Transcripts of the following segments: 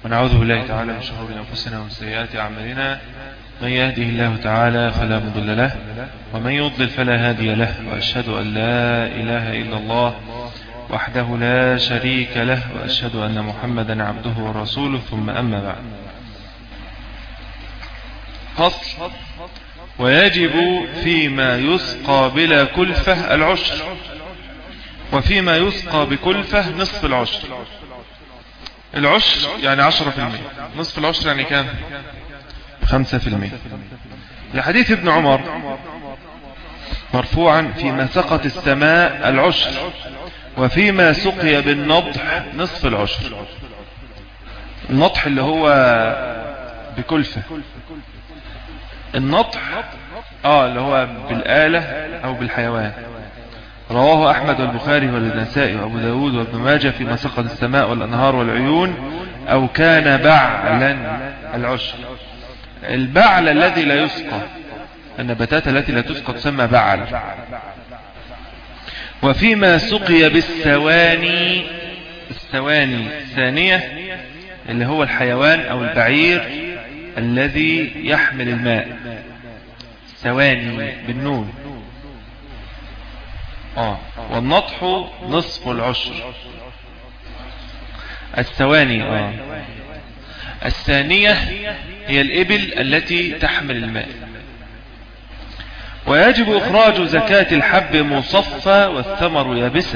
ونعوذ بالله تعالى من شرور أنفسنا ومن سيئات أعمالنا من يهده الله تعالى فلا مضل له ومن يضلل فلا هادي له وأشهد أن لا إله إلا الله وحده لا شريك له وأشهد أن محمدا عبده ورسوله ثم أما بعد فصل ويجب فيما يسقى بلا كلفة العشر وفيما يسقى بكلفة نصف العشر العشر يعني عشرة في المية نصف العشر يعني كام خمسة في المية لحديث ابن عمر مرفوعا فيما سقط السماء العشر وفيما سقي بالنضح نصف العشر النضح اللي هو بكلفة النضح اه اللي هو بالآلة او بالحيوان رواه أحمد والبخاري والنسائي وأبو داود وابن ماجه فيما سقط السماء والأنهار والعيون أو كان بعلا العشر البعل الذي لا يسقى النباتات التي لا تسقى تسمى بعل وفيما سقي بالثواني الثواني ثانية اللي هو الحيوان أو البعير الذي يحمل الماء ثواني بالنون آه والنطح نصف العشر الثواني آه الثانية هي الإبل التي تحمل الماء ويجب إخراج زكاة الحب مصفى والثمر يابسا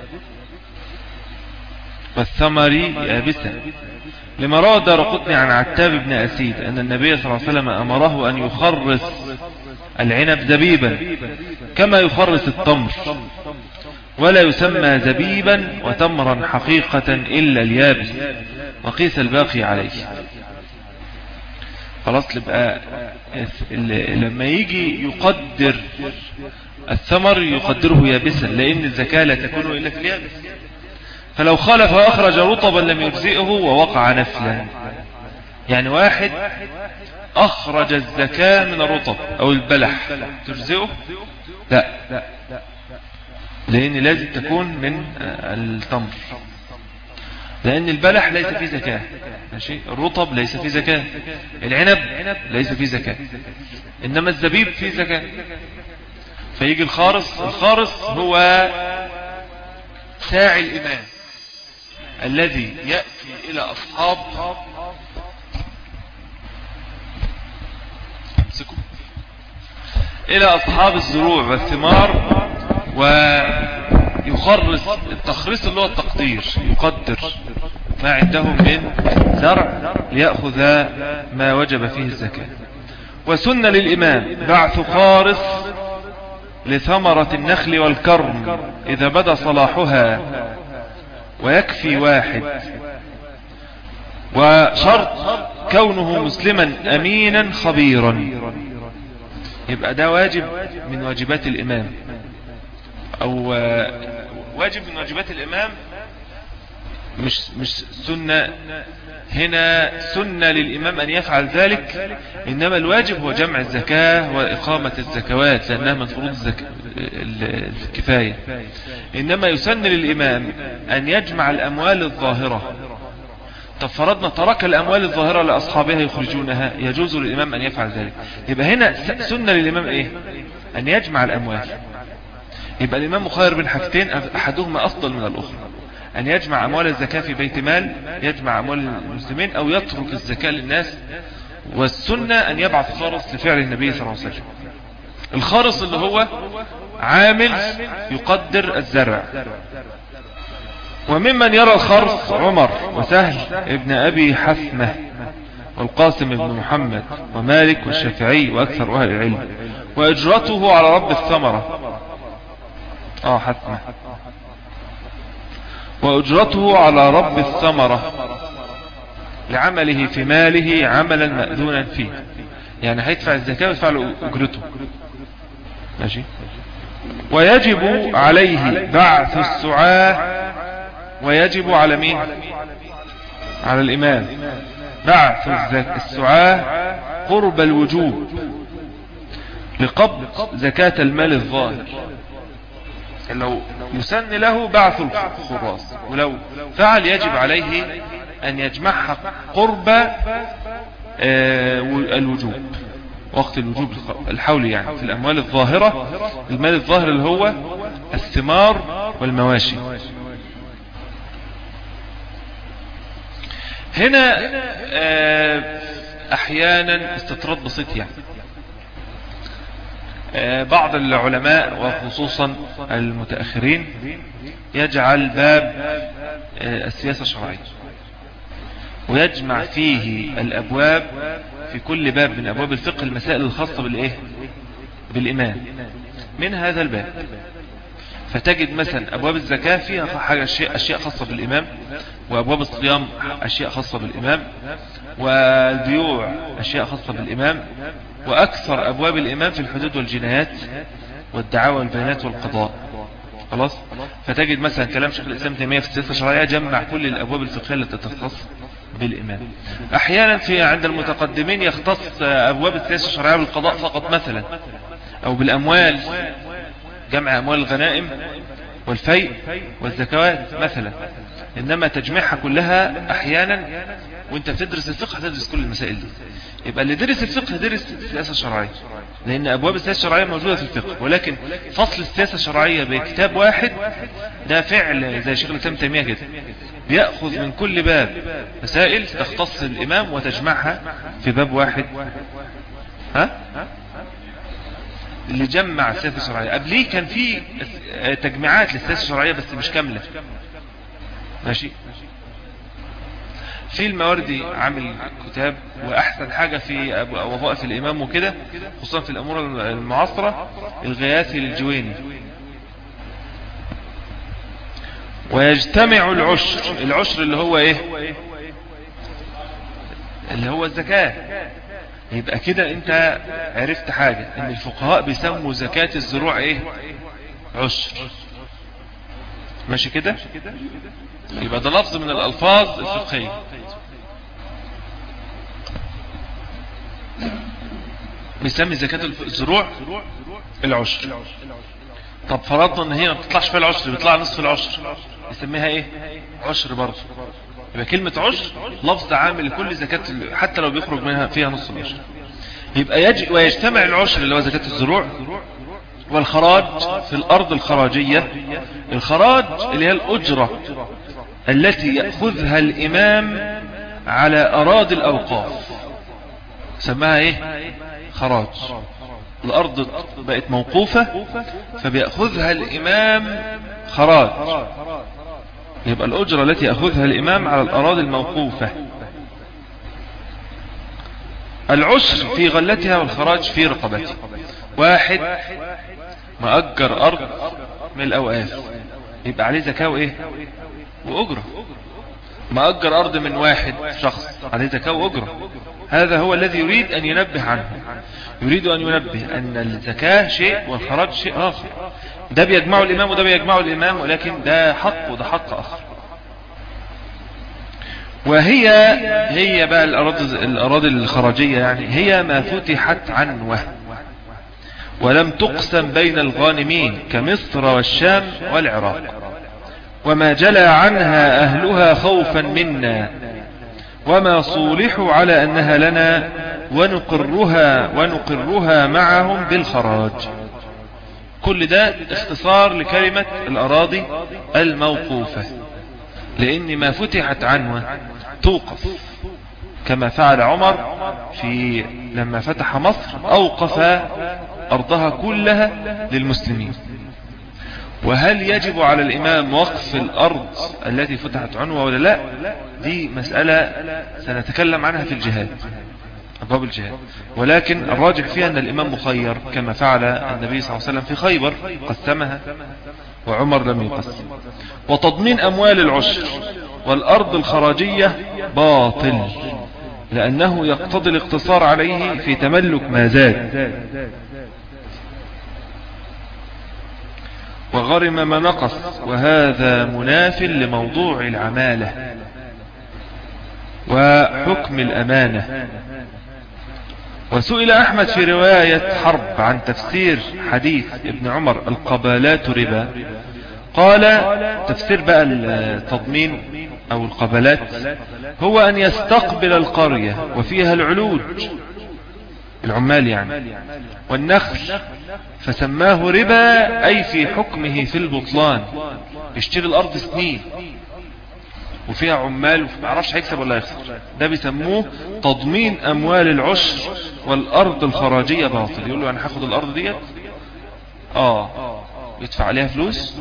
والثمر يابسا لما روى دار قطني عن عتاب بن أسيد أن النبي صلى الله عليه وسلم أمره أن يخرس العنب زبيبا كما يخرس التمر ولا يسمى زبيبا وتمرا حقيقة إلا اليابس وقيس الباقي عليه خلاص لبقى لما يجي يقدر الثمر يقدره يابسا لأن الزكاة لا تكون إلا في اليابس فلو خالف وأخرج رطبا لم يجزئه ووقع نفلا يعني واحد أخرج الزكاة من الرطب أو البلح تجزئه لا لأن لازم تكون من التمر لأن البلح ليس فيه زكاة ماشي الرطب ليس فيه زكاة العنب ليس فيه زكاة إنما الزبيب فيه زكاة فيجي الخارص الخارص هو ساعي الإمام الذي يأتي إلى أصحاب إلى أصحاب الزروع والثمار ويخرص التخريص اللي هو التقدير يقدر ما عندهم من زرع ليأخذ ما وجب فيه الزكاة وسن للإمام بعث خارص لثمرة النخل والكرم إذا بدا صلاحها ويكفي واحد وشرط كونه مسلما أمينا خبيرا يبقى ده واجب من واجبات الإمام أو واجب من واجبات الإمام مش مش سنة هنا سنة للإمام أن يفعل ذلك إنما الواجب هو جمع الزكاة وإقامة الزكوات لأنها من فروض الزك... الكفاية إنما يسن للإمام أن يجمع الأموال الظاهرة طب فرضنا ترك الأموال الظاهرة لأصحابها يخرجونها يجوز للإمام أن يفعل ذلك يبقى هنا سنة للإمام إيه أن يجمع الأموال يبقى الإمام مخير بين حاجتين أحدهما أفضل من الأخرى أن يجمع أموال الزكاة في بيت مال يجمع أموال المسلمين أو يترك الزكاة للناس والسنة أن يبعث خارص لفعل النبي صلى الله عليه وسلم الخارص اللي هو عامل يقدر الزرع وممن يرى الخرص عمر وسهل ابن أبي حثمة والقاسم بن محمد ومالك والشافعي وأكثر أهل العلم وإجرته على رب الثمرة آه حثمة وأجرته على رب الثمرة لعمله في ماله عملا مأذونا فيه يعني هيدفع الزكاة ويدفع له أجرته ماشي ويجب عليه بعث السعاة ويجب على مين على الإمام بعث السعاة قرب الوجوب لقبض زكاة المال الظاهر لو يسن له بعث الخراس ولو فعل يجب عليه أن يجمعها قرب آه، الوجوب وقت الوجوب الحولي يعني في الأموال الظاهرة المال الظاهر اللي هو الثمار والمواشي هنا آه، أحيانا استطراد بسيط يعني آه، بعض العلماء وخصوصا المتأخرين يجعل باب آه، السياسة الشرعية ويجمع فيه الأبواب في كل باب من أبواب الفقه المسائل الخاصة بالإيه بالإيمان من هذا الباب فتجد مثلا أبواب الزكاة فيها حاجة أشياء, أشياء خاصة بالإمام وأبواب الصيام أشياء خاصة بالإمام والبيوع أشياء خاصة بالإمام وأكثر أبواب الإمام في الحدود والجنايات والدعاوى والبيانات والقضاء خلاص فتجد مثلا كلام شيخ الإسلام تيمية في السياسة الشرعية جمع كل الأبواب الفقهية التي تختص بالإمام أحيانا في عند المتقدمين يختص أبواب السياسة الشرعية بالقضاء فقط مثلا أو بالأموال جمع أموال الغنائم والفيء والزكوات مثلا إنما تجمعها كلها أحيانا وانت بتدرس الفقه هتدرس كل المسائل دي يبقى اللي درس الفقه درس السياسة الشرعية لأن أبواب السياسة الشرعية موجودة في الفقه ولكن فصل السياسة الشرعية بكتاب واحد ده فعل زي شيخ الإسلام تيمية كده بيأخذ من كل باب مسائل تختص الإمام وتجمعها في باب واحد ها اللي جمع السياسة الشرعية قبليه كان في تجميعات للسياسة الشرعية بس مش كاملة ماشي في المواردي عامل كتاب واحسن حاجة في وظائف الامام وكده خصوصا في الامور المعاصرة الغياثي للجويني ويجتمع العشر العشر اللي هو ايه اللي هو الزكاة يبقى كده انت عرفت حاجة ان الفقهاء بيسموا زكاة الزروع ايه عشر ماشي كده يبقى ده لفظ من الالفاظ الفقهية بيسمي زكاة الزروع العشر طب فرضنا ان هي ما بتطلعش فيها العشر بيطلع نصف العشر يسميها ايه عشر برضه يبقى كلمة عشر لفظ عام لكل زكاة حتى لو بيخرج منها فيها نص العشر يبقى يجي ويجتمع العشر اللي هو زكاة الزروع والخراج في الأرض الخراجية الخراج اللي هي الأجرة التي يأخذها الإمام على أراضي الأوقاف سماها إيه خراج الأرض بقت موقوفة فبيأخذها الإمام خراج يبقى الأجرة التي يأخذها الإمام على الأراضي الموقوفة العشر في غلتها والخراج في رقبتها واحد مأجر أرض من الأوقاف يبقى عليه زكاة وإيه وأجرة مأجر أرض من واحد شخص عليه زكاة وأجرة هذا هو الذي يريد أن ينبه عنه يريد أن ينبه أن الزكاة شيء والخراج شيء آخر ده بيجمعه الإمام وده بيجمعه الإمام ولكن ده حق وده حق آخر وهي هي بقى الأراضي, الأراضي الخراجية يعني هي ما فتحت عنوه ولم تقسم بين الغانمين كمصر والشام والعراق وما جلى عنها أهلها خوفا منا وما صولحوا على أنها لنا ونقرها ونقرها معهم بالخراج كل ده اختصار لكلمة الأراضي الموقوفة لأن ما فتحت عنوة توقف كما فعل عمر في لما فتح مصر أوقف أرضها كلها للمسلمين وهل يجب على الإمام وقف الأرض التي فتحت عنوة ولا لا دي مسألة سنتكلم عنها في الجهاد أبواب الجهاد ولكن الراجح فيها أن الإمام مخير كما فعل النبي صلى الله عليه وسلم في خيبر قسمها وعمر لم يقسم وتضمين أموال العشر والأرض الخراجية باطل لأنه يقتضي الاقتصار عليه في تملك ما زاد وغرم ما نقص وهذا مناف لموضوع العمالة وحكم الأمانة وسئل أحمد في رواية حرب عن تفسير حديث ابن عمر القبالات ربا قال تفسير بقى التضمين او القبلات هو ان يستقبل القرية وفيها العلوج العمال يعني والنخل فسماه ربا اي في حكمه في البطلان يشتري الارض سنين وفيها عمال وما يعرفش هيكسب ولا يخسر ده بيسموه تضمين اموال العشر والارض الخراجية باطل يقول له انا هاخد الارض ديت اه يدفع عليها فلوس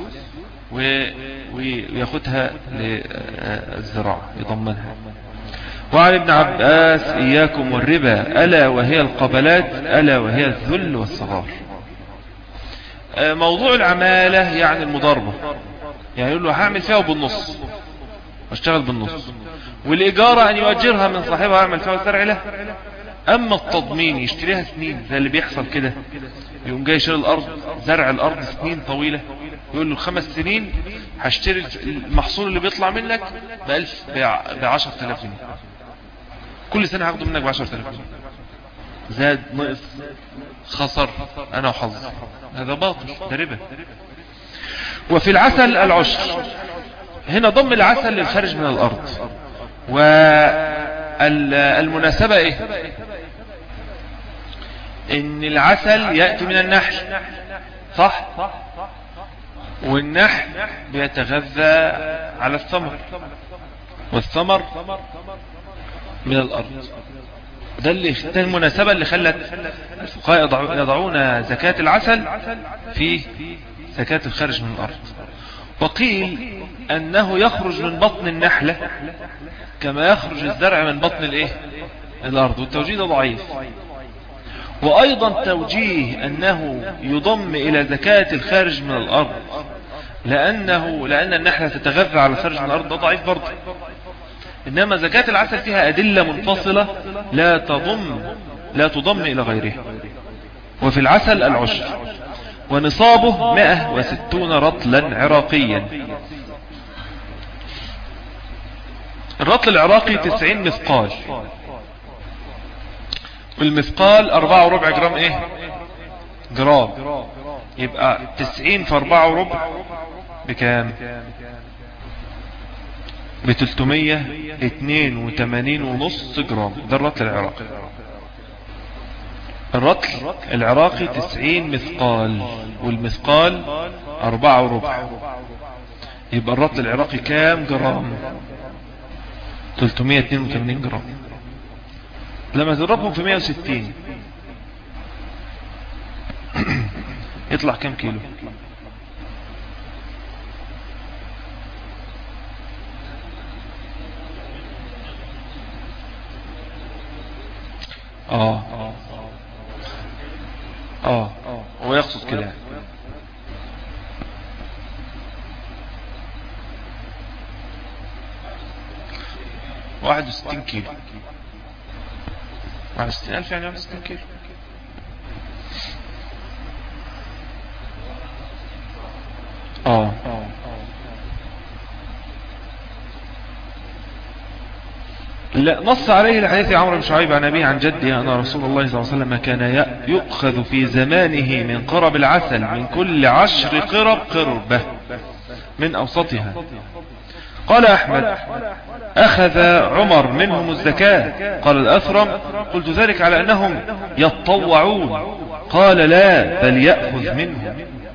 وياخدها للزراعة يضمنها وعن ابن عباس إياكم والربا ألا وهي القبلات ألا وهي الذل والصغار آه، موضوع العمالة يعني المضاربة يعني يقول له هعمل فيها بالنص واشتغل بالنص والإجارة أن يؤجرها من صاحبها ويعمل فيها والزرع له أما التضمين يشتريها سنين زي اللي بيحصل كده يقوم جاي يشتري الأرض زرع الأرض سنين طويلة يقول له خمس سنين هشتري المحصول اللي بيطلع منك بألف بعشر تلاف جنيه كل سنة هاخده منك بعشر تلاف جنيه زاد نقص خسر أنا وحظ هذا باطل ده ربا وفي العسل العشر هنا ضم العسل للخارج من الأرض والمناسبة ايه ان العسل يأتي من النحل صح والنحل بيتغذى على الثمر والثمر من الأرض ده اللي ده المناسبة اللي خلت الفقهاء يضعون زكاة العسل في زكاة الخارج من الأرض وقيل أنه يخرج من بطن النحلة كما يخرج الزرع من بطن الايه الأرض والتوجيه ده ضعيف وأيضا توجيه أنه يضم إلى زكاة الخارج من الأرض لأنه لأن النحلة تتغذى على الخارج من الأرض ده ضعيف برضه إنما زكاة العسل فيها أدلة منفصلة لا تضم لا تضم إلى غيرها وفي العسل العشر ونصابه 160 رطلا عراقيا الرطل العراقي 90 مثقال والمثقال أربعة وربع جرام ايه جرام يبقى تسعين في أربعة وربع بكام بتلتمية اتنين وتمانين ونص جرام ده الرطل العراقي الرطل العراقي تسعين مثقال والمثقال أربعة وربع يبقى الرطل العراقي كام جرام تلتمية اتنين وتمانين جرام لما تضربهم في 160 يطلع كم كيلو اه اه هو يقصد كده واحد وستين كيلو على ستين ألف يعني على ستين كيلو اه لا نص عليه الحديث عمرو بن شعيب عن أبيه عن جده أن رسول الله صلى الله عليه وسلم كان يؤخذ في زمانه من قرب العسل من كل عشر قرب قربة من أوسطها قال أحمد أخذ عمر منهم الزكاة قال الأثرم قلت ذلك على أنهم يتطوعون قال لا بل يأخذ منهم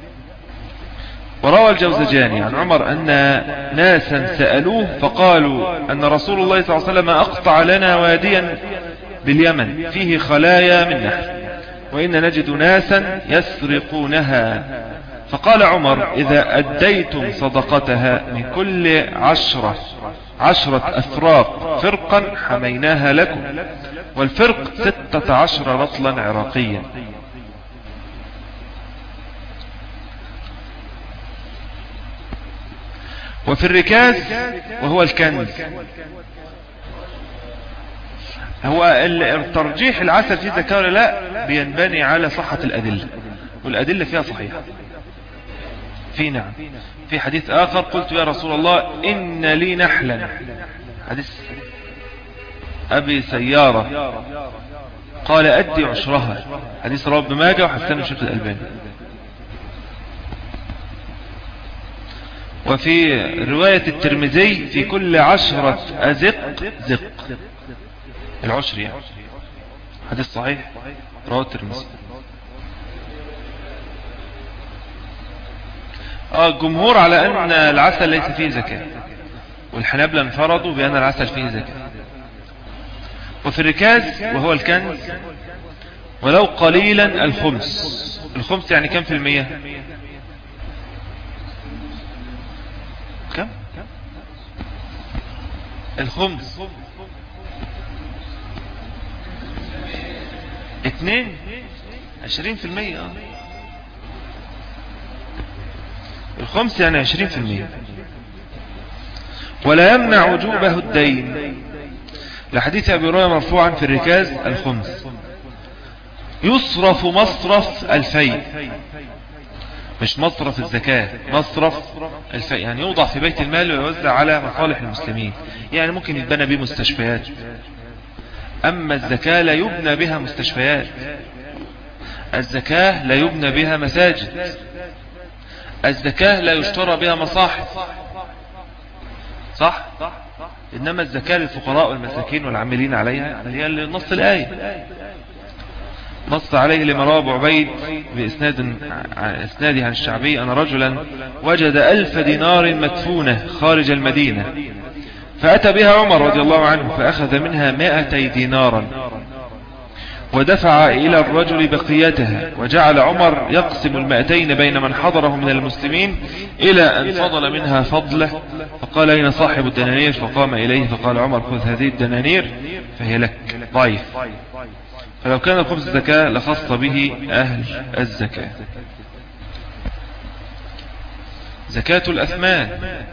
وروى الجوزجاني عن عمر أن ناسا سألوه فقالوا أن رسول الله صلى الله عليه وسلم أقطع لنا واديا باليمن فيه خلايا من نحل وإن نجد ناسا يسرقونها فقال عمر إذا أديتم صدقتها من كل عشرة عشرة أفراق فرقا حميناها لكم والفرق ستة عشر رطلا عراقيا وفي الركاز وهو الكنز هو ترجيح العسل في ذكاء لا بينبني على صحة الأدلة والأدلة فيها صحيحة في نعم في حديث آخر قلت يا رسول الله إن لي نحلا حديث أبي سيارة قال أدي عشرها حديث رواه ابن ماجه وحسن الشيخ الألباني وفي رواية الترمذي في كل عشرة أزق زق العشر يعني حديث صحيح رواه الترمذي اه الجمهور على ان العسل ليس فيه زكاة والحنابلة انفرضوا بان العسل فيه زكاة وفي الركاز وهو الكنز ولو قليلا الخمس الخمس يعني كم في المية كم الخمس اتنين عشرين في المية اه الخمس يعني عشرين في المية ولا يمنع وجوبه الدين لحديث أبي هريرة مرفوعا في الركاز الخمس يصرف مصرف الفيء مش مصرف الزكاة مصرف الفيء يعني يوضع في بيت المال ويوزع على مصالح المسلمين يعني ممكن يتبنى به مستشفيات أما الزكاة لا يبنى بها مستشفيات الزكاة لا يبنى بها مساجد الزكاة لا يشترى بها مصاحف صح إنما الزكاة للفقراء والمساكين والعاملين عليها هي نص الآية نص عليه لما رواه ابو عبيد بإسناد إسناده عن الشعبي أن رجلا وجد ألف دينار مدفونة خارج المدينة فأتى بها عمر رضي الله عنه فأخذ منها مائتي دينارا ودفع إلى الرجل بقيتها وجعل عمر يقسم المائتين بين من حضره من المسلمين إلى أن فضل منها فضله فقال أين صاحب الدنانير فقام إليه فقال عمر خذ هذه الدنانير فهي لك ضعيف فلو كان الخبز زكاة لخص به أهل الزكاة زكاة الأثمان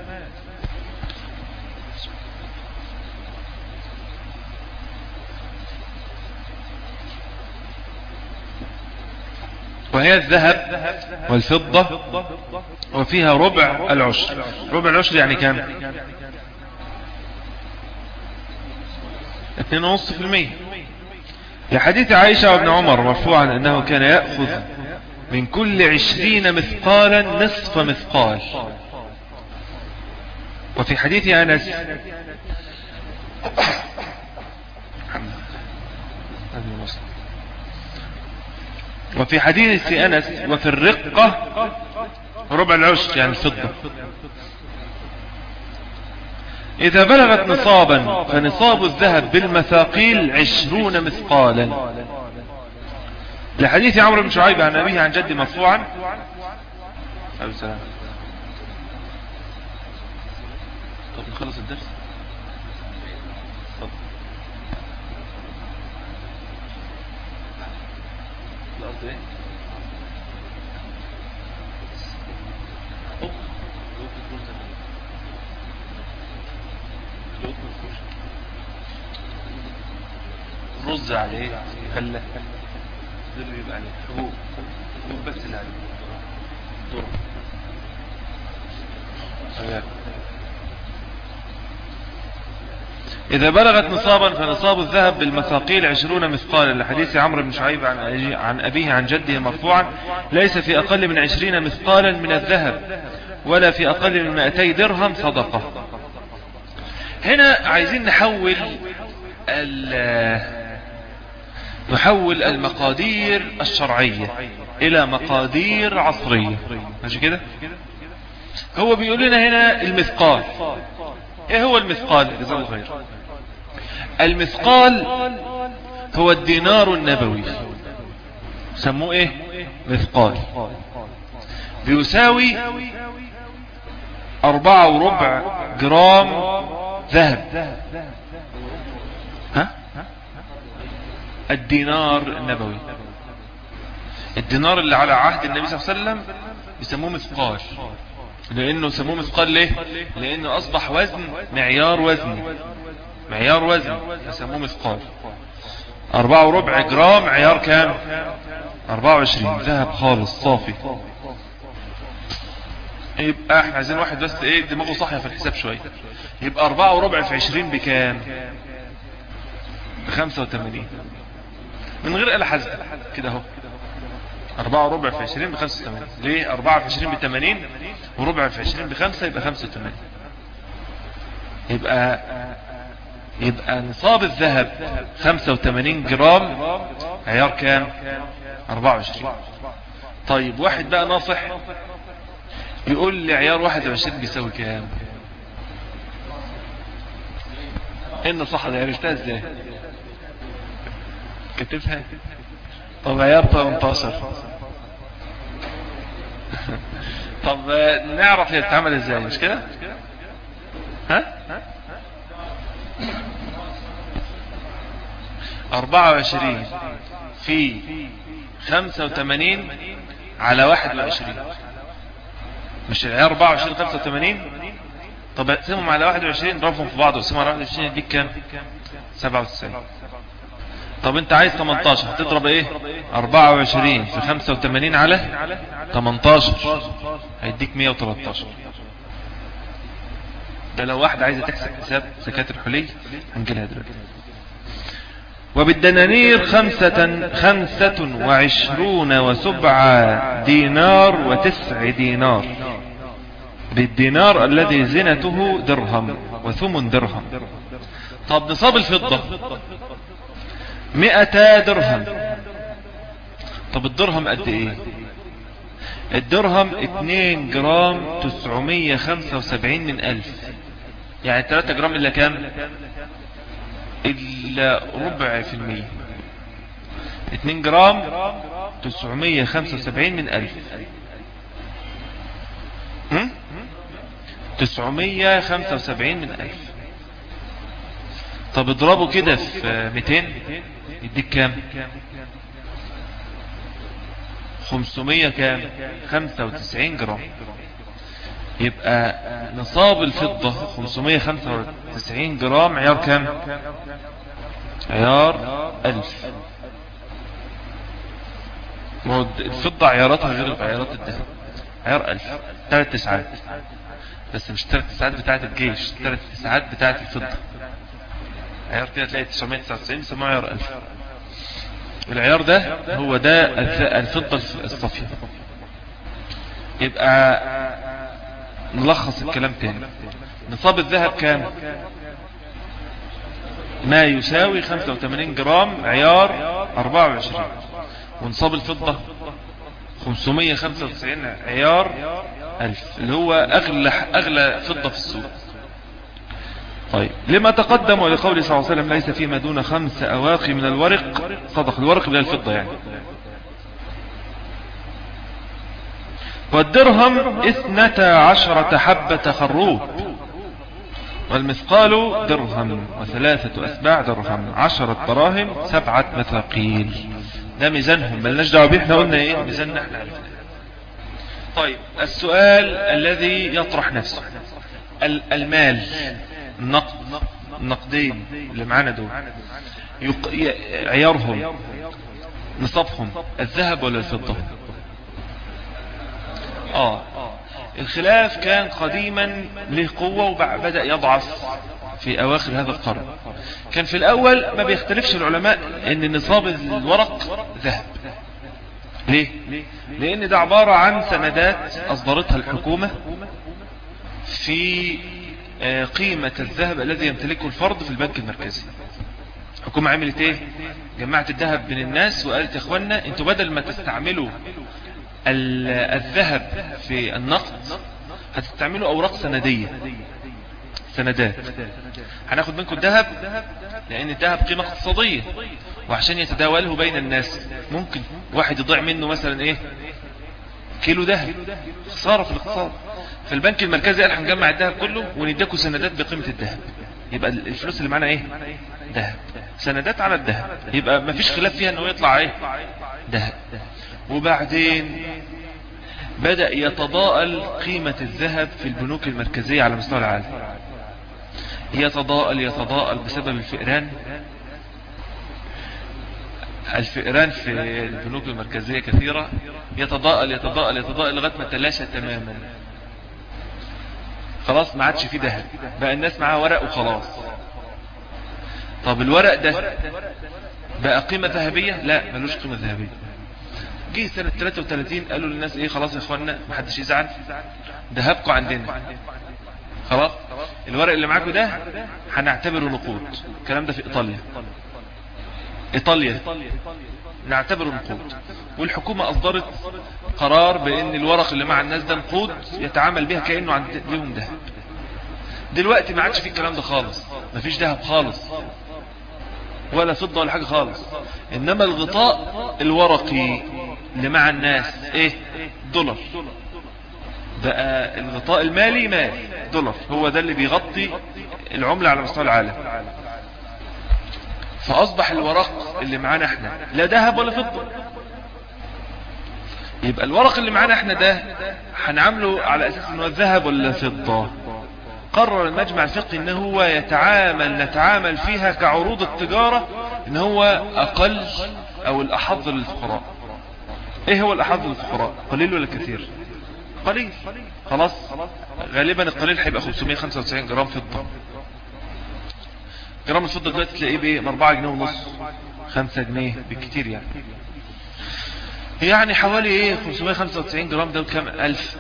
وهي الذهب والفضة وفيها ربع العشر ربع العشر يعني كام اثنين ونص في المية لحديث عائشة وابن عمر مرفوعا انه كان يأخذ من كل عشرين مثقالا نصف مثقال وفي حديث انس وفي حديث أنس وفي الرقة ربع العشر يعني الفضة إذا بلغت نصابا فنصاب الذهب بالمثاقيل عشرون مثقالا لحديث عمرو بن شعيب عن أبيه عن جد مرفوعا السلام طب نخلص الدرس الأرض ايه رز عليه خله ده اللي يبقى عليه حبوب حبوب بس اللي عليه ذره إذا بلغت نصابا فنصاب الذهب بالمثاقيل عشرون مثقالا لحديث عمرو بن شعيب عن, عن أبيه عن جده مرفوعا ليس في أقل من عشرين مثقالا من الذهب ولا في أقل من مائتي درهم صدقة هنا عايزين نحول نحول المقادير الشرعية إلى مقادير عصرية ماشي كده هو بيقول لنا هنا المثقال ايه هو المثقال جزاه الله خير المثقال هو الدينار النبوي سموه ايه مثقال بيساوي اربعة وربع جرام ذهب ها الدينار النبوي الدينار اللي على عهد النبي صلى الله عليه وسلم يسموه مثقال لانه سموه مثقال ليه لانه اصبح وزن معيار وزن معيار وزن فسموه مثقال اربعة وربع جرام عيار كام اربعة وعشرين ذهب خالص صافي يبقى احنا عايزين واحد بس ايه دماغه صاحية في الحساب شوية يبقى اربعة وربع في عشرين بكام بخمسة وتمانين من غير آلة حزب كده اهو أربعة وربع في عشرين بخمسة وثمانين ليه أربعة في عشرين بثمانين وربع في عشرين بخمسة يبقى خمسة وثمانين يبقى يبقى نصاب الذهب 85 جرام عيار كام 24 طيب واحد بقى ناصح يقول لي عيار 21 بيساوي كام ان صح ده عرفتها ازاي كتبها طب عيار 18 طب نعرف هي بتتعمل ازاي مش كده ها أربعة وعشرين في خمسة وثمانين على واحد وعشرين مش العيار أربعة وعشرين خمسة وثمانين طب اقسمهم على واحد وعشرين ضربهم في بعض واقسمهم على واحد وعشرين يديك كام سبعة وتسعين طب انت عايز 18 هتضرب ايه 24 في 85 على 18 هيديك 113 ده لو واحد عايز تحسب حساب زكاة الحلي هنجيلها دلوقتي وبالدنانير خمسة, خمسة وعشرون وسبعة دينار وتسع دينار بالدينار الذي زنته درهم وثمن درهم طب نصاب الفضة مئتا درهم طب الدرهم قد ايه الدرهم اتنين جرام تسعمية خمسة وسبعين من الف يعني تلاتة جرام الا كام الا ربع في المية اتنين جرام تسعمية خمسة وسبعين من الف تسعمية خمسة وسبعين من الف طب اضربه كده في ميتين يديك كام خمسمية كام خمسة وتسعين جرام يبقى نصاب الفضة 595 جرام عيار كام عيار 1000 الفضة عياراتها غير عيارات الذهب عيار 1000 ثلاث تسعات بس مش ثلاث تسعات بتاعت الجيش ثلاث تسعات بتاعت الفضة عيار كده تلاقي 999 يسموه عيار 1000 العيار ده هو ده الفضة الصفية يبقى نلخص الكلام تاني نصاب الذهب كام ما يساوي 85 جرام عيار 24 ونصاب الفضة 595 عيار 1000 اللي هو أغلى, أغلى فضة في السوق طيب لما تقدم ولقول صلى الله عليه وسلم ليس فيما دون خمس أواقي من الورق صدق الورق من الفضة يعني والدرهم اثنتا عشرة حبة خروب والمثقال درهم وثلاثة أسباع درهم عشرة دراهم سبعة مثاقيل ده ميزانهم ملناش دعوه بيه احنا قلنا ايه ميزاننا احنا عرفنا طيب السؤال الذي يطرح نفسه المال النقد النقدين اللي معانا دول عيارهم نصفهم الذهب ولا الفضة آه الخلاف كان قديما له قوة وبدأ يضعف في أواخر هذا القرن كان في الأول ما بيختلفش العلماء أن نصاب الورق ذهب ليه؟ لأن ده عبارة عن سندات أصدرتها الحكومة في قيمة الذهب الذي يمتلكه الفرد في البنك المركزي الحكومة عملت ايه جمعت الذهب بين الناس وقالت يا اخوانا انتوا بدل ما تستعملوا الذهب في النقد هتستعملوا اوراق سندية سندات هناخد منكم الذهب لان الذهب قيمة اقتصادية وعشان يتداوله بين الناس ممكن واحد يضيع منه مثلا ايه كيلو ذهب خسارة في الاقتصاد فالبنك المركزي قال هنجمع الذهب كله ونديكم سندات بقيمة الذهب يبقى الفلوس اللي معانا ايه ذهب سندات على الذهب يبقى ما فيش خلاف فيها انه يطلع ايه ذهب وبعدين بدأ يتضاءل قيمة الذهب في البنوك المركزية على مستوى العالم يتضاءل يتضاءل بسبب الفئران الفئران في البنوك المركزية كثيرة يتضاءل يتضاءل يتضاءل لغاية ما تلاشى تماما خلاص ما عادش فيه ذهب بقى الناس معاها ورق وخلاص طب الورق ده بقى قيمة ذهبية لا ملوش قيمة ذهبية جه سنة 33 قالوا للناس ايه خلاص يا اخوانا محدش يزعل ذهبكم عندنا خلاص الورق اللي معاكم ده هنعتبره نقود الكلام ده في ايطاليا ايطاليا نعتبره نقود والحكومة اصدرت قرار بان الورق اللي مع الناس ده نقود يتعامل بها كأنه عندهم ذهب دلوقتي ما عادش في الكلام ده خالص مفيش ذهب خالص ولا فضة ولا حاجة خالص انما الغطاء الورقي اللي مع الناس ايه دولار بقى الغطاء المالي مال دولار هو ده اللي بيغطي العملة على مستوى العالم فاصبح الورق اللي معانا احنا لا ذهب ولا فضة يبقى الورق اللي معانا احنا ده هنعمله على اساس انه ذهب ولا فضة قرر المجمع الفقهي ان هو يتعامل نتعامل فيها كعروض التجارة ان هو اقل او الاحظ للفقراء ايه هو الاحظ للفقراء قليل ولا كثير قليل خلاص غالبا القليل هيبقى 595 جرام فضة جرام الفضة دلوقتي تلاقيه بايه ب 4 جنيه ونص 5 جنيه بالكتير يعني يعني حوالي ايه 595 جرام ده بكام 1000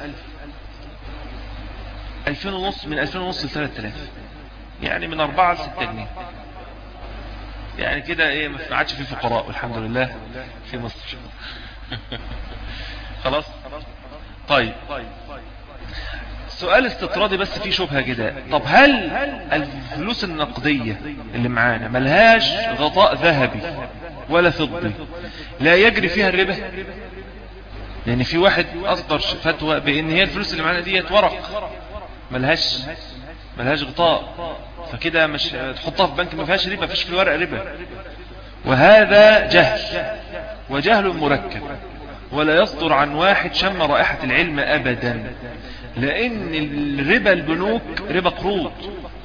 2000 ونص من 2000 ونص ل 3000 يعني من 4 ل 6 جنيه يعني كده ايه ما عادش في فقراء والحمد لله في مصر خلاص طيب سؤال استطرادي بس فيه شبهة كده طب هل الفلوس النقدية اللي معانا ملهاش غطاء ذهبي ولا فضي لا يجري فيها الربا لان في واحد اصدر فتوى بان هي الفلوس اللي معانا ديت ورق ملهاش ملهاش غطاء فكده مش تحطها في بنك ما فيهاش ربا فيش في الورق ربا وهذا جهل وجهل مركب ولا يصدر عن واحد شم رائحة العلم أبدا لأن الربا البنوك ربا قروض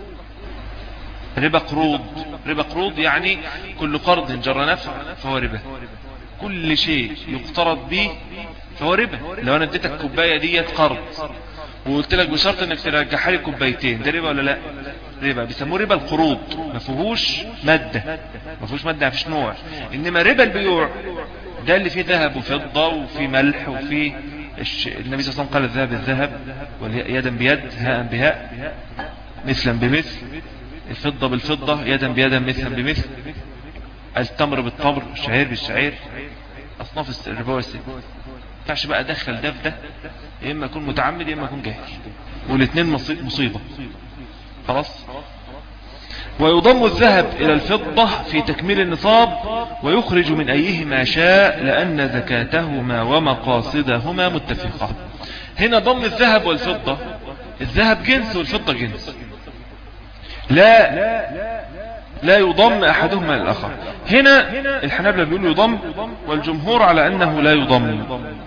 ربا قروض ربا قروض يعني كل قرض جر نفع فهو ربا كل شيء يقترض به فهو ربا لو انا اديتك كوبايه ديت قرض وقلت لك بشرط انك ترجعها لي كوبايتين ده ربا ولا لا ربا بيسموه ربا القروض ما فيهوش ماده ما فيهوش ماده ما فيش نوع انما ربا البيوع ده اللي فيه ذهب وفضه وفيه ملح وفيه الش... النبي صلى الله عليه وسلم قال الذهب بالذهب واليدا بيد هاء بهاء مثلا بمثل الفضة بالفضة يدا بيدا مثلا بمثل التمر بالتمر الشعير بالشعير أصناف الربا والسن ينفعش بقى أدخل ده في ده يا إما أكون متعمد يا إما أكون جاهل والاثنين مصيبة خلاص ويضم الذهب إلى الفضة في تكميل النصاب ويخرج من أيهما شاء لأن زكاتهما ومقاصدهما متفقة هنا ضم الذهب والفضة الذهب جنس والفضة جنس لا لا يضم أحدهما للآخر هنا الحنابلة بيقولوا يضم والجمهور على أنه لا يضم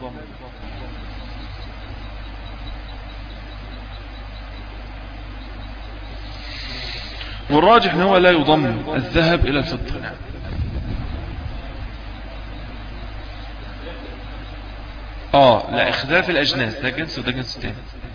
والراجح ان هو لا يضم الذهب الى الفضة نعم اه لا اختلاف الاجناس ده جنس وده جنس تاني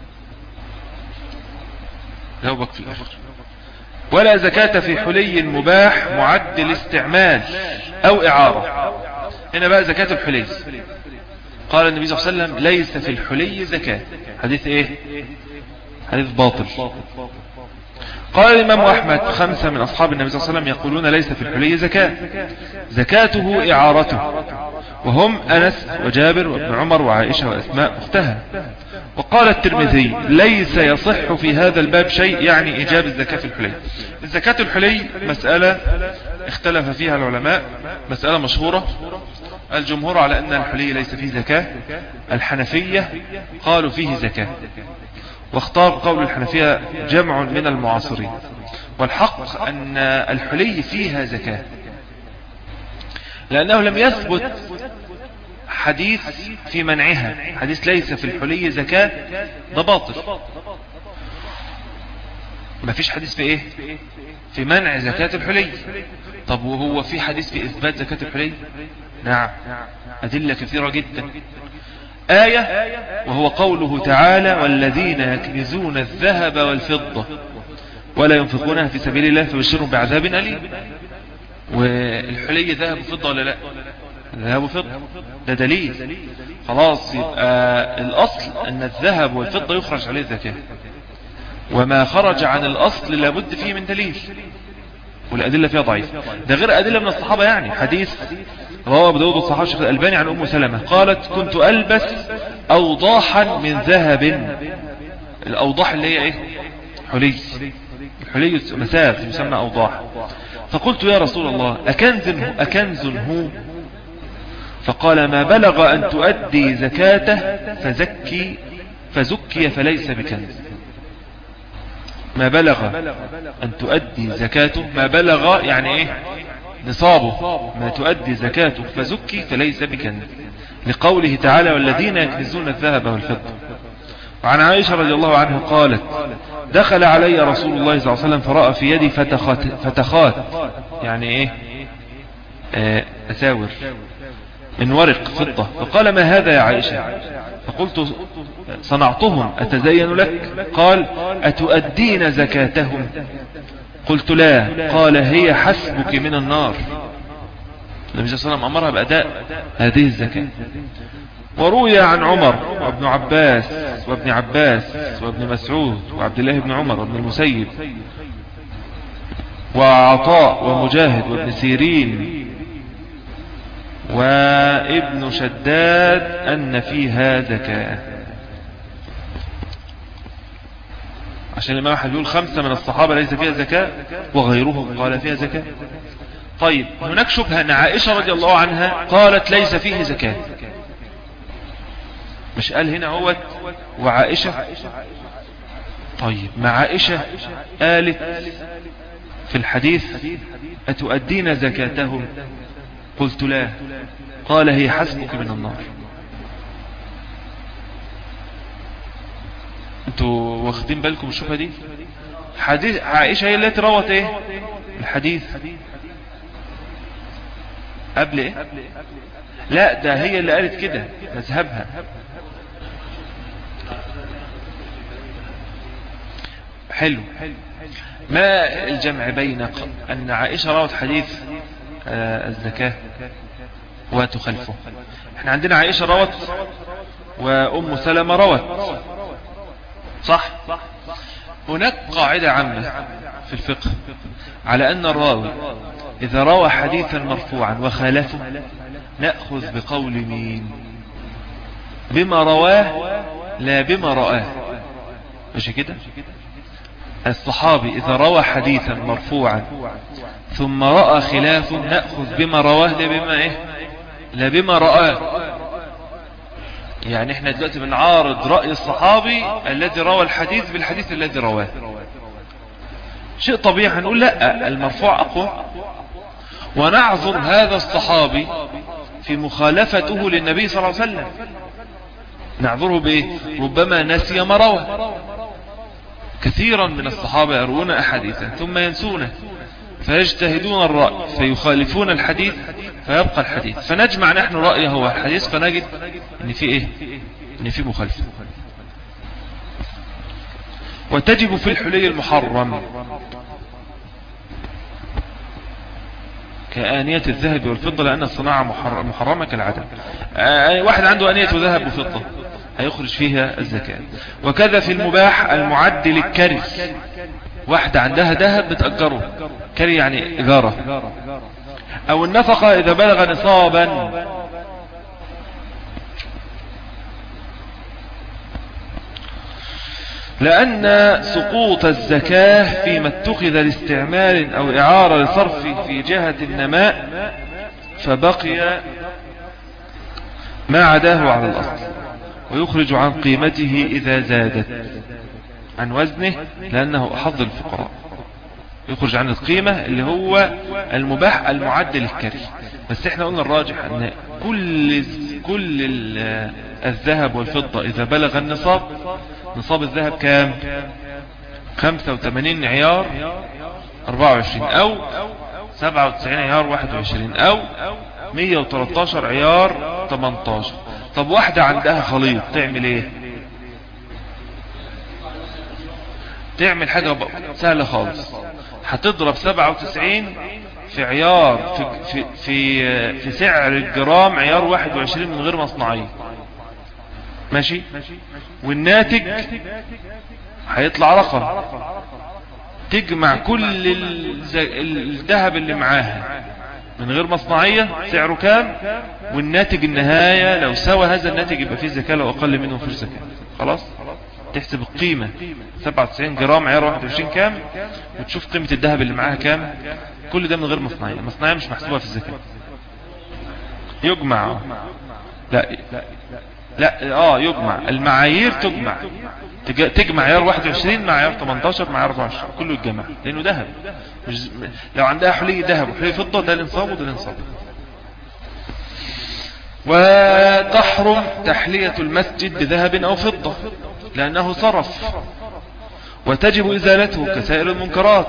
جاوبك في الاخر ولا زكاة في حلي مباح معد الاستعمال او اعارة هنا بقى زكاة الحلي قال النبي صلى الله عليه وسلم ليس في الحلي زكاة حديث ايه حديث باطل قال الإمام أحمد خمسة من أصحاب النبي صلى الله عليه وسلم يقولون ليس في الحلي زكاة زكاته إعارته وهم أنس وجابر وابن عمر وعائشة وأسماء أختها وقال الترمذي ليس يصح في هذا الباب شيء يعني إيجاب الزكاة في الحلي الزكاة الحلي مسألة اختلف فيها العلماء مسألة مشهورة الجمهور على أن الحلي ليس فيه زكاة الحنفية قالوا فيه زكاة واختار قول الحنفية جمع من المعاصرين والحق أن الحلي فيها زكاة لأنه لم يثبت حديث في منعها حديث ليس في الحلي زكاة ده باطل ما فيش حديث في ايه في منع زكاة الحلي طب وهو في حديث في اثبات زكاة الحلي نعم ادلة كثيرة جدا آية وهو قوله تعالى والذين يكنزون الذهب والفضة ولا ينفقونها في سبيل الله فبشرهم بعذاب أليم والحلي ذهب وفضة ولا لا ذهب وفضة ده دليل خلاص يبقى الأصل أن الذهب والفضة يخرج عليه الزكاة وما خرج عن الأصل لابد فيه من دليل والأدلة فيها ضعيف ده غير أدلة من الصحابة يعني حديث رواه أبو داود الصحابة الشيخ الألباني عن أم سلمة قالت كنت ألبس أوضاحا من ذهب الأوضاح اللي هي إيه حلي الحلي مساف يسمى أوضاح فقلت يا رسول الله أكنز أكنز هو فقال ما بلغ أن تؤدي زكاته فزكي فزكي فليس بكنز ما بلغ أن تؤدي زكاته ما بلغ يعني إيه نصابه ما تؤدي زكاته فزكي فليس بكنز لقوله تعالى والذين يكنزون الذهب والفضة وعن عائشة رضي الله عنها قالت دخل علي رسول الله صلى الله عليه وسلم فرأى في يدي فتخات, فتخات يعني ايه آه، أساور من ورق فضة فقال ما هذا يا عائشة فقلت صنعتهم أتزين لك قال أتؤدين زكاتهم قلت لا قال هي حسبك من النار النبي صلى الله عليه وسلم أمرها بأداء هذه الزكاة وروي عن عمر وابن عباس وابن عباس وابن مسعود وعبد الله بن عمر وابن المسيب وعطاء ومجاهد وابن سيرين وابن شداد أن فيها زكاة عشان الإمام أحمد يقول خمسة من الصحابة ليس فيها زكاة وغيرهم قال فيها زكاة طيب هناك شبهة أن عائشة رضي الله عنها قالت ليس فيه زكاة مش قال هنا هو وعائشة طيب مع عائشة قالت في الحديث أتؤدين زكاتهم قلت لا قال هي حسبك من النار انتوا واخدين بالكم الشبهة دي حديث عائشة هي التي روت ايه الحديث قبل ايه لا ده هي اللي قالت كده مذهبها حلو ما الجمع بين أن عائشة روت حديث آه، الزكاة وتخلفه احنا عندنا عائشة روت وأم سلمة روت صح هناك قاعدة عامة في الفقه على أن الراوي إذا روى حديثا مرفوعا وخالفه نأخذ بقول مين بما رواه لا بما رآه مش كده الصحابي إذا روى حديثا مرفوعا ثم رأى خلافه نأخذ بما رواه لا بما إيه لا بما رآه يعني احنا دلوقتي بنعارض رأي الصحابي الذي روى الحديث بالحديث الذي رواه شيء طبيعي هنقول لا المرفوع أقوى ونعذر هذا الصحابي في مخالفته للنبي صلى الله عليه وسلم نعذره بإيه ربما نسي ما روى كثيرا من الصحابة يروون أحاديثا ثم ينسونه فيجتهدون الرأي فيخالفون الحديث فيبقى الحديث فنجمع نحن رأيه هو الحديث فنجد ان في ايه ان في مخالفة وتجب في الحلي المحرم كآنية الذهب والفضة لأن الصناعة محرمة كالعدم آه، واحد عنده آنية ذهب وفضة هيخرج فيها الزكاة وكذا في المباح المعد للكري واحدة عندها ذهب بتأجره كري يعني إجارة أو النفقة إذا بلغ نصابا لأن سقوط الزكاة فيما اتخذ لاستعمال أو إعارة لصرف في جهة النماء فبقي ما عداه على الأصل ويخرج عن قيمته إذا زادت عن وزنه لأنه أحظ الفقراء يخرج عن القيمة اللي هو المباح المعدل الكري بس احنا قلنا الراجح ان كل كل الذهب والفضة اذا بلغ النصاب نصاب الذهب كام 85 عيار 24 او 97 عيار 21 او 113 عيار 18 طب واحدة عندها خليط تعمل ايه تعمل حاجة سهلة خالص هتضرب 97 في عيار في, في, في, في سعر الجرام عيار 21 من غير مصنعية ماشي والناتج هيطلع رقم تجمع كل الذهب اللي معاها من غير مصنعية سعره كام والناتج النهاية لو سوى هذا الناتج يبقى فيه زكاة لو أقل منه فيه زكاة خلاص تحسب القيمة 97 جرام عيار 21 كام وتشوف قيمة الذهب اللي معاها كام كل ده من غير مصنعية المصنعية مش محسوبة في الزكاة يجمع لا لا اه يجمع المعايير تجمع تجمع عيار 21 مع عيار 18 مع عيار 24 كله يتجمع لانه ذهب مش لو عندها حلي ذهب وحلي فضة ده الانصاب وده الانصاب وتحرم تحلية المسجد بذهب او فضة لانه صرف وتجب ازالته كسائر المنكرات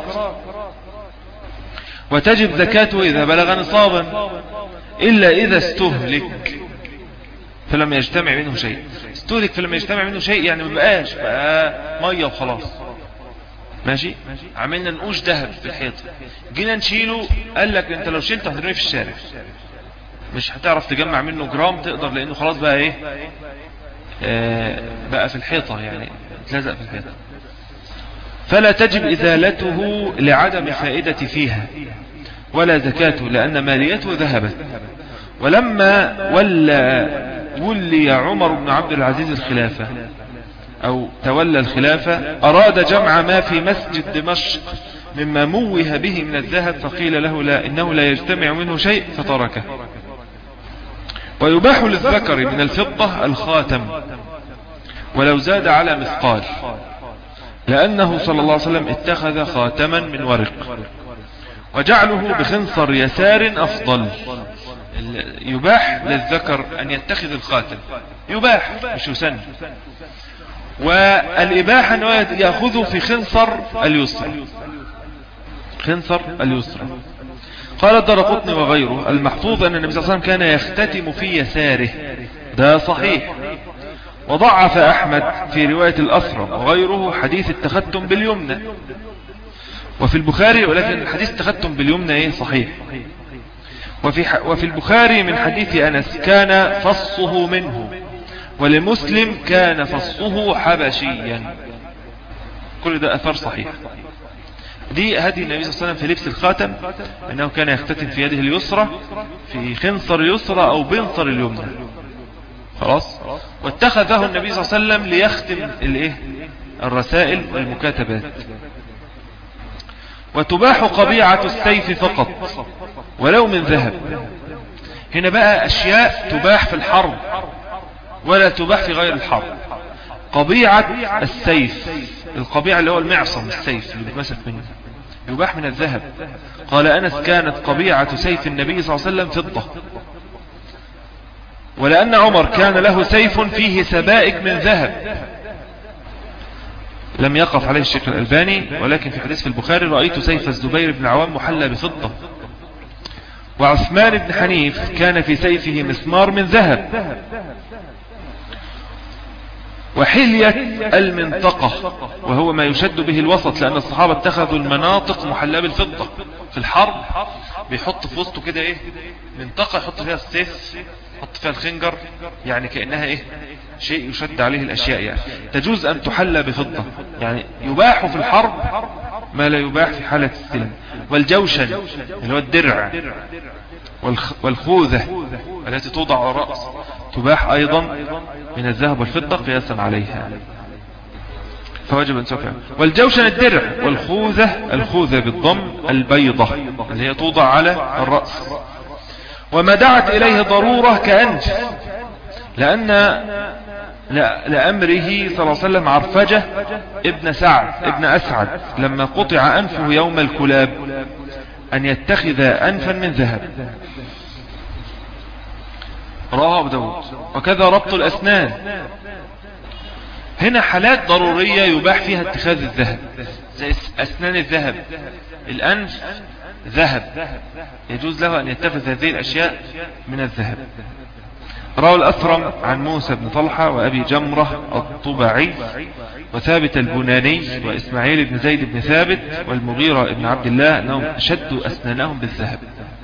وتجب زكاته اذا بلغ نصابا الا اذا استهلك فلم يجتمع منه شيء استهلك فلم يجتمع منه شيء يعني ما بقاش بقى مية وخلاص ماشي عملنا نقوش ذهب في الحيط جينا نشيله قال لك انت لو شلته هترميه في الشارع مش هتعرف تجمع منه جرام تقدر لانه خلاص بقى ايه آه بقى في الحيطة يعني اتلزق في الحيطة فلا تجب ازالته لعدم فائدة فيها ولا زكاته لان ماليته ذهبت ولما ولى ولي عمر بن عبد العزيز الخلافة أو تولى الخلافة أراد جمع ما في مسجد دمشق مما موه به من الذهب فقيل له لا إنه لا يجتمع منه شيء فتركه ويباح للذكر من الفضة الخاتم ولو زاد على مثقال لأنه صلى الله عليه وسلم اتخذ خاتما من ورق وجعله بخنصر يسار أفضل يباح للذكر أن يتخذ الخاتم يباح مش يسن والإباحة أنه يأخذه في خنصر اليسر خنصر اليسر قال الدرقطني وغيره المحفوظ أن النبي صلى الله عليه وسلم كان يختتم في يساره ده صحيح وضعف أحمد في رواية الأسرى وغيره حديث التختم باليمنى وفي البخاري ولكن الحديث التختم باليمنى ايه صحيح وفي, وفي البخاري من حديث أنس كان فصه منه ولمسلم كان فصه حبشيا كل ده أثر صحيح دي هدي النبي صلى الله عليه وسلم في لبس الخاتم أنه كان يختتم في يده اليسرى في خنصر اليسرى أو بنصر اليمنى خلاص واتخذه النبي صلى الله عليه وسلم ليختم الايه الرسائل والمكاتبات وتباح قبيعة السيف فقط ولو من ذهب هنا بقى أشياء تباح في الحرب ولا تباح في غير الحرب قبيعة السيف القبيعة اللي هو المعصم السيف اللي بتمسك منه يباح من الذهب قال أنس كانت قبيعة سيف النبي صلى الله عليه وسلم فضة ولأن عمر كان له سيف فيه سبائك من ذهب لم يقف عليه الشيخ الألباني ولكن في حديث في البخاري رأيت سيف الزبير بن عوام محلى بفضة وعثمان بن حنيف كان في سيفه مسمار من ذهب وحلية المنطقة وهو ما يشد به الوسط لأن الصحابة اتخذوا المناطق محلى بالفضة في الحرب بيحط في وسطه كده ايه منطقة يحط فيها السيف يحط فيها الخنجر يعني كأنها ايه شيء يشد عليه الأشياء يعني تجوز أن تحلى بفضة يعني يباح في الحرب ما لا يباح في حالة السلم والجوشن اللي هو الدرع والخوذة التي توضع على الرأس تباح أيضا من الذهب والفضة قياسا عليها فواجب أن تفعل والجوشن الدرع والخوذة الخوذة بالضم البيضة اللي هي توضع على الرأس وما دعت إليه ضرورة كأنف لأن لأمره صلى الله عليه وسلم عرفجة ابن سعد ابن أسعد لما قطع أنفه يوم الكلاب أن يتخذ أنفا من ذهب رواه أبو داود وكذا ربط الأسنان هنا حالات ضرورية يباح فيها اتخاذ الذهب زي أسنان الذهب الأنف ذهب يجوز له أن يتخذ هذه الأشياء من الذهب روى الأثرم عن موسى بن طلحة وأبي جمرة الطبعي وثابت البناني وإسماعيل بن زيد بن ثابت والمغيرة بن عبد الله أنهم شدوا أسنانهم بالذهب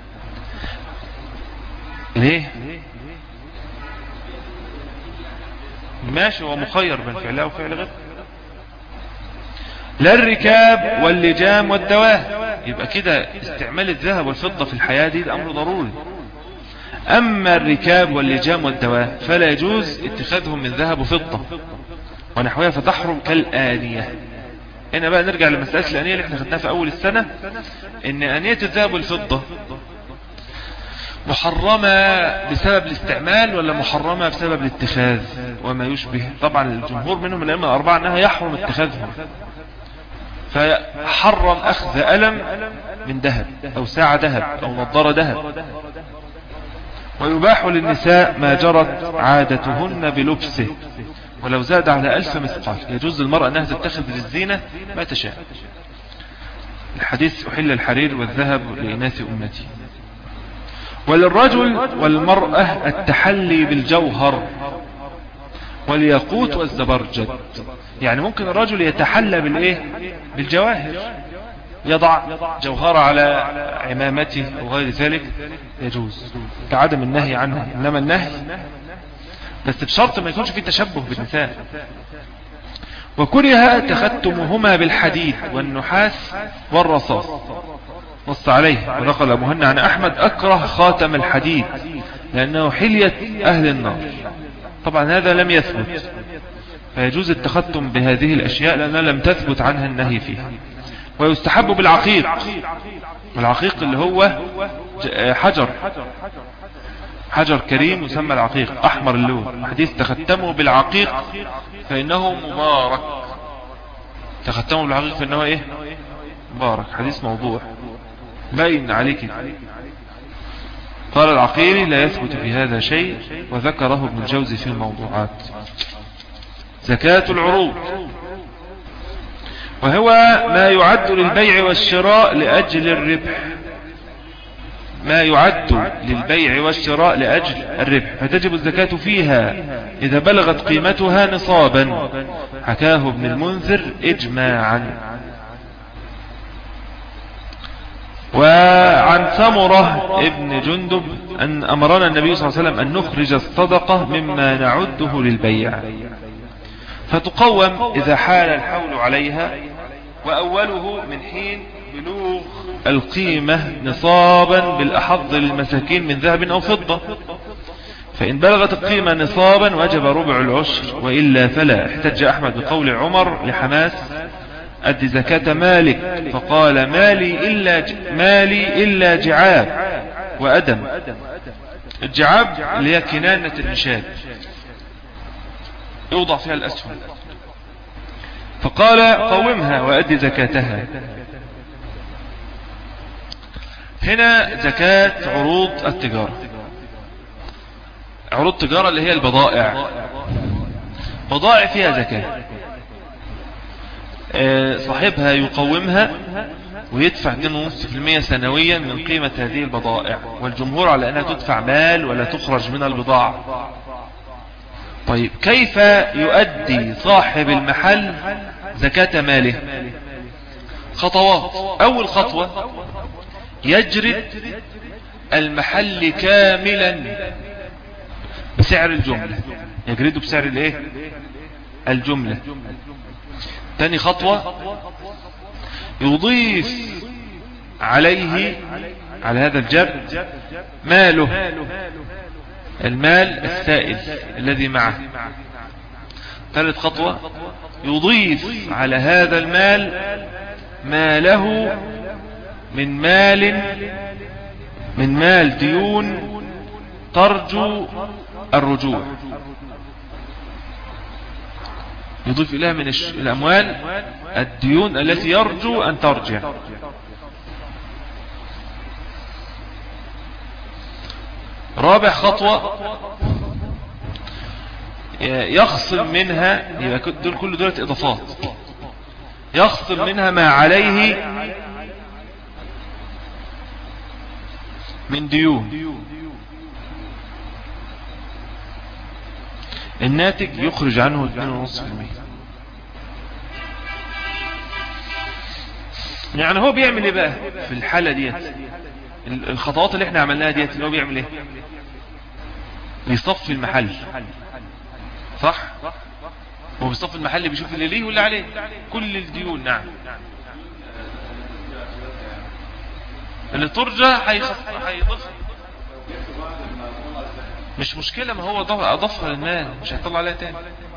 ليه ماشي هو مخير بين فعله وفعل غير لا الركاب واللجام والدواه يبقى كده استعمال الذهب والفضة في الحياة دي ده أمر ضروري أما الركاب واللجام والدواه فلا يجوز اتخاذهم من ذهب وفضة ونحوها فتحرم كالآنية هنا بقى نرجع لمسألة الآنية اللي احنا خدناها في أول السنة ان آنية الذهب والفضة محرمة بسبب الاستعمال ولا محرمة بسبب الاتخاذ وما يشبه طبعا الجمهور منهم الأئمة الأربعة أنها يحرم اتخاذهم فحرم أخذ ألم من ذهب أو ساعة ذهب أو نظارة ذهب ويباح للنساء ما جرت عادتهن بلبسه ولو زاد على ألف مثقال يجوز للمرأة أنها تتخذ للزينة ما تشاء الحديث أحل الحرير والذهب لإناث أمتي وللرجل والمرأة التحلي بالجوهر والياقوت والزبرجد يعني ممكن الرجل يتحلى بالايه بالجواهر يضع جوهرة على عمامته أو غير ذلك يجوز كعدم النهي عنه إنما النهي بس بشرط ما يكونش فيه تشبه بالنساء وكره تختمهما بالحديد والنحاس والرصاص نص عليه ونقل مهنا عن أحمد أكره خاتم الحديد لأنه حلية أهل النار طبعا هذا لم يثبت فيجوز التختم بهذه الأشياء لأنها لم تثبت عنها النهي فيها ويستحب بالعقيق العقيق اللي هو حجر حجر كريم يسمى العقيق أحمر اللون حديث تختموا بالعقيق فإنه مبارك تختموا بالعقيق فإنه إيه مبارك حديث موضوع باين عليك قال العقيري لا يثبت في هذا شيء وذكره ابن الجوزي في الموضوعات زكاة العروض وهو ما يعد للبيع والشراء لأجل الربح ما يعد للبيع والشراء لأجل الربح فتجب الزكاة فيها إذا بلغت قيمتها نصابا حكاه ابن المنذر إجماعا وعن ثمرة ابن جندب أن أمرنا النبي صلى الله عليه وسلم أن نخرج الصدقة مما نعده للبيع فتقوم إذا حال الحول عليها وأوله من حين بلوغ القيمة نصابا بالأحظ للمساكين من ذهب أو فضة فإن بلغت القيمة نصابا وجب ربع العشر وإلا فلا احتج أحمد بقول عمر لحماس أدي زكاة مالك فقال مالي إلا, ج... مالي إلا جعاب وأدم الجعاب اللي هي كنانة النشاد يوضع فيها الأسهم فقال قومها وأدي زكاتها هنا زكاة عروض التجارة عروض التجارة اللي هي البضائع بضائع فيها زكاة آه، صاحبها يقومها ويدفع 2.5% سنويا من قيمة هذه البضائع والجمهور على أنها تدفع مال ولا تخرج من البضاعة طيب كيف يؤدي صاحب المحل زكاة ماله خطوات أول خطوة يجرد المحل كاملا بسعر الجملة يجرده بسعر الايه الجملة تاني خطوة يضيف عليه على هذا الجرد ماله المال السائل الذي معه ثالث خطوة يضيف على هذا المال ما له من مال من مال ديون ترجو الرجوع يضيف إليها من الأموال الديون التي يرجو أن ترجع رابع خطوة يخصم منها دول كل دولة إضافات يخصم منها ما عليه من ديون الناتج يخرج عنه 2.5% يعني هو بيعمل ايه بقى في الحالة ديت الخطوات اللي احنا عملناها ديت اللي هو بيعمل ايه بيصفي المحل صح هو بيصفي المحل بيشوف اللي ليه واللي عليه كل الديون نعم اللي ترجى هيضيف مش مشكلة ما هو اضافها للمال مش هيطلع عليها تاني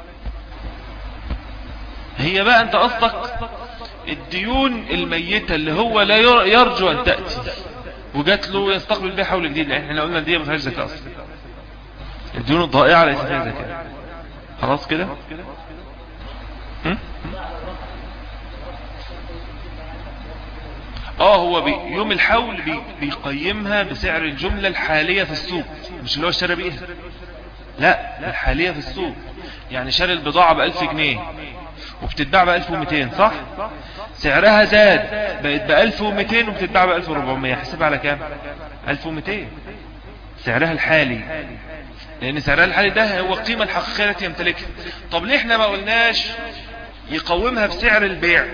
هي بقى انت قصدك الديون الميتة اللي هو لا يرجو ان تأتي وجات له يستقبل بها حول جديد لان احنا قلنا دي ما فيهاش زكاة اصلا الديون الضائعة ليس فيها زكاة خلاص كده اه هو بي يوم الحول بي بيقيمها بسعر الجملة الحالية في السوق مش اللي هو اشترى بيها لا الحالية في السوق يعني شاري البضاعة بألف جنيه وبتتباع بألف ومتين صح سعرها زاد بقت بألف ومتين وبتتباع بألف وربعمية حسب على كام ألف ومتين سعرها الحالي لأن سعرها الحالي ده هو القيمة الحقيقية التي يمتلكها طب ليه احنا ما قلناش يقومها بسعر البيع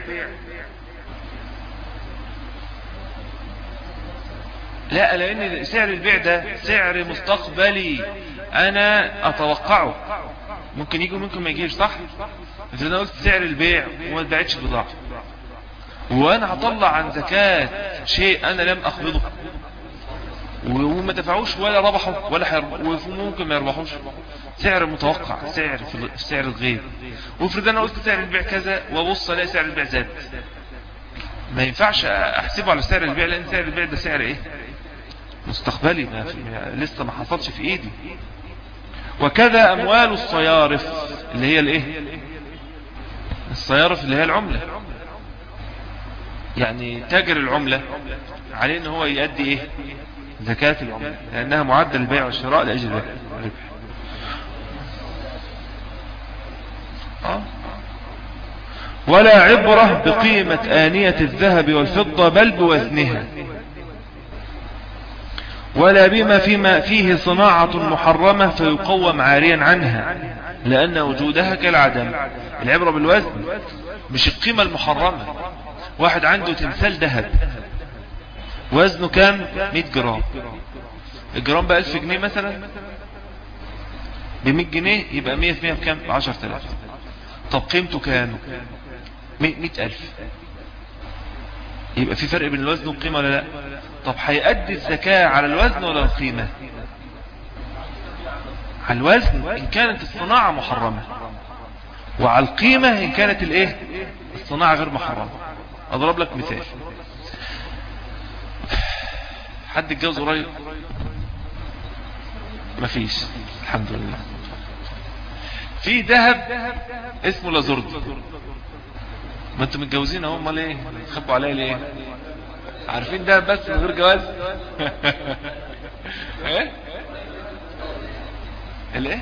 لا لان سعر البيع ده سعر مستقبلي انا اتوقعه ممكن يجي وممكن ما يجيش صح اذا انا قلت سعر البيع وما اتباعتش بضاعة وانا هطلع عن زكاة شيء انا لم اقبضه وما دفعوش ولا ربحوا ولا حيربحوا وممكن ما يربحوش سعر متوقع سعر في سعر الغيب وافرض انا قلت سعر البيع كذا وابص الاقي سعر البيع زاد ما ينفعش احسبه على سعر البيع لان سعر البيع ده سعر ايه مستقبلي ما في لسه ما حصلش في ايدي وكذا اموال الصيارف اللي هي الايه الصيارف اللي هي العملة يعني تاجر العملة عليه ان هو يؤدي ايه زكاة العملة لانها معدل البيع والشراء لاجل الربح آه. ولا عبرة بقيمة آنية الذهب والفضة بل بوزنها ولا بما فيما فيه صناعة محرمة فيقوم عاريا عنها لأن وجودها كالعدم العبرة بالوزن مش القيمة المحرمة واحد عنده تمثال ذهب وزنه كام 100 جرام الجرام ب 1000 جنيه مثلا ب 100 جنيه يبقى 100 في 100 بكام ب 10000 طب قيمته كام 100000 يبقى في فرق بين الوزن والقيمة ولا لا طب هيأدي الزكاة على الوزن ولا القيمة على الوزن إن كانت الصناعة محرمة وعلى القيمة إن كانت الايه الصناعة غير محرمة أضرب لك مثال حد اتجوز قريب مفيش الحمد لله في ذهب اسمه لازورد ما انتم متجوزين اهو امال ايه تخبوا عليا ليه عارفين ده بس من غير جواز ايه الايه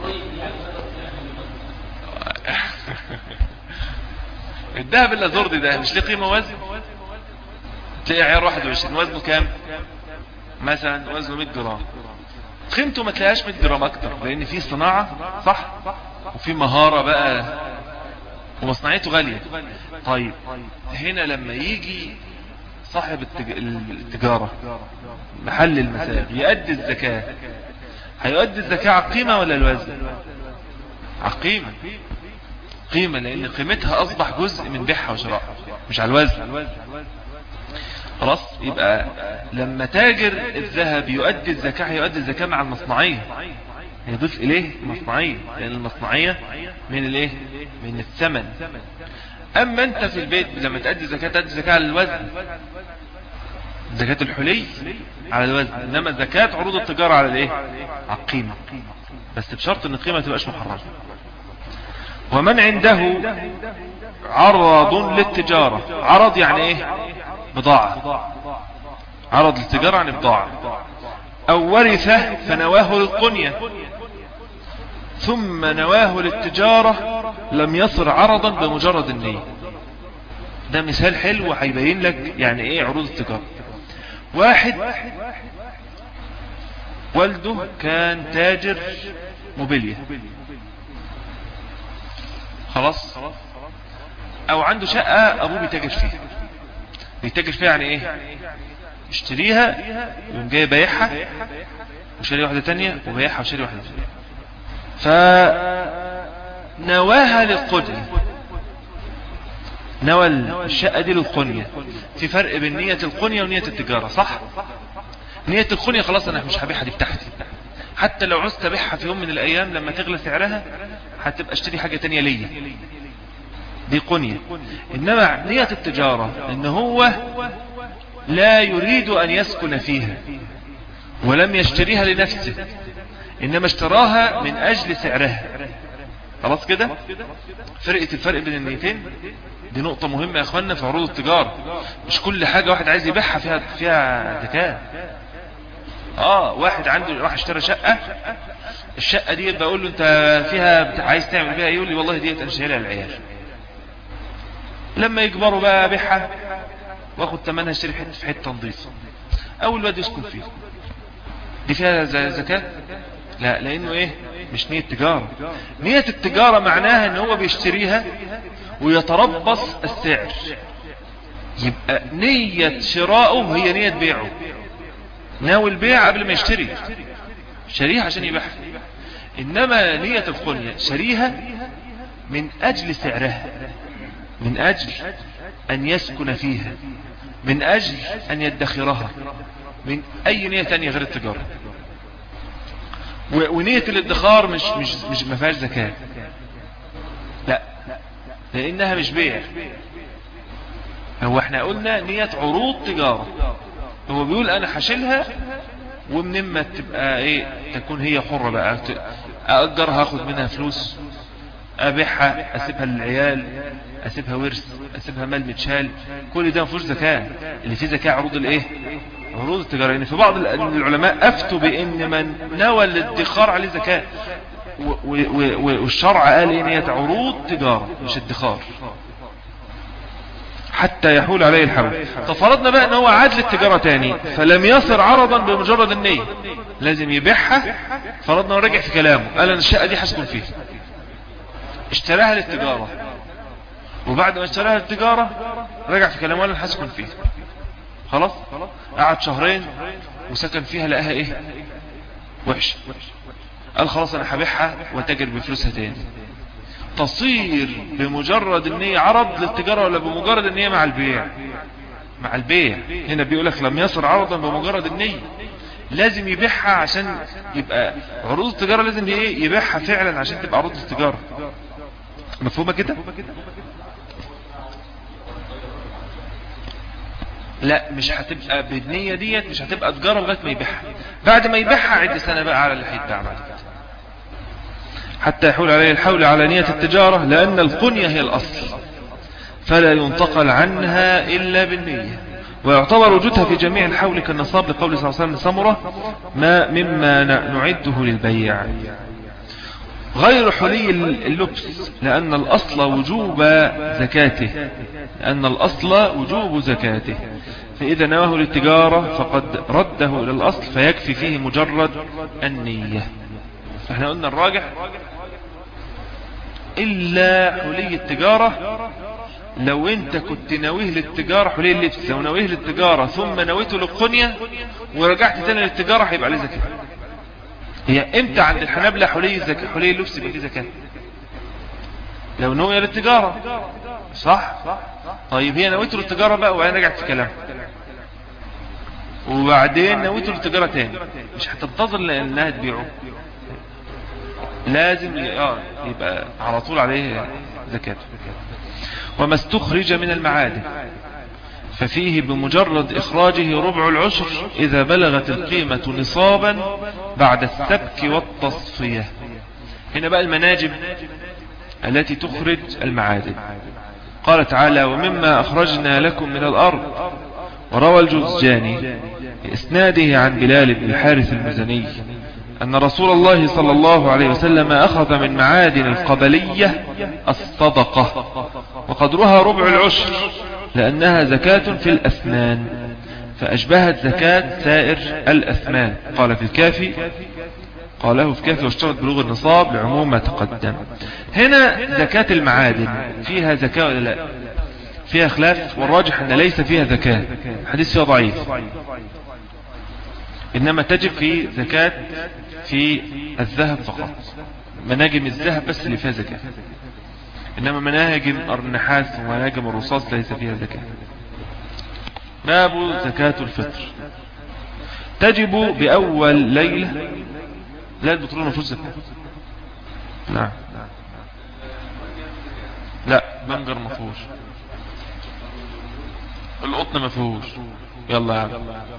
الذهب اللازوردي ده مش ليه قيمه وزن تلاقي عيار 21 وزنه كام مثلا وزنه 100 جرام قيمته ما تلاقيهاش 100 جرام اكتر لان في صناعه صح وفي مهاره بقى ومصنعيته غاليه طيب هنا لما يجي صاحب التجارة محل المساء يؤدي الزكاة هيؤدي الزكاة على القيمة ولا الوزن على القيمة قيمة لان قيمتها اصبح جزء من بيعها وشرائها مش على الوزن خلاص يبقى لما تاجر الذهب يؤدي الزكاة يؤدي الزكاة مع المصنعية يضيف اليه المصنعية لان المصنعية من الايه من الثمن اما انت في البيت لما تأدي زكاة تأدي زكاة على الوزن زكاة الحلي على الوزن انما زكاة عروض التجارة على الايه على القيمة بس بشرط ان القيمة تبقاش محرمة ومن عنده عرض للتجارة عرض يعني ايه بضاعة عرض للتجارة يعني بضاعة او ورثه فنواه للقنية ثم نواه للتجارة لم يصر عرضا بمجرد النية ده مثال حلو هيبين لك يعني ايه عروض التجارة واحد والده كان تاجر موبيليا خلاص او عنده شقة ابوه بيتاجر فيها بيتاجر فيها يعني ايه يشتريها يقوم جاي بايعها وشاري واحدة تانية وبايعها وشاري واحدة تانية فنواها للقدر نوى الشقة دي للقنية في فرق بين نية القنية ونية التجارة صح نية القنية خلاص انا مش هبيعها دي بتاعتي حتى لو عوزت ابيعها في يوم من الايام لما تغلى سعرها هتبقى اشتري حاجة تانية ليا دي قنية انما نية التجارة ان هو لا يريد ان يسكن فيها ولم يشتريها لنفسه انما اشتراها من اجل سعرها خلاص كده فرقة الفرق بين النيتين دي نقطة مهمة يا اخوانا في عروض التجارة مش كل حاجة واحد عايز يبيعها فيها فيها زكاة اه واحد عنده راح اشترى شقة الشقة دي بقول له انت فيها عايز تعمل بيها يقول لي والله ديت انا شايلها للعيال لما يكبروا بقى ابيعها واخد ثمنها اشتري حته في حته نظيفه اول واد يسكن فيه دي فيها زكاه لا لانه ايه مش نية تجارة نية التجارة معناها ان هو بيشتريها ويتربص السعر يبقى نية شراؤه هي نية بيعه ناوي البيع قبل ما يشتري شريها عشان يبيعها انما نية القنية شريها من اجل سعرها من اجل ان يسكن فيها من اجل ان يدخرها من اي نية تانية غير التجارة ونية الادخار مش مش مش ما فيهاش زكاة لا لانها مش بيع هو احنا قلنا نية عروض تجارة هو بيقول انا حشلها ومن ما تبقى ايه تكون هي حرة بقى اجرها اخد منها فلوس ابيعها اسيبها للعيال اسيبها ورث اسيبها مال متشال كل ده مفيش زكاة اللي فيه زكاة عروض الايه عروض التجارة يعني في بعض العلماء افتوا بان من نوى الادخار عليه زكاة والشرع قال ان هي عروض تجارة مش ادخار حتى يحول عليه الحول ففرضنا بقى ان هو عاد للتجارة تاني فلم يصر عرضا بمجرد النية لازم يبيعها فرضنا ورجع في كلامه قال انا الشقة دي حسكن فيها اشتراها للتجارة وبعد ما اشتراها للتجارة رجع في كلامه قال انا حسكن فيها خلاص قعد شهرين وسكن فيها لقاها ايه وحش قال خلاص انا هبيعها وتاجر بفلوسها تاني تصير بمجرد النية عرض للتجارة ولا بمجرد النية مع البيع مع البيع هنا بيقول لك لم يصر عرضا بمجرد النية لازم يبيعها عشان يبقى عروض التجارة لازم ايه يبيعها فعلا عشان تبقى عروض التجارة مفهومة كده لا مش هتبقى بالنية ديت مش هتبقى تجارة لغاية ما يبيعها بعد ما يبيعها عد سنة بقى على اللي هيتباع بعد كده حتى يحول عليه الحول على نية التجارة لأن القنية هي الأصل فلا ينتقل عنها إلا بالنية ويعتبر وجودها في جميع الحول كالنصاب لقول صلى الله عليه وسلم سمرة ما مما نعده للبيع غير حلي اللبس لأن الأصل وجوب زكاته لأن الأصل وجوب زكاته فإذا نواه للتجارة فقد رده إلى الأصل فيكفي فيه مجرد النية احنا قلنا الراجح إلا حلي التجارة لو انت كنت ناويه للتجارة حلي اللبس لو ناويه للتجارة ثم نويته للقنية ورجعت تاني للتجارة هيبقى عليه زكاة هي امتى عند الحنابلة حلي زكاة حلي اللبس يبقى فيه زكاة لو نوية للتجارة صح طيب هي نويته للتجارة بقى وبعدين رجعت في كلام وبعدين نويته للتجارة تاني مش هتنتظر لانها تبيعه لازم يبقى على طول عليه زكاة وما استخرج من المعادن ففيه بمجرد إخراجه ربع العشر إذا بلغت القيمة نصابا بعد السبك والتصفية هنا بقى المناجم التي تخرج المعادن قال تعالى ومما أخرجنا لكم من الأرض وروى الجزجاني بإسناده عن بلال بن الحارث المزني أن رسول الله صلى الله عليه وسلم أخذ من معادن القبلية الصدقة وقدرها ربع العشر لأنها زكاة في الأثمان فأشبهت زكاة سائر الأثمان قال في الكافي قاله في كافي واشترط بلوغ النصاب لعموم ما تقدم هنا زكاة المعادن فيها زكاة ولا لا فيها خلاف والراجح أن ليس فيها زكاة حديث فيها ضعيف إنما تجب في زكاة في الذهب فقط مناجم الذهب بس اللي فيها زكاة إنما مناجم النحاس ومناجم الرصاص ليس فيها زكاة باب زكاة الفطر تجب بأول ليلة لا البترول ما فيهوش زكاة نعم لا بنجر ما فيهوش القطن ما فيهوش يلا يا عم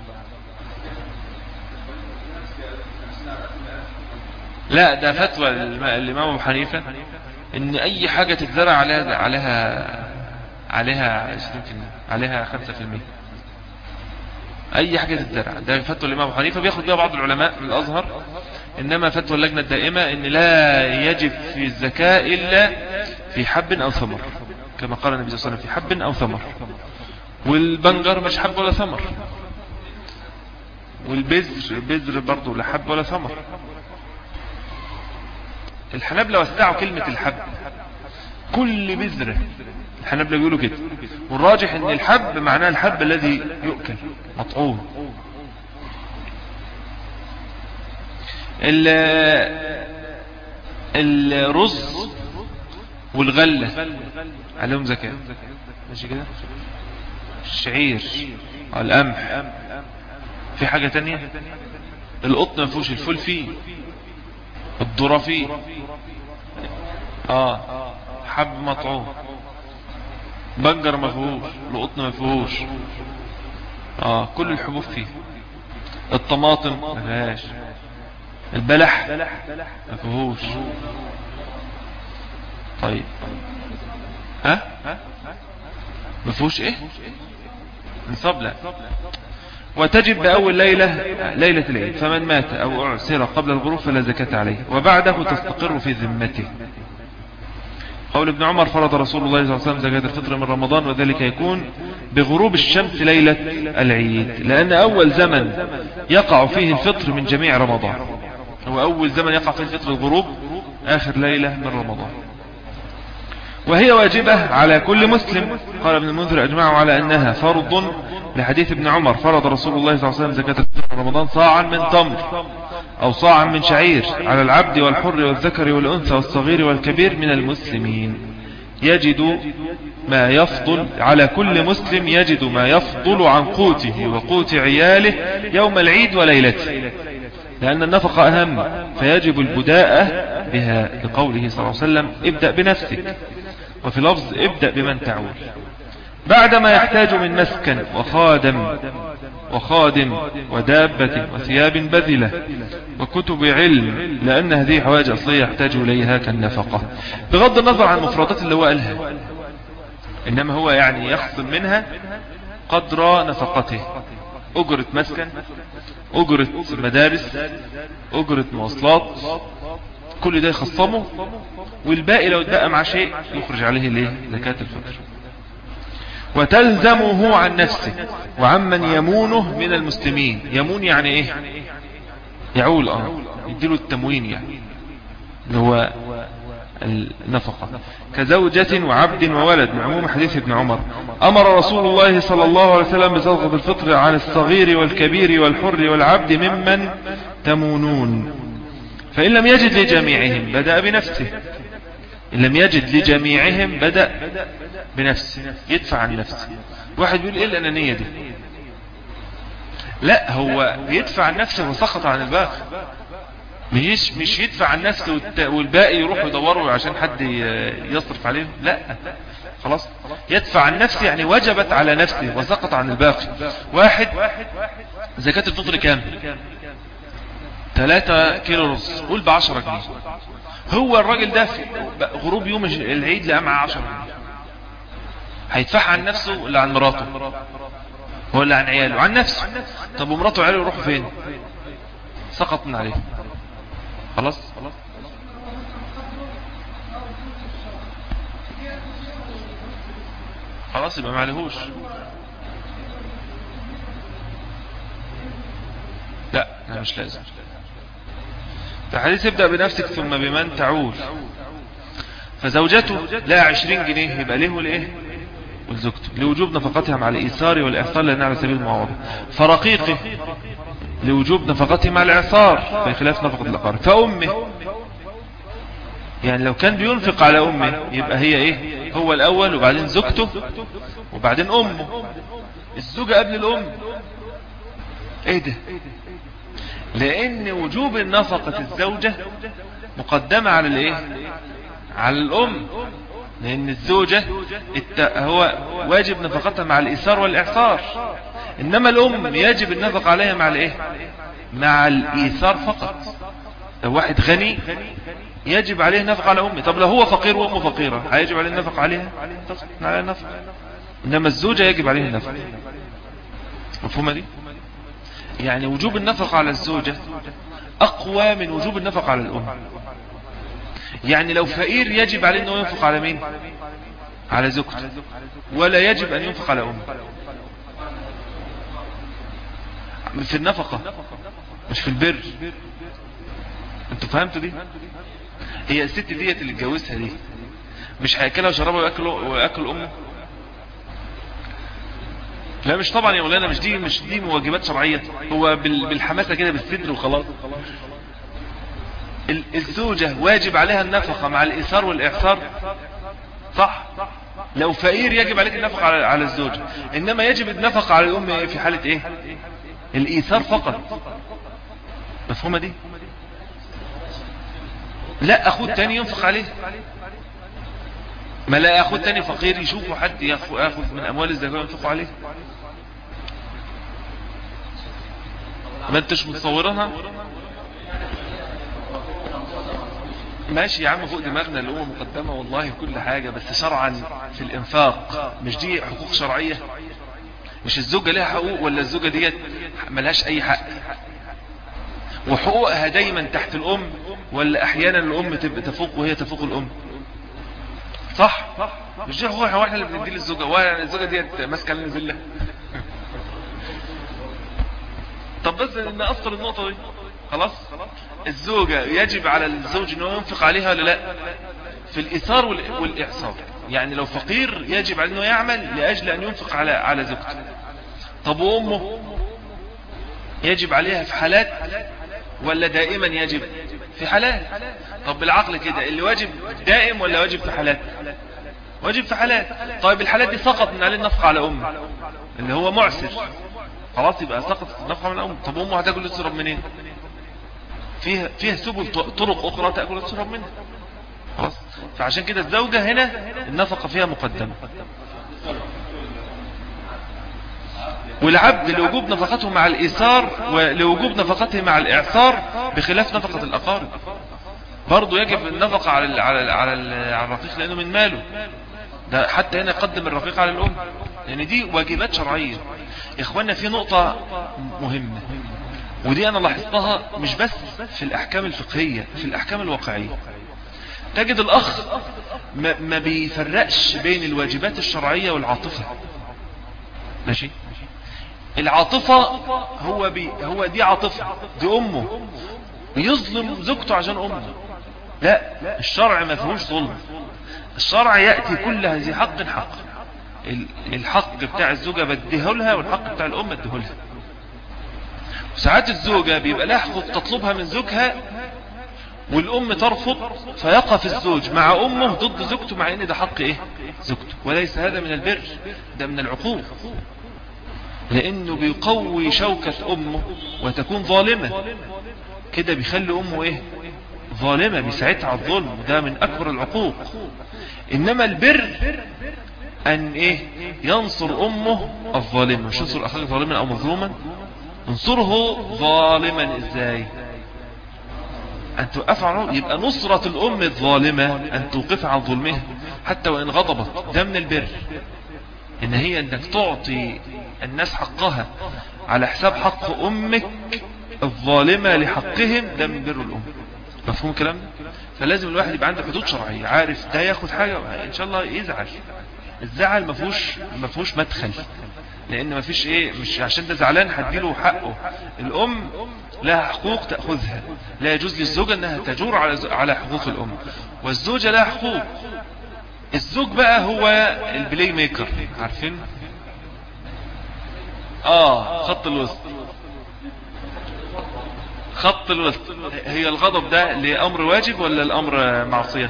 لا ده فتوى الإمام أبو حنيفة إن أي حاجة تتزرع عليها عليها عليها 20% عليها 5% أي حاجة تتزرع ده فتوى الإمام أبو حنيفة بياخد بها بعض العلماء من الأزهر إنما فتوى اللجنة الدائمة إن لا يجب في الزكاة إلا في حب أو ثمر كما قال النبي صلى الله عليه وسلم في حب أو ثمر والبنجر مش حب ولا ثمر والبذر بذر برضه لا حب ولا ثمر الحنابلة وسعوا كلمة الحب كل بذرة الحنابلة بيقولوا كده والراجح ان الحب معناه الحب الذي يؤكل مطعوم الرز والغلة عليهم زكاة ماشي كده الشعير القمح في حاجة تانية القطن ما فيهوش الفول فيه الذرة فيه اه حب مطعوم بنجر ما فيهوش القطن ما فيهوش اه كل الحبوب فيه الطماطم ما فيهاش البلح ما فيهوش طيب ها ما فيهوش ايه نصاب لا وتجب بأول ليلة ليلة العيد فمن مات أو أعسر قبل الغروب فلا زكاة عليه وبعده تستقر في ذمته قول ابن عمر فرض رسول الله صلى الله عليه وسلم زكاة الفطر من رمضان وذلك يكون بغروب الشمس ليلة العيد لأن أول زمن يقع فيه الفطر من جميع رمضان هو أول زمن يقع فيه الفطر الغروب آخر ليلة من رمضان وهي واجبة على كل مسلم قال ابن المنذر أجمعوا على أنها فرض لحديث ابن عمر فرض رسول الله صلى الله عليه وسلم زكاة الفطر رمضان صاعا من تمر أو صاعا من شعير على العبد والحر والذكر والأنثى والصغير والكبير من المسلمين يجد ما يفضل على كل مسلم يجد ما يفضل عن قوته وقوت عياله يوم العيد وليلته لأن النفقة أهم فيجب البداءة بها لقوله صلى الله عليه وسلم ابدأ بنفسك وفي لفظ ابدأ بمن تعول بعدما يحتاج من مسكن وخادم وخادم ودابة وثياب بذلة وكتب علم لأن هذه حواج أصلية يحتاج إليها كالنفقة بغض النظر عن المفردات اللي هو قالها إنما هو يعني يخصم منها قدر نفقته أجرة مسكن أجرة مدارس أجرة مواصلات كل ده يخصمه والباقي لو اتبقى مع شيء يخرج عليه ليه زكاة الفطر وتلزمه عن نفسه وعمن يمونه من المسلمين يمون يعني ايه يعول اه يديله التموين يعني اللي هو النفقة كزوجة وعبد وولد من عموم حديث ابن عمر أمر رسول الله صلى الله عليه وسلم بصدقة الفطر عن الصغير والكبير والحر والعبد ممن تمونون فإن لم يجد لجميعهم بدأ بنفسه إن لم يجد لجميعهم بدأ بنفسه يدفع عن نفسه واحد بيقول إيه الأنانية دي لا هو يدفع عن نفسه وسقط عن الباقي مش مش يدفع عن نفسه والباقي يروحوا يدوروا عشان حد يصرف عليهم لا خلاص يدفع عن نفسه يعني وجبت على نفسه وسقط عن الباقي واحد زكاة الفطر كام 3 كيلو رز قول ب 10 جنيه هو الراجل ده في غروب يوم العيد لقى معاه 10 جنيه هيدفعها عن نفسه ولا عن مراته هو اللي عن عياله عن نفسه طب ومراته وعياله يروحوا فين سقط من عليه خلاص خلاص يبقى ما عليهوش لا لا مش لازم فحديث ابدأ بنفسك ثم بمن تعول فزوجته لا عشرين جنيه يبقى ليه وليه ولزوجته لوجوب نفقتها مع الإيثار والإحصار لأنها على سبيل المعوضة فرقيقه لوجوب نفقته مع الإعصار في خلاف نفقة الأقارب فأمه يعني لو كان بينفق على أمه يبقى هي إيه هو الأول وبعدين زوجته وبعدين أمه الزوجة قبل الأم إيه ده لأن وجوب النفقة الزوجة مقدمة على الإيه على الأم لأن الزوجة هو واجب نفقتها مع الإيثار والإعصار إنما الأم يجب النفق عليها مع الإيه مع الإيثار فقط لو واحد غني يجب عليه نفق على أمه طب لو هو فقير وأمه فقيرة هيجب عليه النفق عليها على النفق إنما الزوجة يجب عليه النفق مفهومة دي يعني وجوب النفق على الزوجة أقوى من وجوب النفق على الأم يعني لو فقير يجب عليه أنه ينفق على مين على زوجته ولا يجب أن ينفق على أمه في النفقة مش في البر انتوا فهمتوا دي هي الست ديت اللي اتجوزها دي مش هياكلها وشربها وياكل وياكل امه لا مش طبعا يا مولانا مش دي مش دي مواجبات شرعيه هو بالحماسه كده بالصدر وخلاص الزوجه واجب عليها النفقه مع الايثار والاعصار صح لو فقير يجب عليك النفقه على على الزوجه انما يجب النفقه على الام في حاله ايه الايثار فقط مفهومه دي لا اخوه تاني ينفق عليه ما لا اخوه تاني فقير يشوفوا حد ياخذ من اموال الزكاه وينفقوا عليه ما انتش متصورها ماشي يا عم فوق دماغنا الأمة مقدمة والله كل حاجة بس شرعا في الإنفاق مش دي حقوق شرعية مش الزوجة لها حقوق ولا الزوجة ديت ملهاش أي حق وحقوقها دايما تحت الأم ولا أحيانا الأم تبقى تفوق وهي تفوق الأم صح مش دي حقوقها واحنا اللي بندي للزوجة ولا الزوجة ديت ماسكة لنا زلة طب بس نأثر النقطة دي خلاص الزوجة يجب على الزوج انه ينفق عليها ولا لا في الإثار والإعصار يعني لو فقير يجب على انه يعمل لأجل أن ينفق على على زوجته طب وأمه يجب عليها في حالات ولا دائما يجب في حالات طب بالعقل كده اللي واجب دائم ولا واجب في حالات واجب في حالات طيب الحالات دي سقط من عليه النفقة على أمه اللي هو معسر خلاص يبقى سقطت النفقة من أمه طب أمه هتاكل تشرب منين فيها فيها سبل طرق أخرى تأكل وتشرب منها خلاص فعشان كده الزوجة هنا النفقة فيها مقدمة والعبد لوجوب نفقته مع الإيثار ولوجوب نفقته مع الإعثار بخلاف نفقة الأقارب برضه يجب النفقة على ال على ال على, ال على الرقيق لأنه من ماله ده حتى هنا يقدم الرقيق على الأم لأن يعني دي واجبات شرعية إخواننا في نقطة مهمة ودي أنا لاحظتها مش بس في الأحكام الفقهية في الأحكام الواقعية تجد الأخ ما, ما بيفرقش بين الواجبات الشرعية والعاطفة ماشي العاطفة هو بي هو دي عاطفة دي أمه بيظلم زوجته عشان أمه لا الشرع ما فيهوش ظلم الشرع يأتي كل هذه حق حق الحق بتاع الزوجة بديه لها والحق بتاع الأم بديه لها ساعات الزوجة بيبقى لها حقوق تطلبها من زوجها والأم ترفض فيقف الزوج مع أمه ضد زوجته مع أن ده حق إيه زوجته وليس هذا من البر ده من العقوق لأنه بيقوي شوكة أمه وتكون ظالمة كده بيخلي أمه إيه ظالمة بيساعدها على الظلم وده من أكبر العقوق إنما البر أن إيه ينصر أمه الظالمة مش ينصر أخاك ظالما أو مظلوما انصره ظالما إزاي أن توقف عنه يبقى نصرة الأم الظالمة أن توقف عن ظلمها حتى وإن غضبت ده من البر إن هي أنك تعطي الناس حقها على حساب حق أمك الظالمة لحقهم ده من بر الأم مفهوم كلام فلازم الواحد يبقى عنده حدود شرعية عارف ده ياخد حاجة إن شاء الله يزعل الزعل مفهوش مفهوش مدخل لان مفيش ايه مش عشان ده زعلان هديله حقه الام لها حقوق تأخذها لا يجوز للزوجة انها تجور على على حقوق الام والزوجة لها حقوق الزوج بقى هو البلاي ميكر عارفين اه خط الوسط خط الوسط هي الغضب ده لأمر واجب ولا الأمر معصية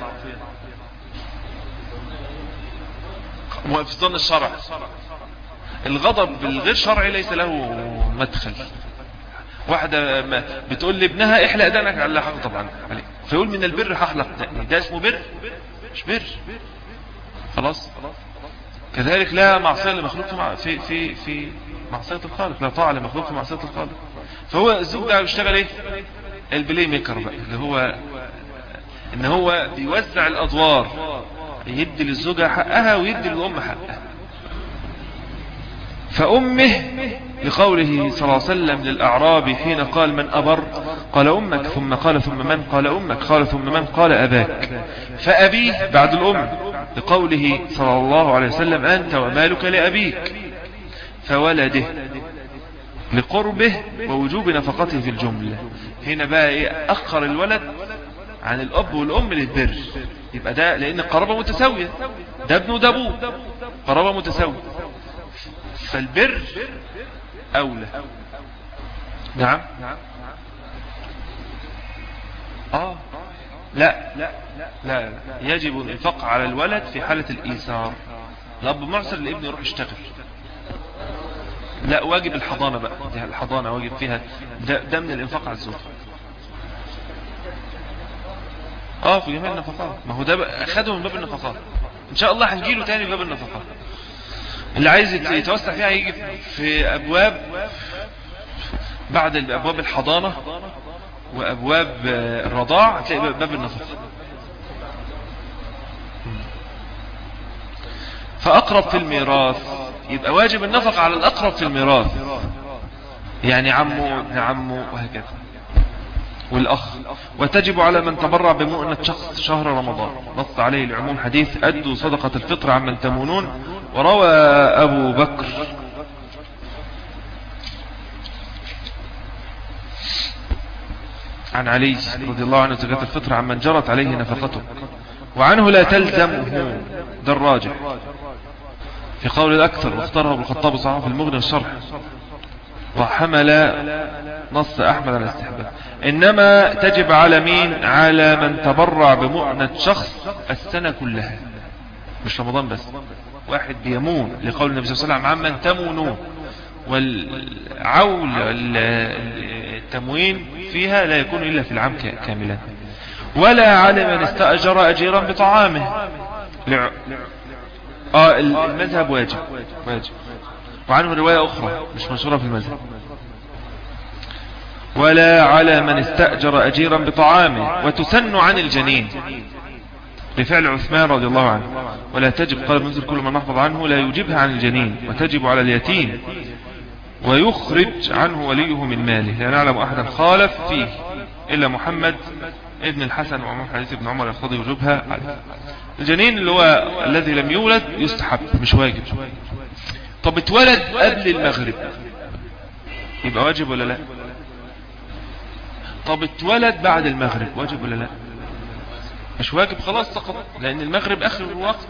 في ظن الشرع الغضب الغير شرعي ليس له مدخل واحدة بتقول لابنها احلق دانك على حق طبعا عليه فيقول من البر هحلق داني ده اسمه بر مش بر خلاص كذلك لا معصية لمخلوق في في في معصية الخالق لا طاعة لمخلوق في معصية الخالق فهو الزوج ده بيشتغل ايه البلاي ميكر بقى اللي هو ان هو بيوزع الادوار يدي للزوجة حقها ويدي للام حقها فأمه لقوله صلى الله عليه وسلم للأعراب حين قال من أبر قال أمك ثم قال ثم من قال أمك قال ثم من قال أباك فأبيه بعد الأم لقوله صلى الله عليه وسلم أنت ومالك لأبيك فولده لقربه ووجوب نفقته في الجملة هنا بقى إيه أخر الولد عن الأب والأم للبر يبقى ده لأن القرابة متساوية ده ابنه ده أبوه قرابة متساوية فالبر أولى نعم آه لا لا لا يجب الإنفاق على الولد في حالة الإيثار الأب معسر الابن يروح يشتغل لا واجب الحضانة بقى دي الحضانة واجب فيها ده, ده من الإنفاق على الزوج اه في جميع النفقات ما هو ده أخده من باب النفقات إن شاء الله هنجيله تاني باب النفقات اللي عايز يتوسع فيها يجي في أبواب بعد أبواب الحضانة وأبواب الرضاع هتلاقي باب النفقة فأقرب في الميراث يبقى واجب النفقة على الأقرب في الميراث يعني عمه ابن عمه وهكذا والأخ وتجب على من تبرع بمؤنة شخص شهر رمضان نص عليه العموم حديث أدوا صدقة الفطر عمن تمونون وروى أبو بكر عن علي رضي الله عنه زكاة الفطر عمن جرت عليه نفقته وعنه لا تلزمه دراجة في قول الأكثر واختاره ابن الخطاب صحيح في المغني الشرح وحمل نص أحمد على الاستحباب إنما تجب على مين على من تبرع بمؤنة شخص السنة كلها مش رمضان بس واحد بيمون لقول النبي صلى الله عليه وسلم عمن تمونون والعول التموين فيها لا يكون إلا في العام كاملا ولا على من استأجر أجيرا بطعامه آه المذهب واجب واجب وعنه رواية أخرى مش مشهورة في المذهب ولا على من استأجر أجيرا بطعامه وتسن عن الجنين بفعل عثمان رضي الله عنه ولا تجب قال منذر كل من نحفظ عنه لا يجبها عن الجنين وتجب على اليتيم ويخرج عنه وليه من ماله لا نعلم أحدا خالف فيه إلا محمد ابن الحسن وعمر حديث ابن عمر يقتضي وجوبها عليه الجنين اللي هو الذي لم يولد يستحب مش واجب طب اتولد قبل المغرب يبقى واجب ولا لا طب اتولد بعد المغرب واجب ولا لا مش واجب خلاص سقط لان المغرب اخر الوقت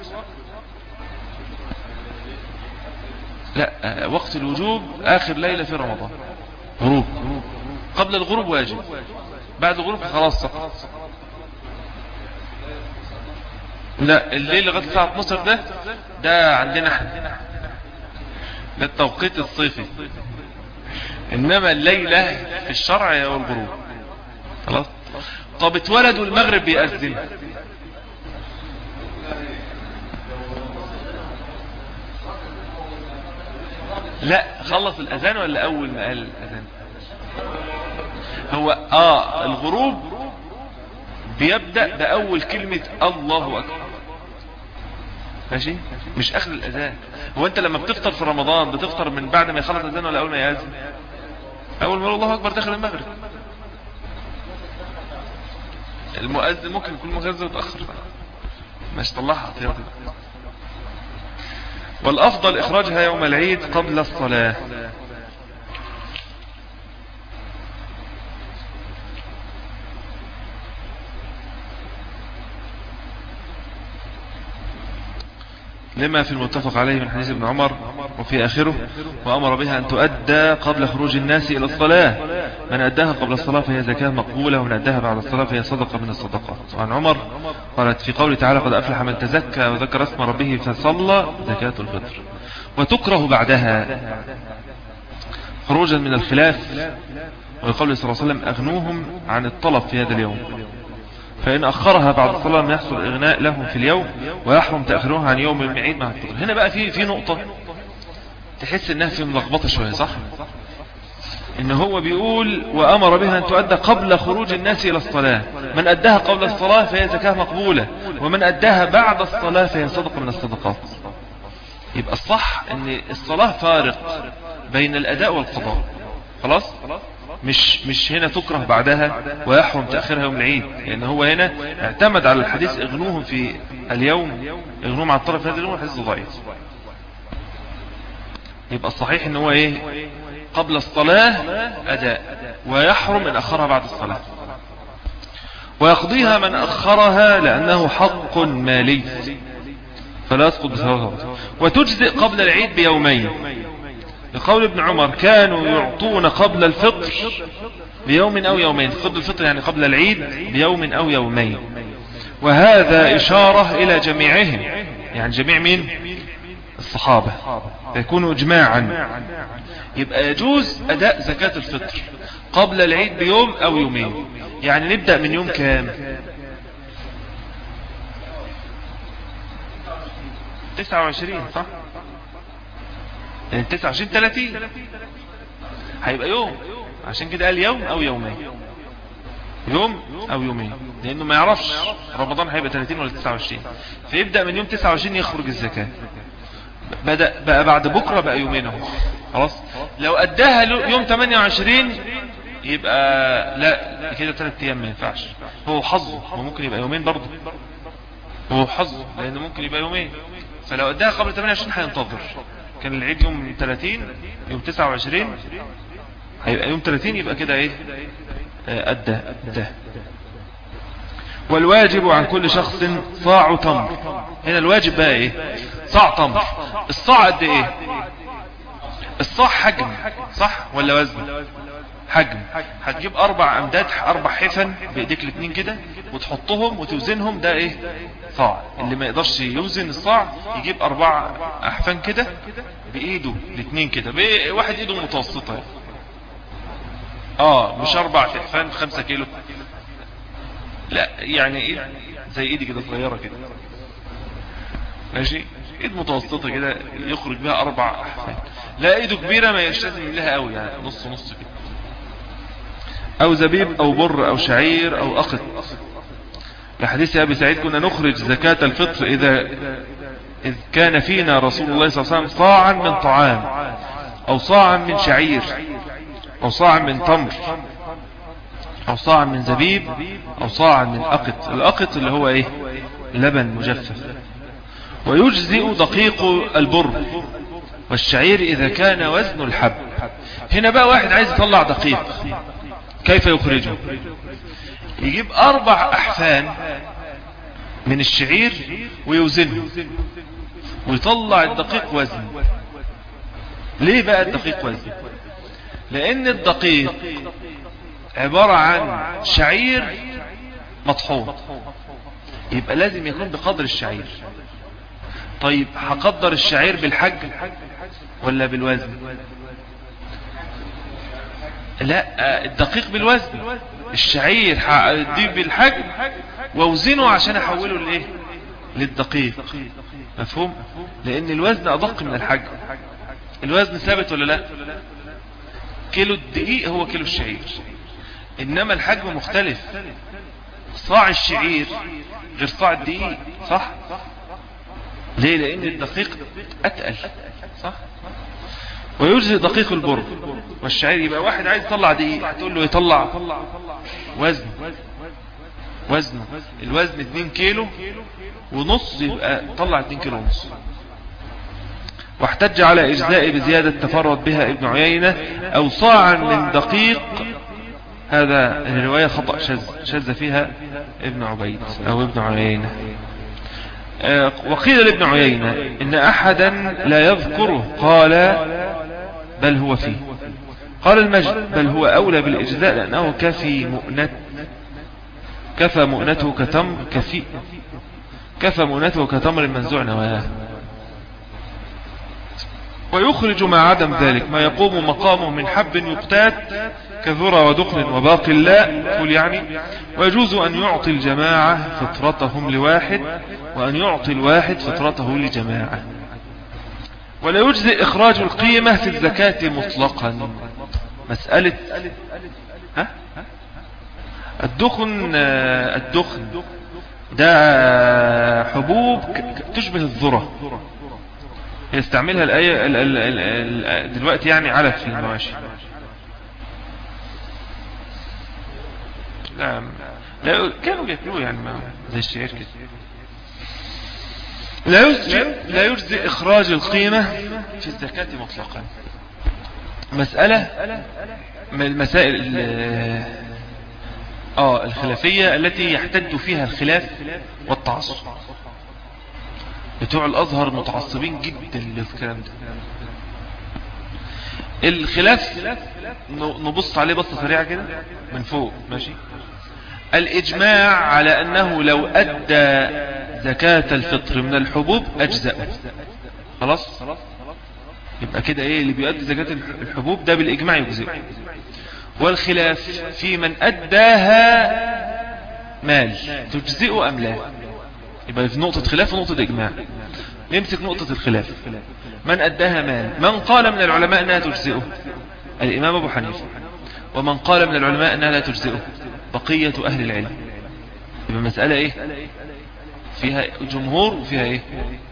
لا وقت الوجوب اخر ليلة في رمضان غروب قبل الغروب واجب بعد الغروب خلاص سقط لا الليل لغاية الساعة 12 ده ده عندنا احنا ده التوقيت الصيفي انما الليلة في الشرع هو الغروب خلاص طب اتولدوا المغرب بيأذن لا خلص الاذان ولا اول ما قال الاذان هو اه الغروب بيبدأ بأول كلمة الله أكبر ماشي مش اخر الاذان هو انت لما بتفطر في رمضان بتفطر من بعد ما يخلص الاذان ولا اول ما يأذن اول ما الله اكبر داخل المغرب المؤذن ممكن يكون مغزى وتأخر مش طلعها احتياطي والأفضل إخراجها يوم العيد قبل الصلاة لما في المتفق عليه من حديث ابن عمر وفي آخره وأمر بها أن تؤدى قبل خروج الناس إلى الصلاة من أداها قبل الصلاة فهي زكاة مقبولة ومن أداها بعد الصلاة فهي صدقة من الصدقات وعن عمر قالت في قوله تعالى قد أفلح من تزكى وذكر اسم ربه فصلى زكاة الفطر وتكره بعدها خروجا من الخلاف ويقول صلى الله عليه وسلم أغنوهم عن الطلب في هذا اليوم فإن أخرها بعد الصلاة لم يحصل إغناء لهم في اليوم ويحرم تأخيرها عن يوم المعيد مع الفطر هنا بقى في في نقطة تحس إنها في ملخبطة شوية صح إن هو بيقول وأمر بها أن تؤدى قبل خروج الناس إلى الصلاة من أداها قبل الصلاة فهي زكاة مقبولة ومن أداها بعد الصلاة فهي صدقة من الصدقات يبقى الصح أن الصلاة فارق بين الأداء والقضاء خلاص مش مش هنا تكره بعدها ويحرم تأخيرها يوم العيد لأن هو هنا اعتمد على الحديث اغنوهم في اليوم اغنوهم على الطرف هذا اليوم الحديث ضعيف يبقى الصحيح ان هو ايه قبل الصلاة أداء ويحرم ان أخرها بعد الصلاة ويقضيها من أخرها لأنه حق مالي فلا يسقط بسببها وتجزئ قبل العيد بيومين لقول ابن عمر كانوا يعطون قبل الفطر بيوم أو يومين قبل الفطر يعني قبل العيد بيوم أو يومين وهذا إشارة إلى جميعهم يعني جميع مين الصحابة يكونوا إجماعا يبقى يجوز أداء زكاة الفطر قبل العيد بيوم أو يومين يعني نبدأ من يوم كام تسعة وعشرين صح يعني 29 30 هيبقى يوم عشان كده قال يوم او يومين يوم او يومين لانه ما يعرفش رمضان هيبقى 30 ولا 29 فيبدأ من يوم 29 يخرج الزكاة بدأ بقى بعد بكرة بقى يومين اهو خلاص لو اداها يوم 28 يبقى لا كده ثلاث ايام ما ينفعش هو حظه هو ممكن يبقى يومين برضه هو حظه لانه ممكن يبقى يومين فلو اداها قبل 28 هينتظر كان العيد يوم 30 يوم 29 هيبقى يوم 30 يبقى كده ايه آه، ادى ادى والواجب عن كل شخص صاع تمر هنا الواجب بقى ايه صاع تمر الصاع قد ايه الصاع حجم صح ولا وزن حجم هتجيب اربع امداد اربع حفن بايديك الاثنين كده وتحطهم وتوزنهم ده ايه صاع اللي ما يقدرش يوزن الصاع يجيب اربع احفان كده بايده الاثنين كده واحد ايده متوسطة اه مش اربع احفان خمسة كيلو لا يعني ايه زي ايدي كده صغيرة كده ماشي ايد متوسطة كده يخرج بها اربع احفان لا ايده كبيرة ما يشتزم لها قوي يعني نص نص كده او زبيب او بر او شعير او اقط لحديث ابي سعيد كنا نخرج زكاة الفطر اذا اذ كان فينا رسول الله صلى الله عليه وسلم صاعا من طعام او صاعا من شعير او صاعا من تمر او صاعا من زبيب او صاعا من اقط الاقط اللي هو ايه لبن مجفف ويجزئ دقيق البر والشعير اذا كان وزن الحب هنا بقى واحد عايز يطلع دقيق كيف يخرجه يجيب اربع احفان من الشعير ويوزنه ويطلع الدقيق وزن ليه بقى الدقيق وزن لان الدقيق عبارة عن شعير مطحون يبقى لازم يكون بقدر الشعير طيب هقدر الشعير بالحج ولا بالوزن لا الدقيق بالوزن الشعير دي بالحجم واوزنه عشان احوله لايه للدقيق مفهوم لان الوزن ادق من الحجم الوزن ثابت ولا لا كيلو الدقيق هو كيلو الشعير انما الحجم مختلف صاع الشعير غير صاع الدقيق صح ليه لان الدقيق اتقل صح ويجزي دقيق البر والشعير يبقى واحد عايز يطلع دقيق هتقول له يطلع وزن وزنه الوزن 2 كيلو ونص يبقى طلع 2 كيلو ونص واحتج على إجزاء بزيادة تفرد بها ابن عيينة أو صاعا من دقيق هذا الرواية خطأ شذ, شذ فيها ابن عبيد أو ابن عيينة آه، وقيل لابن عيينة إن أحدا لا يذكره قال بل هو فيه قال المجد بل هو أولى بالإجزاء لأنه كفي مؤنت كفى مؤنته كتمر كفي كفى مؤنته كتمر منزوع نواه ويخرج مع عدم ذلك ما يقوم مقامه من حب يقتات كذرة ودخل وباقي لا قل يعني ويجوز أن يعطي الجماعة فطرتهم لواحد وأن يعطي الواحد فطرته لجماعة ولا يجزي إخراج القيمة في الزكاة مطلقا مسألة ها؟ الدخن الدخن ده حبوب تشبه الذرة يستعملها الآية دلوقتي يعني علف في المواشي لا لا كانوا بياكلوه يعني ما زي الشعير كده لا يجزي لا يجزي إخراج القيمة في الزكاة مطلقا مسألة من المسائل اه الخلافية التي يحتد فيها الخلاف والتعصب بتوع الأزهر متعصبين جدا للكلام ده الخلاف نبص عليه بصة سريعة كده من فوق ماشي الإجماع على أنه لو أدى زكاة الفطر من الحبوب أجزاء خلاص يبقى كده ايه اللي بيؤدي زكاة الحبوب ده بالإجماع يجزئ والخلاف في من أداها مال تجزئ أم لا يبقى في نقطة خلاف ونقطة إجماع نمسك نقطة الخلاف من أداها مال من قال من العلماء أنها تجزئه الإمام أبو حنيفة ومن قال من العلماء أنها لا تجزئه بقية أهل العلم يبقى المسألة إيه فيها جمهور وفيها إيه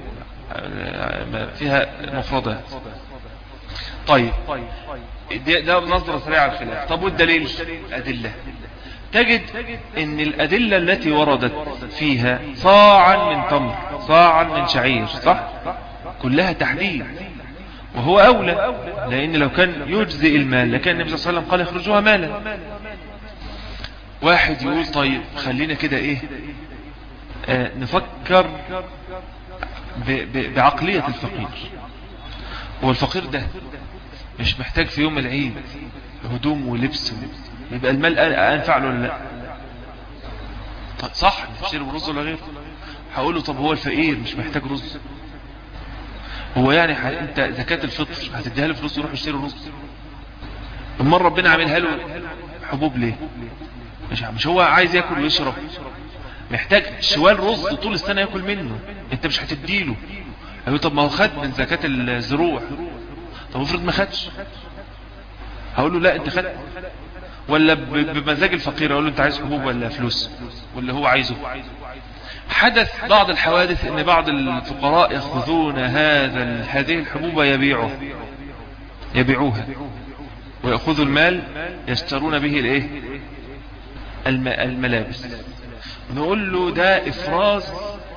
فيها مفردات طيب ده نظرة سريعة على الخلاف طب والدليل أدلة تجد ان الأدلة التي وردت فيها صاعا من تمر صاعا من شعير صح كلها تحديد وهو أولى لأن لو كان يجزئ المال لكان النبي صلى الله عليه وسلم قال يخرجوها مالا واحد يقول طيب خلينا كده ايه آه نفكر ب ب بعقلية الفقير هو الفقير ده مش محتاج في يوم العيد هدوم ولبس يبقى المال أنفع له ولا لا طيب صح نشتري رز ولا غيره هقول له طب هو الفقير مش محتاج رز هو يعني ح... انت زكاة الفطر هتديها له فلوس يروح يشتري رز المرة ربنا عاملها له حبوب ليه مش مش هو عايز ياكل ويشرب محتاج شوال رز طول السنة ياكل منه انت مش هتديله هيقول طب ما هو خد من زكاة الزروع طب افرض ما خدش هقول له لا انت خد ولا بمزاج الفقير اقول له انت عايز حبوب ولا فلوس ولا هو عايزه حدث بعض الحوادث ان بعض الفقراء يأخذون هذا هذه الحبوب ويبيعوها يبيعوها ويأخذوا المال يشترون به الايه الملابس نقول له ده افراز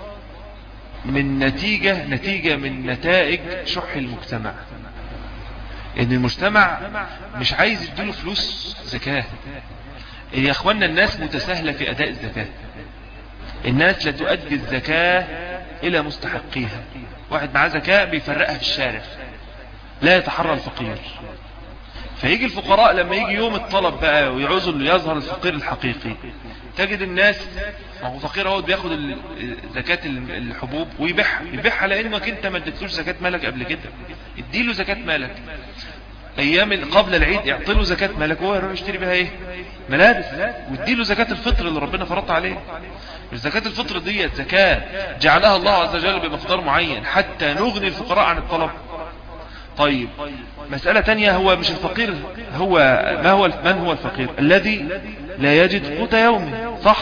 من نتيجة نتيجة من نتائج شح المجتمع ان المجتمع مش عايز يديله فلوس زكاة يا اخوانا الناس متساهلة في اداء الزكاة الناس لا تؤدي الزكاة الى مستحقيها واحد معاه زكاة بيفرقها في الشارع لا يتحرى الفقير فيجي الفقراء لما يجي يوم الطلب بقى ويعوزوا اللي يظهر الفقير الحقيقي تجد الناس ما هو فقير اهو بياخد زكاة الحبوب ويبيعها يبيعها لانك انت ما اديتلوش زكاة مالك قبل كده اديله زكاة مالك ايام قبل العيد اعطله زكاة مالك وهو يروح يشتري بها ايه ملابس واديله زكاة الفطر اللي ربنا فرض عليه زكاة الفطر دي زكاة جعلها الله عز وجل بمقدار معين حتى نغني الفقراء عن الطلب طيب مسألة تانية هو مش الفقير هو ما هو من هو الفقير الذي لا يجد قوت يومه صح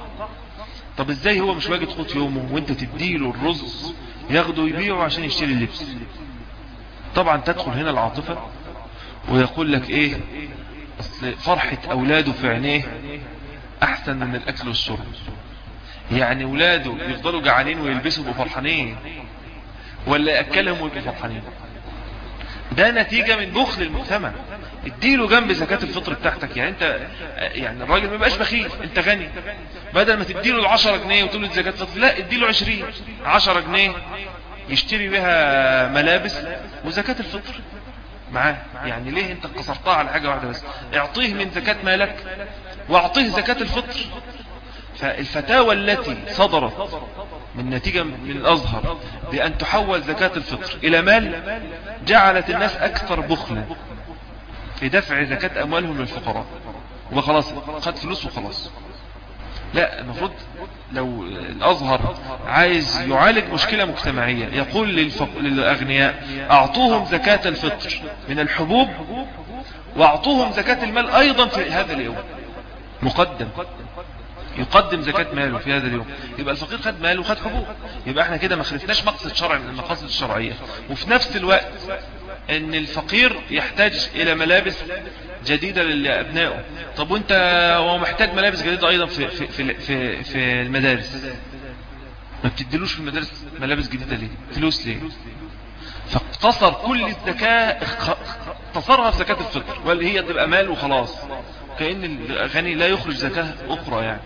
طب ازاي هو مش واجد قوت يومه وانت تديله الرز ياخده يبيعه عشان يشتري اللبس طبعا تدخل هنا العاطفة ويقول لك ايه اصل فرحة اولاده في عينيه احسن من الاكل والشرب يعني اولاده يفضلوا جعانين ويلبسوا بفرحانين ولا يأكلهم ويبقوا فرحانين ده نتيجة من بخل المجتمع اديله جنب زكاة الفطر بتاعتك يعني انت يعني الراجل ما يبقاش بخيل انت غني بدل ما تديله العشرة جنيه وتقول له زكاة الفطر لا اديله عشرين عشرة جنيه يشتري بها ملابس وزكاة الفطر معاه يعني ليه انت قصرتها على حاجة واحدة بس اعطيه من زكاة مالك واعطيه زكاة الفطر فالفتاوى التي صدرت من نتيجة من الأزهر بأن تحول زكاة الفطر إلى مال جعلت الناس أكثر بخلا في دفع زكاة أموالهم للفقراء وخلاص خد فلوس وخلاص لا المفروض لو الأزهر عايز يعالج مشكلة مجتمعية يقول للفق... للأغنياء أعطوهم زكاة الفطر من الحبوب وأعطوهم زكاة المال أيضا في هذا اليوم مقدم يقدم زكاة ماله في هذا اليوم يبقى الفقير خد ماله وخد حبوب يبقى احنا كده ما خلفناش مقصد شرعي من المقاصد الشرعية وفي نفس الوقت ان الفقير يحتاج الى ملابس جديدة لأبنائه طب وانت هو محتاج ملابس جديدة ايضا في, في, في, في, في المدارس ما بتدلوش في المدارس ملابس جديدة ليه فلوس ليه فاقتصر كل الزكاة اقتصرها في زكاة الفطر واللي هي تبقى مال وخلاص كأن الغني لا يخرج زكاة أخرى يعني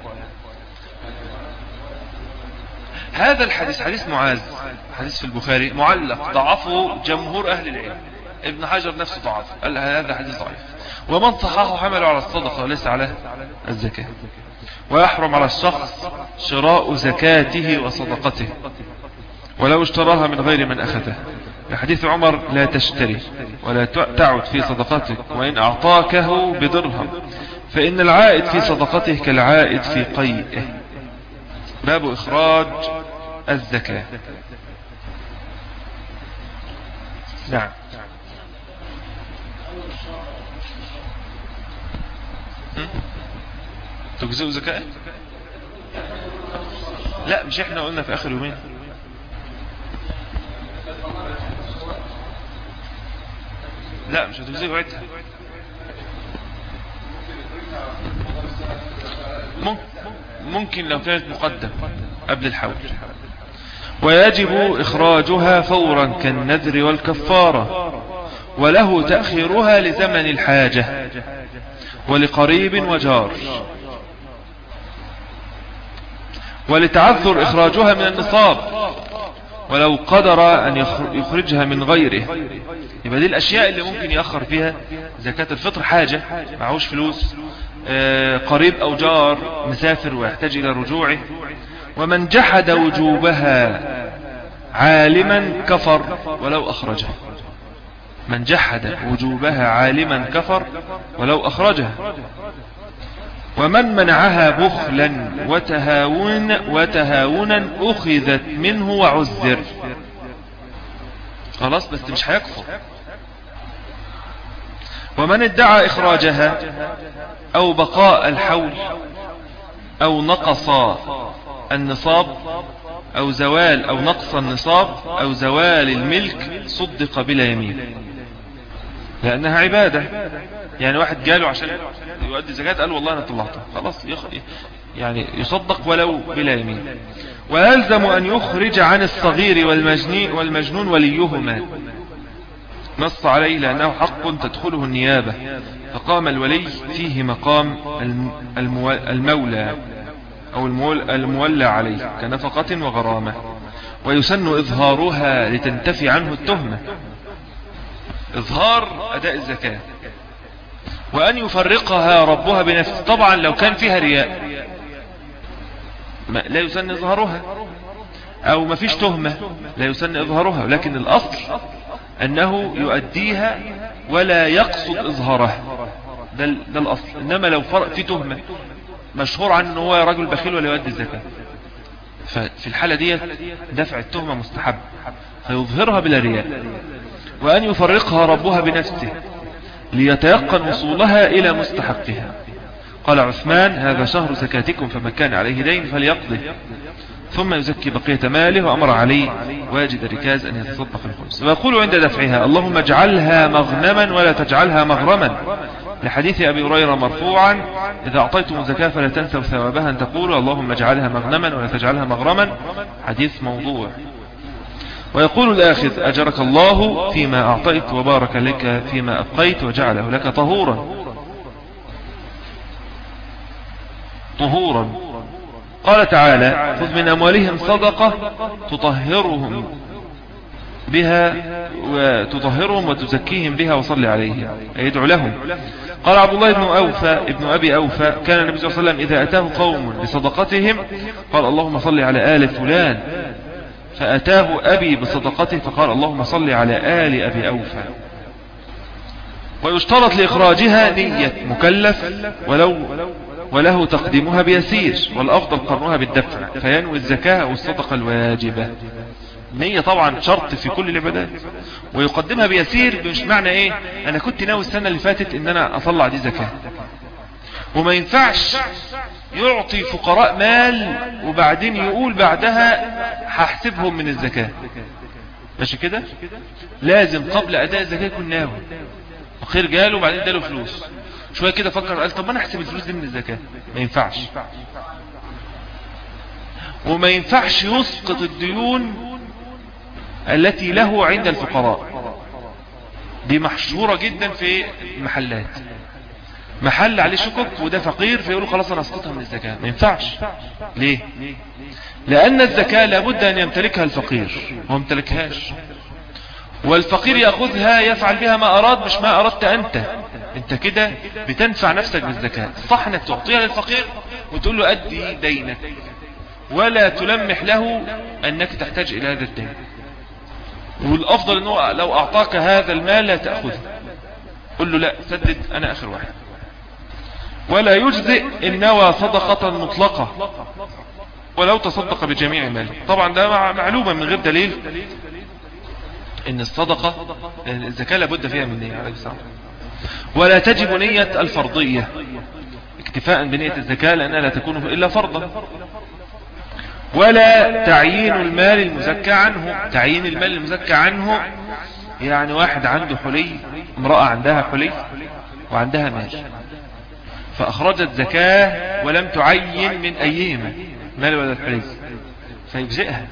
هذا الحديث حديث معاذ حديث في البخاري معلق ضعفه جمهور أهل العلم ابن حجر نفسه ضعف قال هذا حديث ضعيف ومن صححه حمله على الصدقة وليس على الزكاة ويحرم على الشخص شراء زكاته وصدقته ولو اشتراها من غير من أخذه حديث عمر لا تشتري ولا تعد في صدقتك وإن أعطاكه بدرهم فإن العائد في صدقته كالعائد في قيئه باب إخراج الزكاة نعم تجزئ زكاة لا مش احنا قلنا في اخر يومين لا مش هتجزئ وعدها ممكن لو كانت مقدم قبل الحول ويجب إخراجها فورا كالنذر والكفارة وله تأخيرها لزمن الحاجة ولقريب وجار ولتعذر إخراجها من النصاب ولو قدر أن يخرجها من غيره يبقى دي الأشياء اللي ممكن يأخر فيها زكاة الفطر حاجة معهوش فلوس آه، قريب أو جار مسافر ويحتاج إلى رجوعه ومن جحد وجوبها عالما كفر ولو أخرجها من جحد وجوبها عالما كفر ولو أخرجها ومن منعها بخلا وتهاون وتهاونا أخذت منه وعذر خلاص بس مش هيكفر ومن ادعى إخراجها أو بقاء الحول أو نقص النصاب أو زوال أو نقص النصاب أو زوال الملك صدق بلا يمين لأنها عبادة يعني واحد جاله عشان يؤدي زكاة قال والله أنا طلعتها خلاص يعني يصدق ولو بلا يمين ويلزم أن يخرج عن الصغير والمجنون وليهما نص عليه لأنه حق تدخله النيابة فقام الولي فيه مقام المولى أو المولى عليه كنفقة وغرامة ويسن إظهارها لتنتفي عنه التهمة إظهار أداء الزكاة وأن يفرقها ربها بنفسه طبعا لو كان فيها رياء لا يسن إظهارها أو ما فيش تهمة لا يسن إظهارها لكن الأصل أنه يؤديها ولا يقصد إظهارها ده, ده الأصل إنما لو فرق في تهمة مشهور عنه هو رجل بخيل ولا يؤدي الزكاة ففي الحالة دي دفع التهمة مستحب فيظهرها بلا رياء وأن يفرقها ربها بنفسه ليتيقن وصولها إلى مستحقها قال عثمان هذا شهر زكاتكم فمن كان عليه دين فليقضي ثم يزكي بقية ماله وأمر عليه واجد ركاز أن يتصدق الخمس ويقول عند دفعها اللهم اجعلها مغنما ولا تجعلها مغرما لحديث أبي هريرة مرفوعا إذا أعطيتم الزكاة فلا تنسوا ثوابها أن تقولوا اللهم اجعلها مغنما ولا تجعلها مغرما حديث موضوع ويقول الآخذ أجرك الله فيما أعطيت وبارك لك فيما أبقيت وجعله لك طهورا طهورا قال تعالى خذ من أموالهم صدقة تطهرهم بها وتطهرهم وتزكيهم بها وصلي عليهم أي يدعو لهم قال عبد الله بن أوفى ابن أبي أوفى كان النبي صلى الله عليه وسلم إذا أتاه قوم بصدقتهم قال اللهم صل على آل فلان فأتاه أبي بصدقته فقال اللهم صل على آل أبي أوفى ويشترط لإخراجها نية مكلف ولو وله تقديمها بيسير والأفضل قرنها بالدفع فينوي الزكاة والصدقة الواجبة نية طبعا شرط في كل العبادات ويقدمها بيسير مش معنى ايه انا كنت ناوي السنة اللي فاتت ان انا اطلع دي زكاة وما ينفعش يعطي فقراء مال وبعدين يقول بعدها هحسبهم من الزكاة ماشي كده لازم قبل اداء الزكاة يكون ناوي فقير جاله وبعدين اداله فلوس شوية كده فكر قال طب ما انا احسب الفلوس دي من الزكاة ما ينفعش وما ينفعش يسقط الديون التي له عند الفقراء دي محشورة جدا في المحلات محل عليه شكك وده فقير فيقولوا خلاص انا اسقطها من الزكاة ما ينفعش ليه لان الزكاة لابد ان يمتلكها الفقير هو ممتلكهاش والفقير يأخذها يفعل بها ما أراد مش ما أردت أنت أنت كده بتنفع نفسك بالزكاة صح أنك تعطيها للفقير وتقول له أدي دينك ولا تلمح له أنك تحتاج إلى هذا الدين والأفضل أنه لو أعطاك هذا المال لا تأخذه قل له لا سدد أنا آخر واحد ولا يجزئ النوى صدقة مطلقة ولو تصدق بجميع ماله طبعا ده معلومة من غير دليل ان الصدقة الزكاة لابد فيها من نية عليه السلام ولا تجب نية الفرضية اكتفاء بنية الزكاة لأنها لا تكون إلا فرضا ولا تعيين المال المزكى عنه تعيين المال المزكى عنه يعني واحد عنده حلي امرأة عندها حلي وعندها مال فأخرجت زكاة ولم تعين من أيهما مال ولا الحلي فيجزئها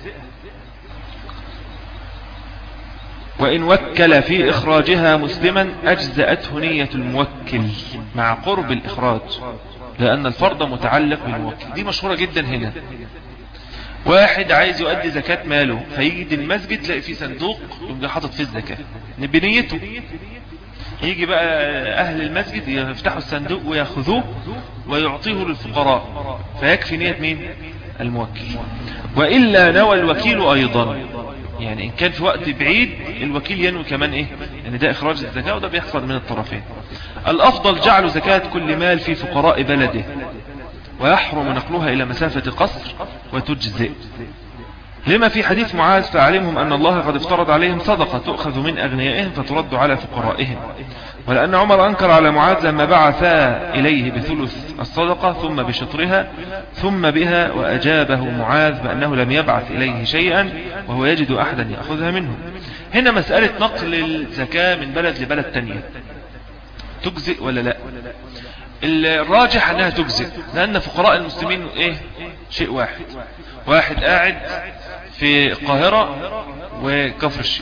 وإن وكل في إخراجها مسلما أجزأته نية الموكل مع قرب الإخراج لأن الفرض متعلق بالموكل دي مشهورة جدا هنا واحد عايز يؤدي زكاة ماله فيجي المسجد تلاقي فيه صندوق يقوم حاطط فيه الزكاة بنيته يجي بقى أهل المسجد يفتحوا الصندوق ويأخذوه ويعطيه للفقراء فيكفي نية مين الموكل وإلا نوى الوكيل أيضا يعني إن كان في وقت بعيد الوكيل ينوي كمان إيه يعني ده إخراج الزكاة وده بيحصل من الطرفين الأفضل جعل زكاة كل مال في فقراء بلده ويحرم نقلها إلى مسافة قصر وتجزئ لما في حديث معاذ فعلمهم أن الله قد افترض عليهم صدقة تؤخذ من أغنيائهم فترد على فقرائهم ولأن عمر أنكر على معاذ لما بعثا إليه بثلث الصدقة ثم بشطرها ثم بها وأجابه معاذ بأنه لم يبعث إليه شيئا وهو يجد أحدا يأخذها منه هنا مسألة نقل الزكاة من بلد لبلد تانية تجزئ ولا لا الراجح أنها تجزئ لأن فقراء المسلمين إيه شيء واحد واحد قاعد في القاهرة وكفر الشيخ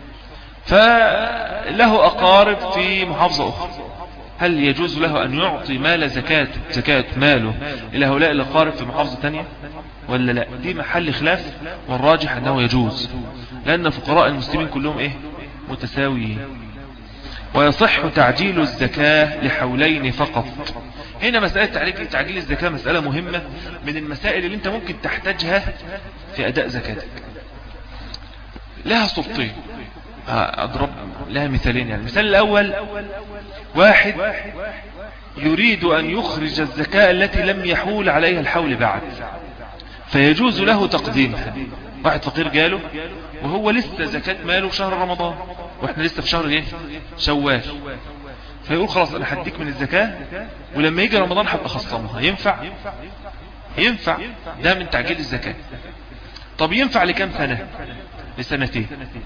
فله أقارب في محافظة أخرى هل يجوز له أن يعطي مال زكاة زكاة ماله إلى هؤلاء الأقارب في محافظة تانية ولا لا دي محل خلاف والراجح أنه يجوز لأن فقراء المسلمين كلهم إيه متساويين ويصح تعجيل الزكاة لحولين فقط هنا مسألة تعجيل الزكاة مسألة مهمة من المسائل اللي انت ممكن تحتاجها في أداء زكاتك لها صورتين أضرب لها مثالين يعني المثال الأول واحد يريد أن يخرج الزكاة التي لم يحول عليها الحول بعد فيجوز له تقديمها واحد فقير جاله وهو لسه زكاة ماله في شهر رمضان واحنا لسه في شهر ايه شوال فيقول خلاص انا هديك من الزكاة ولما يجي رمضان هبقى خصمها ينفع ينفع ده من تعجيل الزكاة طب ينفع لكم سنة لسنتين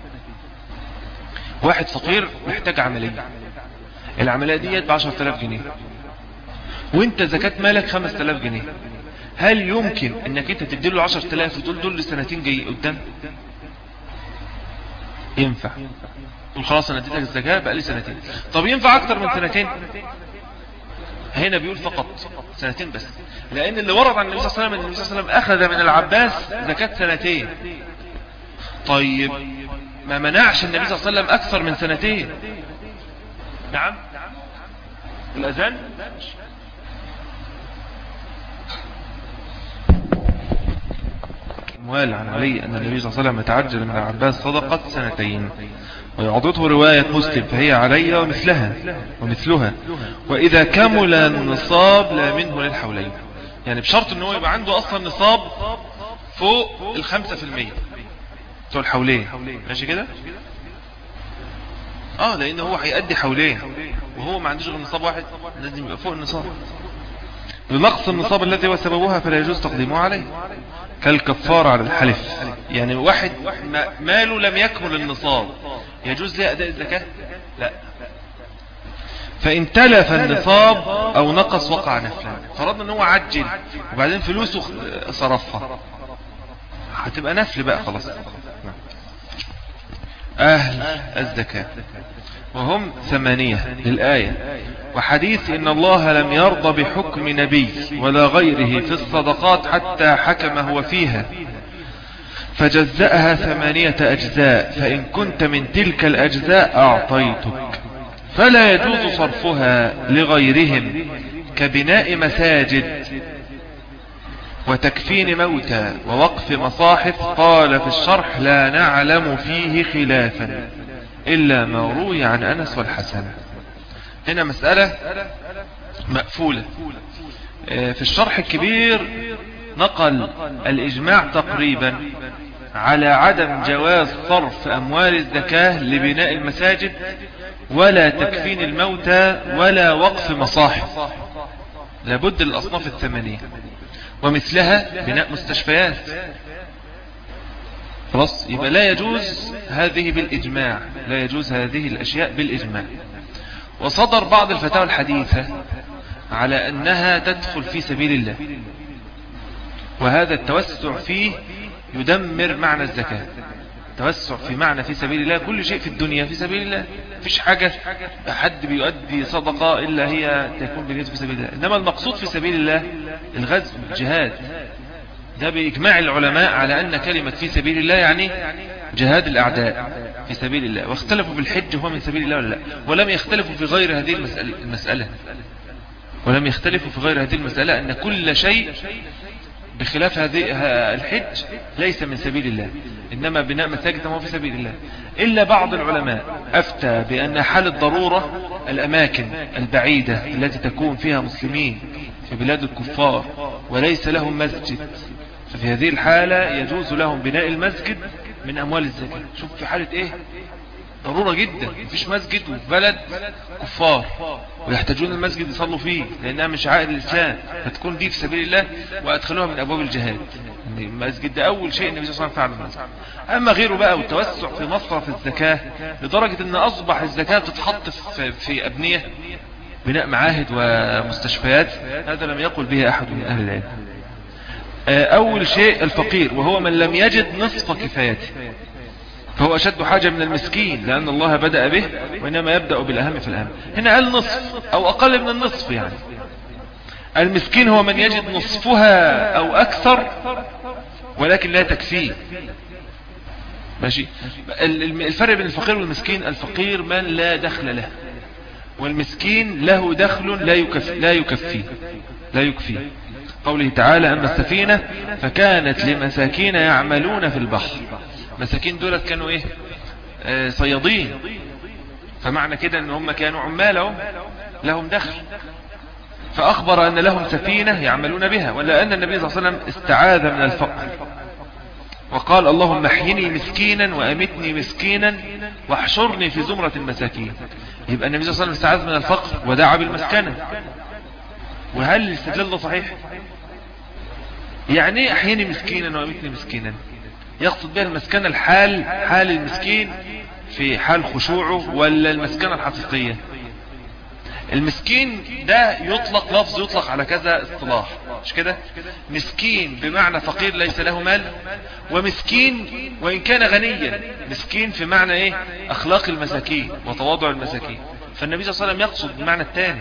واحد فقير محتاج عملية العملية دي ب 10000 جنيه وانت زكاة مالك 5000 جنيه هل يمكن انك انت تديله 10000 وتقول دول لسنتين جاي قدام ينفع قل خلاص انا اديتك الزكاة بقى لي سنتين طب ينفع اكتر من سنتين هنا بيقول فقط سنتين بس لان اللي ورد عن النبي صلى الله عليه وسلم ان النبي صلى الله عليه وسلم اخذ من العباس زكاة سنتين طيب ما منعش النبي صلى الله عليه وسلم اكثر من سنتين نعم الاذان موال عن علي أن النبي صلى الله عليه وسلم تعجل من العباس صدقة سنتين ويعضده رواية مسلم فهي علي ومثلها ومثلها وإذا كمل النصاب لا منه للحولين يعني بشرط أنه يبقى عنده أصلا نصاب فوق الخمسة في المية بتوع الحولين ماشي كده اه لان هو هيأدي حولين وهو ما عندوش غير نصاب واحد لازم يبقى فوق النصاب بنقص النصاب الذي هو سببها فلا يجوز تقديمه عليه كالكفار على الحلف يعني واحد ماله لم يكمل النصاب يجوز له أداء الزكاة لا فإن تلف النصاب أو نقص وقع نفلا فرضنا أنه عجل وبعدين فلوسه صرفها هتبقى نفل بقى خلاص أهل الزكاة وهم ثمانية للآية وحديث إن الله لم يرضى بحكم نبي ولا غيره في الصدقات حتى حكم هو فيها فجزأها ثمانية أجزاء فإن كنت من تلك الأجزاء أعطيتك فلا يجوز صرفها لغيرهم كبناء مساجد وتكفين موتى ووقف مصاحف قال في الشرح لا نعلم فيه خلافا إلا ما روي عن أنس والحسن هنا مسألة مقفولة آه، في الشرح الكبير نقل الإجماع تقريبا على عدم جواز صرف أموال الزكاة لبناء المساجد ولا تكفين الموتى ولا وقف مصاحف لابد للأصناف الثمانية ومثلها بناء مستشفيات خلاص يبقى لا يجوز هذه بالإجماع لا يجوز هذه الأشياء بالإجماع وصدر بعض الفتاوى الحديثة على أنها تدخل في سبيل الله وهذا التوسع فيه يدمر معنى الزكاة توسع في معنى في سبيل الله كل شيء في الدنيا في سبيل الله فيش حاجة حد بيؤدي صدقة إلا هي تكون بنيته في سبيل الله إنما المقصود في سبيل الله الغزو الجهاد ده بإجماع العلماء على أن كلمة في سبيل الله يعني جهاد الأعداء في سبيل الله واختلفوا في الحج هو من سبيل الله ولا لا ولم يختلفوا في غير هذه المسألة ولم يختلفوا في غير هذه المسألة أن كل شيء بخلاف هذه الحج ليس من سبيل الله إنما بناء مساجد هو في سبيل الله إلا بعض العلماء أفتى بأن حال الضرورة الأماكن البعيدة التي تكون فيها مسلمين في بلاد الكفار وليس لهم مسجد ففي هذه الحالة يجوز لهم بناء المسجد من أموال الزكاة شوف في حالة إيه ضرورة جدا مفيش مسجد وفي بلد كفار ويحتاجون المسجد يصلوا فيه لأنها من شعائر الإسلام فتكون دي في سبيل الله وأدخلوها من أبواب الجهاد المسجد ده أول شيء النبي صلى الله عليه وسلم فعله أما غيره بقى والتوسع في مصرف الزكاة لدرجة أن أصبح الزكاة تتحط في أبنية بناء معاهد ومستشفيات هذا لم يقل به أحد من أهل العلم آه، أول شيء الفقير وهو من لم يجد نصف كفايته فهو أشد حاجة من المسكين لأن الله بدأ به وإنما يبدأ بالأهم في الأهم هنا قال نصف أو أقل من النصف يعني المسكين هو من يجد نصفها أو أكثر ولكن لا تكفيه ماشي الفرق بين الفقير والمسكين الفقير من لا دخل له والمسكين له دخل لا يكفي لا يكفي لا يكفي قوله تعالى أما السفينة فكانت لمساكين يعملون في البحر مساكين دولت كانوا ايه آه صيادين فمعنى كده ان هم كانوا عمالهم لهم دخل فأخبر أن لهم سفينة يعملون بها ولا أن النبي صلى الله عليه وسلم استعاذ من الفقر وقال اللهم احيني مسكينا وأمتني مسكينا واحشرني في زمرة المساكين يبقى النبي صلى الله عليه وسلم استعاذ من الفقر ودعا بالمسكنة وهل الاستدلال ده صحيح يعني احيني مسكينا وأمتني مسكينا يقصد بها المسكنة الحال حال المسكين في حال خشوعه ولا المسكنة الحقيقية المسكين ده يطلق لفظ يطلق على كذا اصطلاح مش كده مسكين بمعنى فقير ليس له مال ومسكين وإن كان غنيا مسكين في معنى ايه اخلاق المساكين وتواضع المساكين فالنبي صلى الله عليه وسلم يقصد بمعنى الثاني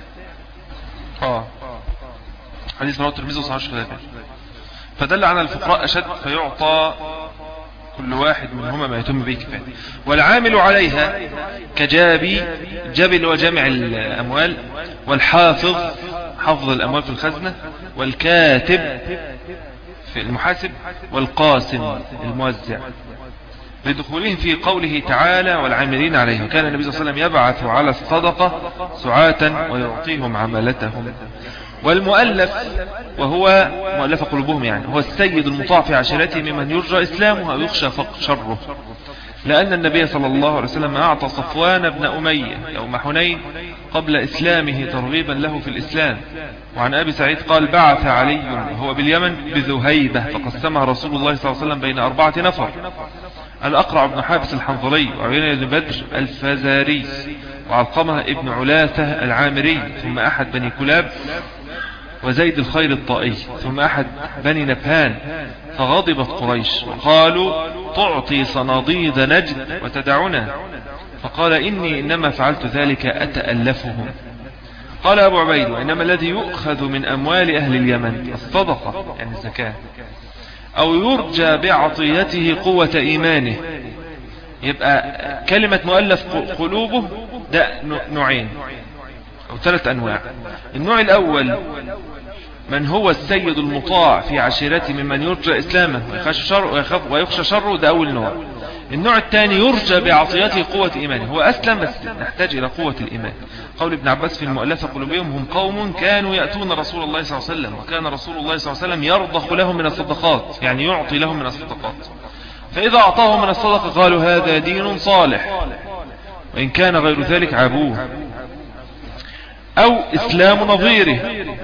اه حديث رواه الترمذي وصححه الألباني فدل على الفقراء أشد فيعطى كل واحد منهما ما يتم به كفاية والعامل عليها كجابي جبل وجمع الأموال والحافظ حفظ الأموال في الخزنة والكاتب في المحاسب والقاسم الموزع لدخولهم في قوله تعالى والعاملين عليه كان النبي صلى الله عليه وسلم يبعث على الصدقة سعاة ويعطيهم عملتهم والمؤلف وهو مؤلف قلوبهم يعني هو السيد المطاع في عشيرته ممن يرجى إسلامه أو يخشى شره لأن النبي صلى الله عليه وسلم أعطى صفوان بن أمية يوم حنين قبل إسلامه ترغيبا له في الإسلام وعن أبي سعيد قال بعث علي وهو باليمن بذهيبة فقسمها رسول الله صلى الله عليه وسلم بين أربعة نفر الأقرع بن حابس الحنظلي وعينة بن بدر الفزاري وعلقمة ابن علاثة العامري ثم أحد بني كلاب وزيد الخير الطائي ثم أحد بني نبهان فغضبت قريش وقالوا تعطي صناديد نجد وتدعنا فقال إني إنما فعلت ذلك أتألفهم قال أبو عبيد وإنما الذي يؤخذ من أموال أهل اليمن الصدقة يعني الزكاة أو يرجى بعطيته قوة إيمانه يبقى كلمة مؤلف قلوبه ده نوعين أو ثلاث أنواع النوع الأول من هو السيد المطاع في عشيرته ممن يرجى إسلامه ويخشى شره, ويخشى شره ده أول نوع النوع الثاني يرجى بعطيته قوة إيمانه هو أسلم بس نحتاج إلى قوة الإيمان قول ابن عباس في المؤلفة قلوبهم هم قوم كانوا يأتون رسول الله صلى الله عليه وسلم وكان رسول الله صلى الله عليه وسلم يرضخ لهم من الصدقات يعني يعطي لهم من الصدقات فإذا أعطاهم من الصدقة قالوا هذا دين صالح وإن كان غير ذلك عابوه أو إسلام نظيره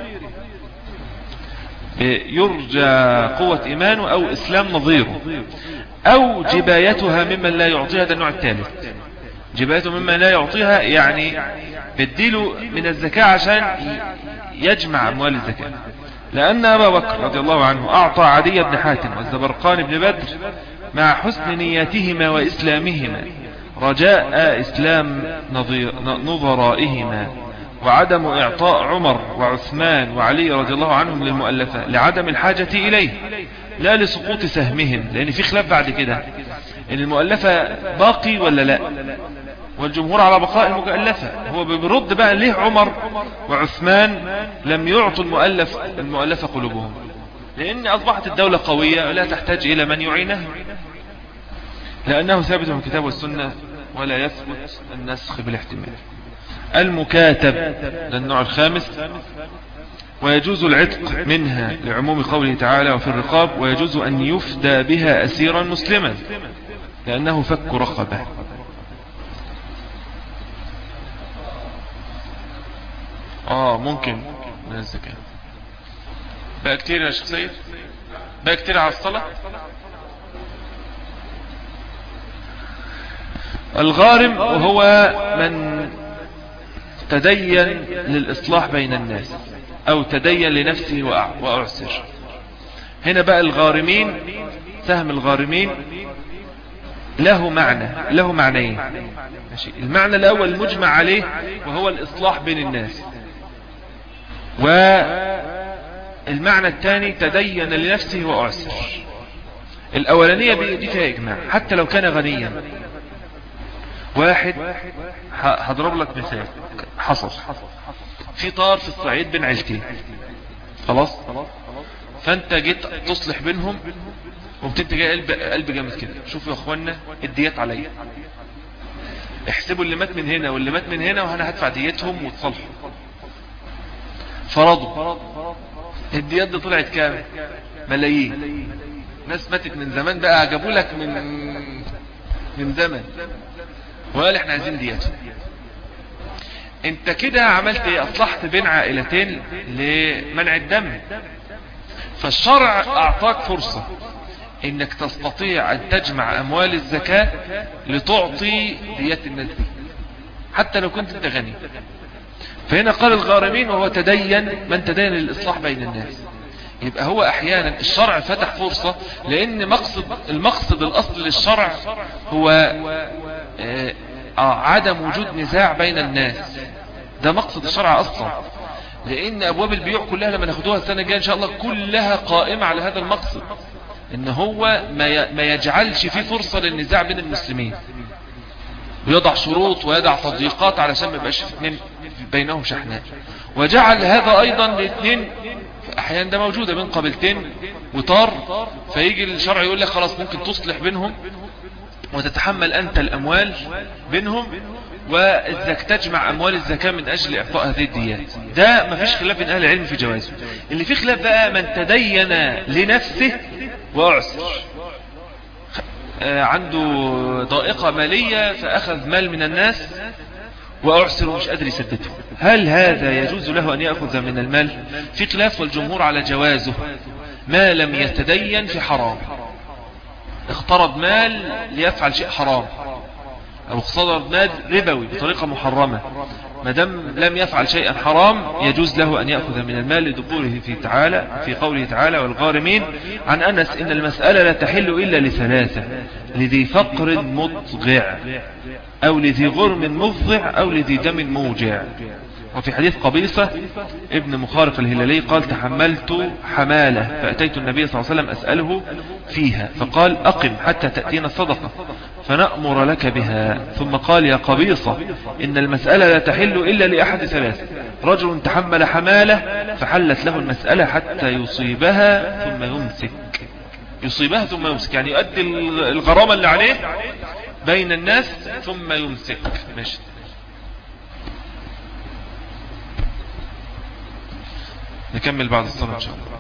يرجى قوة إيمانه أو إسلام نظيره أو جبايتها ممن لا يعطيها هذا النوع الثالث جبايته ممن لا يعطيها يعني بديله من الزكاة عشان يجمع أموال الزكاة لأن أبا بكر رضي الله عنه أعطى عدي بن حاتم والزبرقان بن بدر مع حسن نياتهما وإسلامهما رجاء إسلام نظرائهما وعدم إعطاء عمر وعثمان وعلي رضي الله عنهم للمؤلفة لعدم الحاجة إليه لا لسقوط سهمهم لأن في خلاف بعد كده إن المؤلفة باقي ولا لا والجمهور على بقاء المؤلفة هو بيرد بقى ليه عمر وعثمان لم يعطوا المؤلف المؤلفة قلوبهم لأن أصبحت الدولة قوية لا تحتاج إلى من يعينها لأنه ثابت من الكتاب والسنة ولا يثبت النسخ بالاحتمال المكاتب ده النوع الخامس ويجوز العتق منها لعموم قوله تعالى وفي الرقاب ويجوز أن يفدى بها أسيرا مسلما لأنه فك رقبة آه ممكن من الزكاة بقى كتير يا شيخ سيد بقى كتير على الصلاة الغارم وهو من تدين للإصلاح بين الناس أو تدين لنفسه وأعسر هنا بقى الغارمين سهم الغارمين له معنى له معنيين ماشي المعنى الأول المجمع عليه وهو الإصلاح بين الناس والمعنى الثاني تدين لنفسه وأعسر الأولانية دي فيها إجماع حتى لو كان غنيا واحد هضرب لك مثال حصل في طار في الصعيد بين عيلتين خلاص فانت جيت تصلح بينهم وبتنت جاي قلب قلب جامد كده شوفوا يا اخوانا الديات عليا احسبوا اللي مات من هنا واللي مات من هنا وانا هدفع ديتهم وتصلحوا فرضوا الديات دي طلعت كام ملايين ناس ماتت من زمان بقى جابوا لك من من زمن وقال احنا عايزين دياتهم انت كده عملت ايه اصلحت بين عائلتين لمنع الدم فالشرع اعطاك فرصة انك تستطيع ان تجمع اموال الزكاة لتعطي ديات الناس دي حتى لو كنت انت غني فهنا قال الغارمين وهو تدين من تدين للإصلاح بين الناس يبقى هو احيانا الشرع فتح فرصة لان مقصد المقصد الاصل للشرع هو آه، آه، عدم وجود نزاع بين الناس ده مقصد الشرع اصلا لان ابواب البيوع كلها لما ناخدوها السنة الجاية ان شاء الله كلها قائمة على هذا المقصد ان هو ما يجعلش في فرصة للنزاع بين المسلمين ويضع شروط ويضع تضييقات علشان ما يبقاش اثنين بينهم شحناء وجعل هذا ايضا لاثنين احيانا ده موجودة بين قبيلتين وطار فيجي الشرع يقول لك خلاص ممكن تصلح بينهم وتتحمل انت الاموال بينهم وإذا تجمع أموال الزكاة من أجل إعطاء هذه الديات ده ما فيش خلاف بين أهل العلم في جوازه اللي فيه خلاف بقى من تدين لنفسه وأعسر آه، عنده ضائقة مالية فأخذ مال من الناس وأعسر مش قادر يسدده هل هذا يجوز له أن يأخذ من المال في خلاف والجمهور على جوازه ما لم يتدين في حرام اقترض مال ليفعل شيء حرام أو اقترض مال ربوي بطريقة محرمة ما دام لم يفعل شيئا حرام يجوز له أن يأخذ من المال لدخوله في تعالى في قوله تعالى والغارمين عن أنس إن المسألة لا تحل إلا لثلاثة لذي فقر مضغع أو لذي غرم مفضع أو لذي دم موجع وفي حديث قبيصة ابن مخارق الهلالي قال تحملت حمالة فأتيت النبي صلى الله عليه وسلم أسأله فيها فقال أقم حتى تأتينا الصدقة فنأمر لك بها ثم قال يا قبيصة إن المسألة لا تحل إلا لأحد ثلاث رجل تحمل حمالة فحلت له المسألة حتى يصيبها ثم يمسك يصيبها ثم يمسك يعني يؤدي الغرامة اللي عليه بين الناس ثم يمسك ماشي نكمل بعد الصلاة إن شاء الله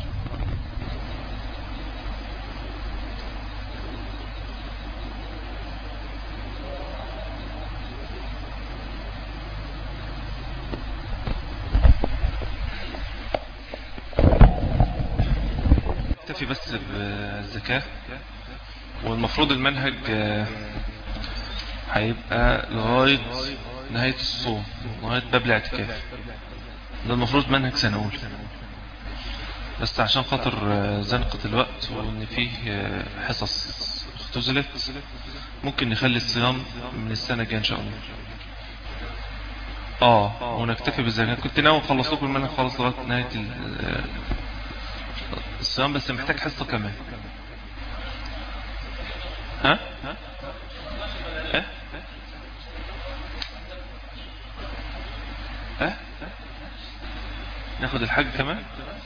اكتفي بس بالزكاة والمفروض المنهج آه، هيبقى لغاية نهاية الصوم لغاية باب الاعتكاف ده المفروض منهج سنقول بس عشان خاطر آه، زنقة الوقت وان فيه آه، حصص اختزلت ممكن نخلي الصيام من السنة الجاية ان شاء الله اه ونكتفي بالزكاة كنت ناوي اخلص لكم المنهج خالص لغاية نهاية آه، الصيام بس محتاج حصة كمان ها ها ها ناخد الحج كمان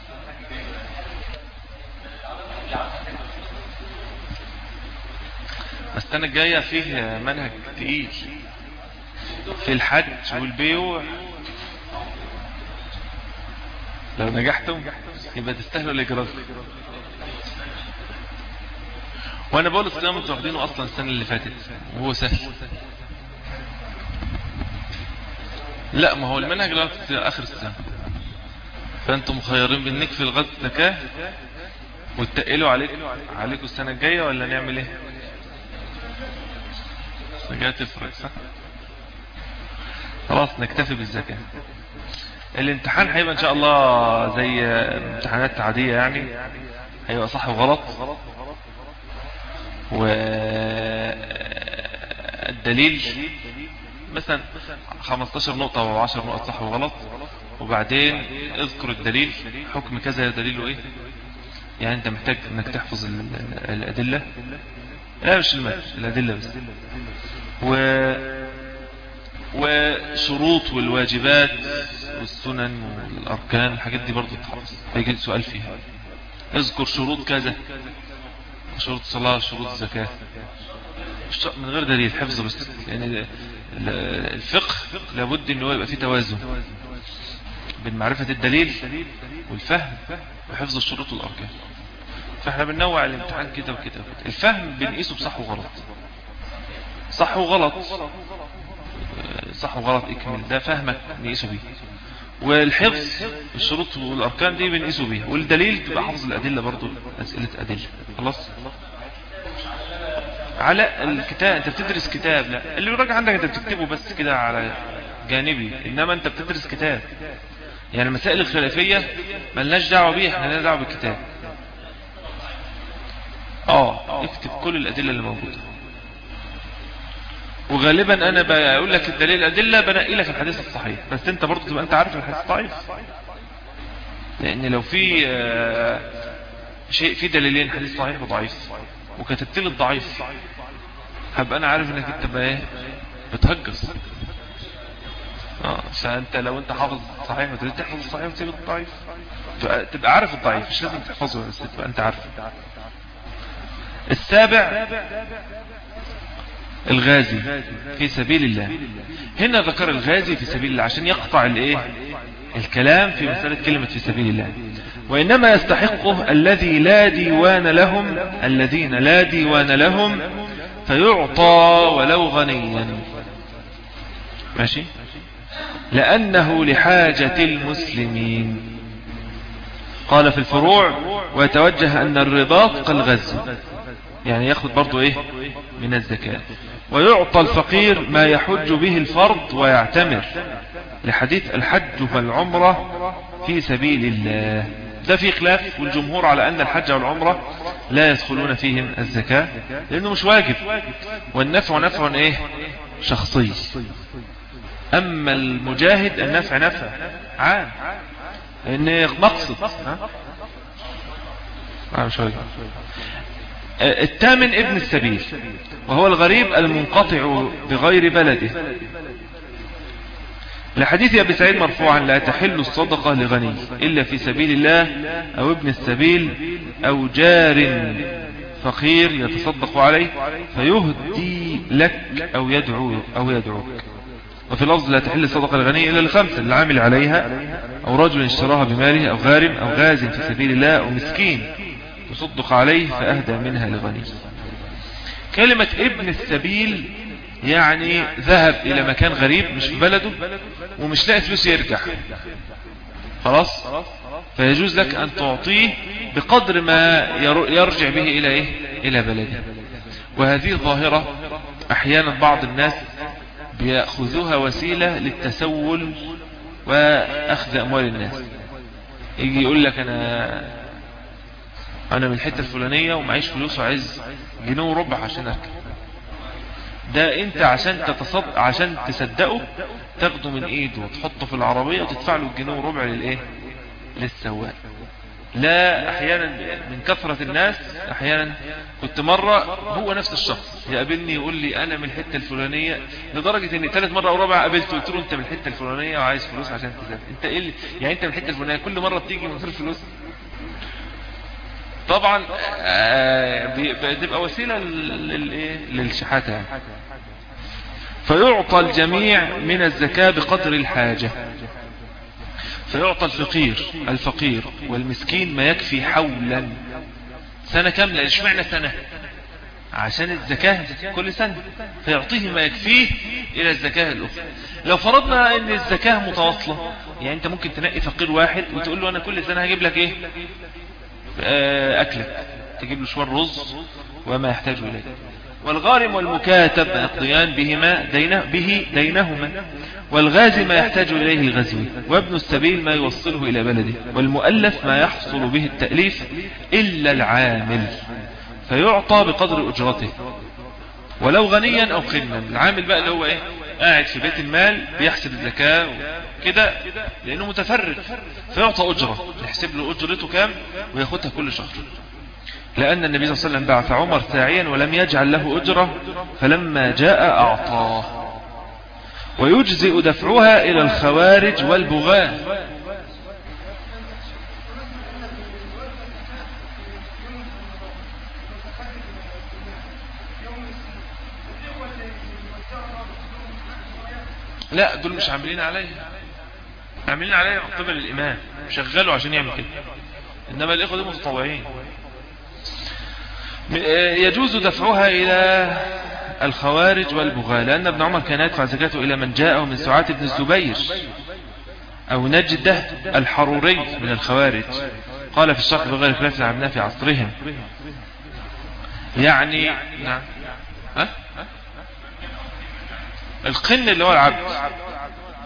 السنة الجاية فيه منهج تقيل في الحج والبيوع لو نجحتم يبقى تستاهلوا الإجراء وانا بقول الصيام انتوا واخدينه اصلا السنة اللي فاتت وهو سهل لا ما هو المنهج لغايه اخر السنة فانتم مخيرين بين نكفي لغايه الزكاه وتقلوا عليك عليكم السنة الجاية ولا نعمل ايه الزكاة تفرق صح خلاص نكتفي بالزكاة الامتحان هيبقى ان شاء الله زي امتحانات عادية يعني هيبقى صح وغلط والدليل مثلا 15 نقطة او 10 نقط صح وغلط وبعدين اذكر الدليل حكم كذا دليله ايه يعني انت محتاج انك تحفظ الادلة لا مش المال الادلة بس و وشروط والواجبات والسنن والاركان الحاجات دي برضو تحفظ هيجي سؤال فيها اذكر شروط كذا شروط الصلاة شروط الزكاة من غير دليل حفظ بس يعني الفقه لابد انه يبقى فيه توازن بين معرفة الدليل والفهم وحفظ الشروط والاركان فاحنا بننوع الامتحان كده وكده وكده الفهم بنقيسه بصح وغلط صح وغلط صح وغلط اكمل ده فهمك نقيسه بيه والحفظ الشروط والاركان دي بنقيسه بيها والدليل تبقى حفظ الادله برضو اسئله ادله خلاص على الكتاب انت بتدرس كتاب لا اللي يراجع عندك انت بتكتبه بس كده على جانبي انما انت بتدرس كتاب يعني المسائل الخلافية ملناش دعوة بيها احنا لنا دعوة بالكتاب اه اكتب كل الادلة اللي موجودة وغالبا انا بقول لك الدليل الادلة بنقي لك الحديث الصحيح بس انت برضو تبقى انت عارف الحديث الضعيف لان لو في آه، شيء في دليلين حديث صحيح وضعيف وكتبت لي الضعيف هبقى انا عارف انك انت بقى ايه بتهجص اه فانت لو انت حافظ صحيح وتريد تحفظ الصحيح وتسيب الضعيف تبقى عارف الضعيف مش لازم تحفظه بس تبقى انت عارف السابع الغازي في سبيل الله هنا ذكر الغازي في سبيل الله عشان يقطع الايه الكلام في مسألة كلمة في سبيل الله وإنما يستحقه الذي لا ديوان لهم الذين لا ديوان لهم فيعطى ولو غنيا ماشي لأنه لحاجة المسلمين قال في الفروع ويتوجه أن الرباط كالغزو يعني ياخد برضو إيه من الزكاة ويعطى الفقير ما يحج به الفرض ويعتمر لحديث الحج والعمرة في سبيل الله ده في خلاف والجمهور على أن الحج والعمرة لا يدخلون فيهم الزكاة لأنه مش واجب والنفع نفع إيه شخصي أما المجاهد النفع نفع عام لأن مقصد ها؟ مش واجب الثامن ابن السبيل وهو الغريب المنقطع بغير بلده لحديث أبي سعيد مرفوعا لا تحل الصدقة لغني إلا في سبيل الله أو ابن السبيل أو جار فقير يتصدق عليه فيهدي لك أو يدعو أو يدعوك وفي لفظ لا تحل الصدقة لغني إلا لخمسة العامل عليها أو رجل اشتراها بماله أو غارم أو غاز في سبيل الله أو مسكين تصدق عليه فأهدى منها لغني كلمة ابن السبيل يعني ذهب إلى مكان غريب مش في بلده ومش لاقي فلوس يرجع خلاص فيجوز لك أن تعطيه بقدر ما يرجع به إلى إيه؟ إلى بلده وهذه ظاهرة أحيانا بعض الناس بيأخذوها وسيلة للتسول وأخذ أموال الناس يجي يقول لك أنا أنا من الحتة الفلانية ومعيش فلوس وعايز جنيه وربع عشان أركب ده انت عشان تتصد عشان تصدقه تاخده من ايده وتحطه في العربية وتدفع له الجنيه وربع للايه للسواق لا احيانا من كثرة الناس احيانا كنت مرة هو نفس الشخص يقابلني يقول لي انا من الحتة الفلانية لدرجة ان ثالث مرة او رابعة قابلته قلت له انت من الحتة الفلانية وعايز فلوس عشان تسافر انت ايه يعني انت من الحتة الفلانية كل مرة بتيجي من غير فلوس طبعا بتبقى وسيلة للشحاتة يعني. فيعطى الجميع من الزكاة بقدر الحاجة فيعطى الفقير الفقير والمسكين ما يكفي حولا سنة كاملة ايش معنى سنة عشان الزكاة كل سنة فيعطيه ما يكفيه إلى الزكاة الأخرى لو فرضنا أن الزكاة متواصلة يعني أنت ممكن تنقي فقير واحد وتقول له أنا كل سنة هجيب لك إيه أكلك تجيب له شوار رز وما يحتاج إليه والغارم والمكاتب يقضيان بهما دينه به دينهما والغازي ما يحتاج إليه غزوه وابن السبيل ما يوصله إلى بلده والمؤلف ما يحصل به التأليف إلا العامل فيعطى بقدر أجرته ولو غنيا أو قنا العامل بقى اللي هو إيه قاعد في بيت المال بيحسب الزكاة كده لأنه متفرد فيعطى أجرة يحسب له أجرته كام وياخدها كل شهر لأن النبي صلى الله عليه وسلم بعث عمر ساعيا ولم يجعل له أجرة فلما جاء أعطاه ويجزئ دفعها إلى الخوارج والبغاة لا دول مش عاملين عليها عاملين عليها من قبل الإمام شغلوا عشان يعمل كده إنما الإخوة دي متطوعين يجوز دفعها إلى الخوارج والبغاة لأن ابن عمر كان يدفع زكاته إلى من جاءه من سعات بن الزبير أو نجده الحروري من الخوارج قال في الشرح بغير خلاف عمنا في عصرهم يعني نعم ها؟ القن اللي هو العبد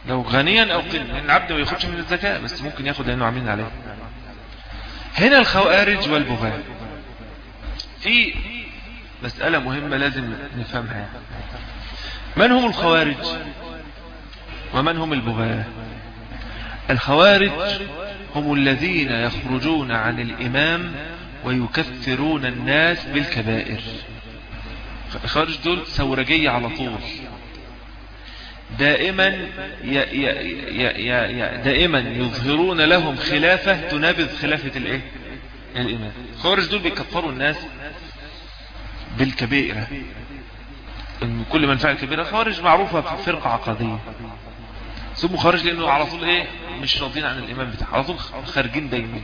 لو غنيا او قل لان العبد ما ياخدش من الزكاة بس ممكن ياخد لانه عاملين عليه هنا الخوارج والبغاة في مسألة مهمة لازم نفهمها من هم الخوارج ومن هم البغاة الخوارج هم الذين يخرجون عن الإمام ويكفرون الناس بالكبائر الخوارج دول سورجية على طول دائما ي ي ي ي دائما يظهرون لهم خلافة تنابذ خلافة الايه الإمام الخوارج دول بيكفروا الناس بالكبائر كل من فعل كبيرة خوارج معروفة في فرقة عقدية سموا خارج لانه على طول ايه مش راضين عن الامام بتاعه على طول خارجين دايما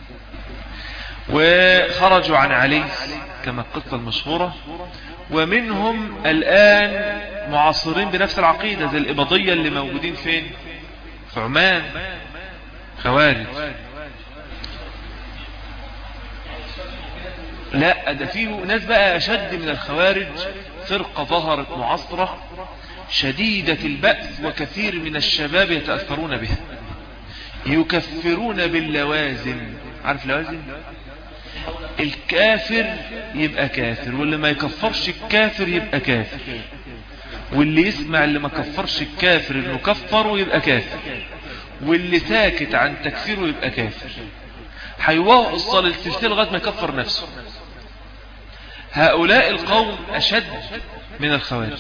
وخرجوا عن علي كما القصة المشهورة ومنهم الآن معاصرين بنفس العقيدة زي الإبضية اللي موجودين فين في عمان خوارج لا ده فيه ناس بقى أشد من الخوارج فرقة ظهرت معصرة شديدة البأس وكثير من الشباب يتأثرون بها يكفرون باللوازم عارف لوازم الكافر يبقى كافر واللي ما يكفرش الكافر يبقى كافر واللي يسمع اللي ما كفرش الكافر انه كفره يبقى كافر واللي ساكت عن تكفيره يبقى كافر هيوصل السلسلة لغاية ما يكفر نفسه هؤلاء القوم أشد من الخوارج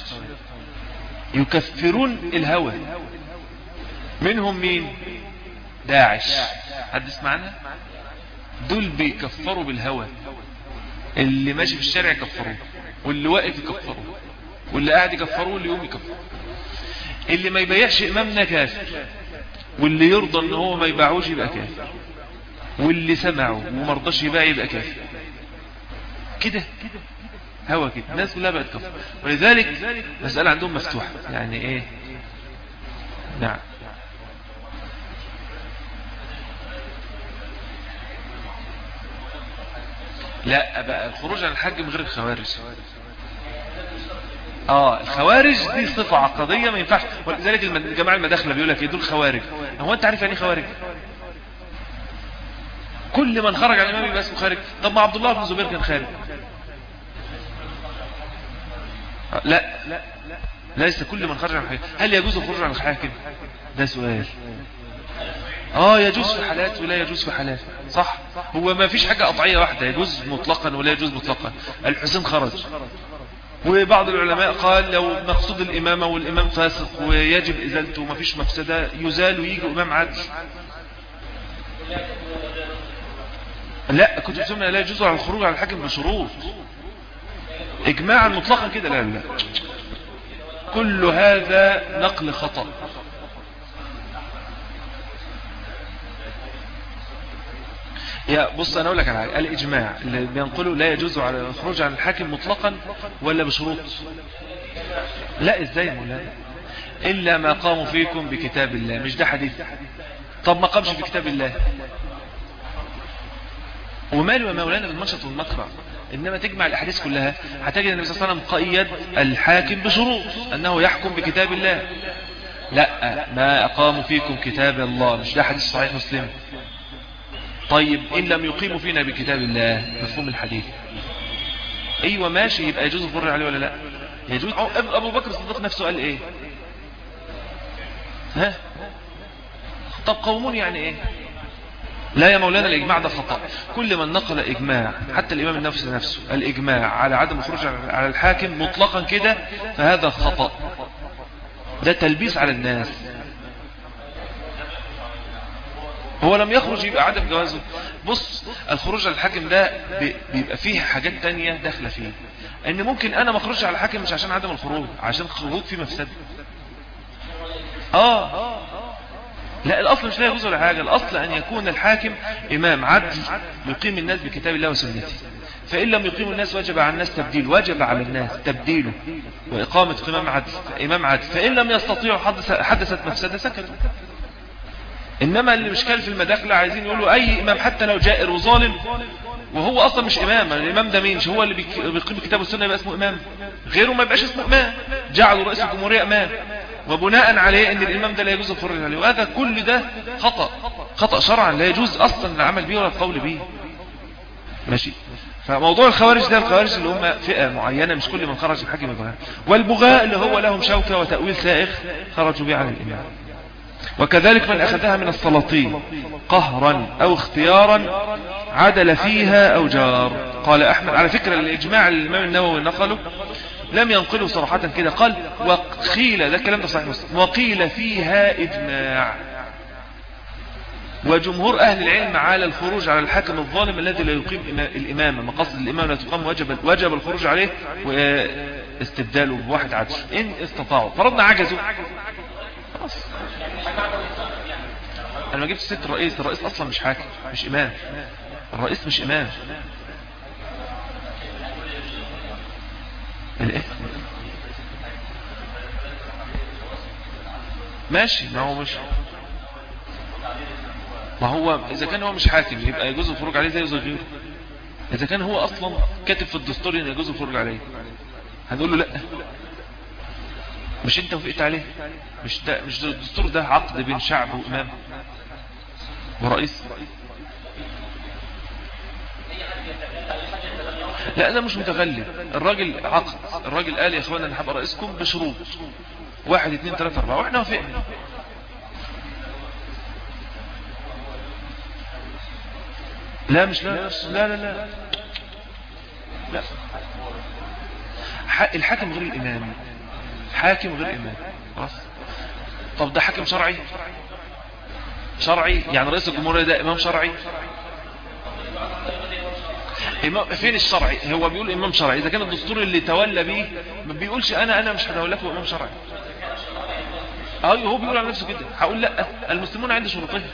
يكفرون الهوى منهم مين داعش حد اسمعنا دول بيكفروا بالهوى اللي ماشي في الشارع يكفروه واللي واقف يكفروه واللي قاعد يكفروه واللي يقوم يكفروه اللي ما يبيعش امامنا كافر واللي يرضى ان هو ما يبيعوش يبقى كافر واللي سمعه ومرضاش يبيع يبقى كافر كده هوا كده الناس كلها بقت كفر ولذلك مسألة عندهم مفتوحة يعني ايه نعم لا بقى الخروج عن الحج من غير الخوارج اه الخوارج دي صفة عقدية ما ينفعش ولذلك الجماعة المداخلة بيقول لك ايه دول خوارج هو انت عارف يعني خوارج كل من خرج عن الامام يبقى اسمه خارج طب ما عبد الله بن زبير كان خارج لا ليس كل من خرج عن الحاكم هل يجوز الخروج عن الحاكم ده سؤال اه يجوز في حالات ولا يجوز في حالات صح هو ما فيش حاجة قطعية واحدة يجوز مطلقا ولا يجوز مطلقا الحسين خرج وبعض العلماء قال لو مقصود الإمامة والإمام فاسق ويجب إزالته وما فيش مفسدة يزال ويجي إمام عادل لا كنت سمنا لا يجوز على الخروج على الحاكم بشروط اجماعا مطلقا كده لا لا كل هذا نقل خطأ يا بص انا اقول لك على حاجه الاجماع اللي بينقلوا لا يجوز على الخروج عن الحاكم مطلقا ولا بشروط لا ازاي يا مولانا الا ما قاموا فيكم بكتاب الله مش ده حديث طب ما قامش في كتاب الله وماله يا مولانا بالمنشط والمكره إنما تجمع الأحاديث كلها هتجد النبي صلى الله عليه وسلم قيد الحاكم بشروط أنه يحكم بكتاب الله لا ما أقاموا فيكم كتاب الله مش ده حديث صحيح مسلم طيب إن لم يقيموا فينا بكتاب الله مفهوم الحديث أيوة ماشي يبقى يجوز الفر عليه ولا لا يجوز أبو بكر الصديق نفسه قال إيه ها طب قومون يعني إيه لا يا مولانا الإجماع ده خطأ كل من نقل إجماع حتى الإمام النفس نفسه الإجماع على عدم الخروج على الحاكم مطلقا كده فهذا خطأ ده تلبيس على الناس هو لم يخرج يبقى عدم جوازه بص الخروج على الحاكم ده بيبقى فيه حاجات تانية داخلة فيه ان ممكن انا ما اخرجش على الحاكم مش عشان عدم الخروج عشان الخروج فيه مفسده اه لا الأصل مش لا يجوز ولا حاجة الأصل أن يكون الحاكم إمام عدل يقيم الناس بكتاب الله وسنته فإن لم يقيم الناس وجب على الناس تبديل وجب على الناس تبديله وإقامة إمام عدل إمام عدل فإن لم يستطيعوا حدثت مفسدة سكتوا إنما اللي مش كان في المداخلة عايزين يقولوا أي إمام حتى لو جائر وظالم وهو أصلا مش إمام الإمام ده مين مش هو اللي بيقيم كتاب السنة يبقى اسمه إمام غيره ما يبقاش اسمه إمام جعلوا رئيس الجمهورية إمام وبناء عليه ان الامام ده لا يجوز الخروج عليه وهذا كل ده خطأ خطأ شرعا لا يجوز اصلا العمل به ولا القول به ماشي فموضوع الخوارج ده الخوارج اللي هم فئة معينة مش كل من خرج الحاكم البغاء والبغاء اللي هو لهم شوكة وتأويل سائغ خرجوا به على الإمام وكذلك من أخذها من السلاطين قهرا أو اختيارا عدل فيها أو جار قال أحمد على فكرة الإجماع الإمام النووي نقله لم ينقله صراحة كده قال وقيل ده الكلام ده صحيح مسلم وقيل فيها إجماع وجمهور أهل العلم على الخروج على الحاكم الظالم الذي لا يقيم الإمامة مقاصد الإمامة لا تقام وجب, وجب الخروج عليه واستبداله بواحد عدل إن استطاعوا فرضنا عجزوا خلاص أنا ما جبت ست رئيس الرئيس أصلا مش حاكم مش إمام الرئيس مش إمام الايه ماشي ما هو مش ما هو إذا كان هو مش حاكم يبقى يجوز الخروج عليه زي غيره إذا كان هو أصلا كاتب في الدستور إن يجوز الخروج عليه هنقول له لا مش أنت وفقت عليه مش ده مش ده الدستور ده عقد بين شعب وإمام ورئيس لا ده مش متغلب الراجل عقد الراجل قال يا اخوانا انا هبقى رئيسكم بشروط واحد اثنين ثلاثة اربعة واحنا وافقنا لا مش لا لا لا لا, لا. الحاكم غير الإمام حاكم غير إمام خلاص طب ده حاكم شرعي شرعي يعني رئيس الجمهورية ده إمام شرعي إمام فين الشرعي هو بيقول إمام شرعي إذا كان الدستور اللي تولى بيه ما بيقولش أنا أنا مش هتولكه إمام شرعي أه هو بيقول على نفسه كده هقول لا المسلمون عند شروطهم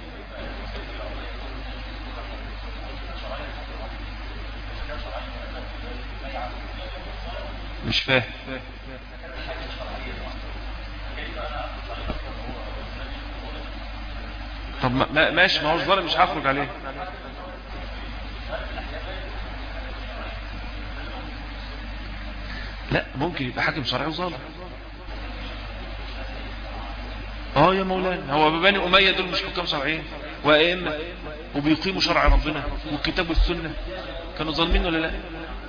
مش فاهم طب ما ماشي ما هو ظالم مش هخرج عليه لا ممكن يبقى حاكم شرعي وظالم اه يا مولانا هو بني اميه دول مش حكام شرعيين وائمه وبيقيموا شرع ربنا والكتاب والسنه كانوا ظالمين ولا لا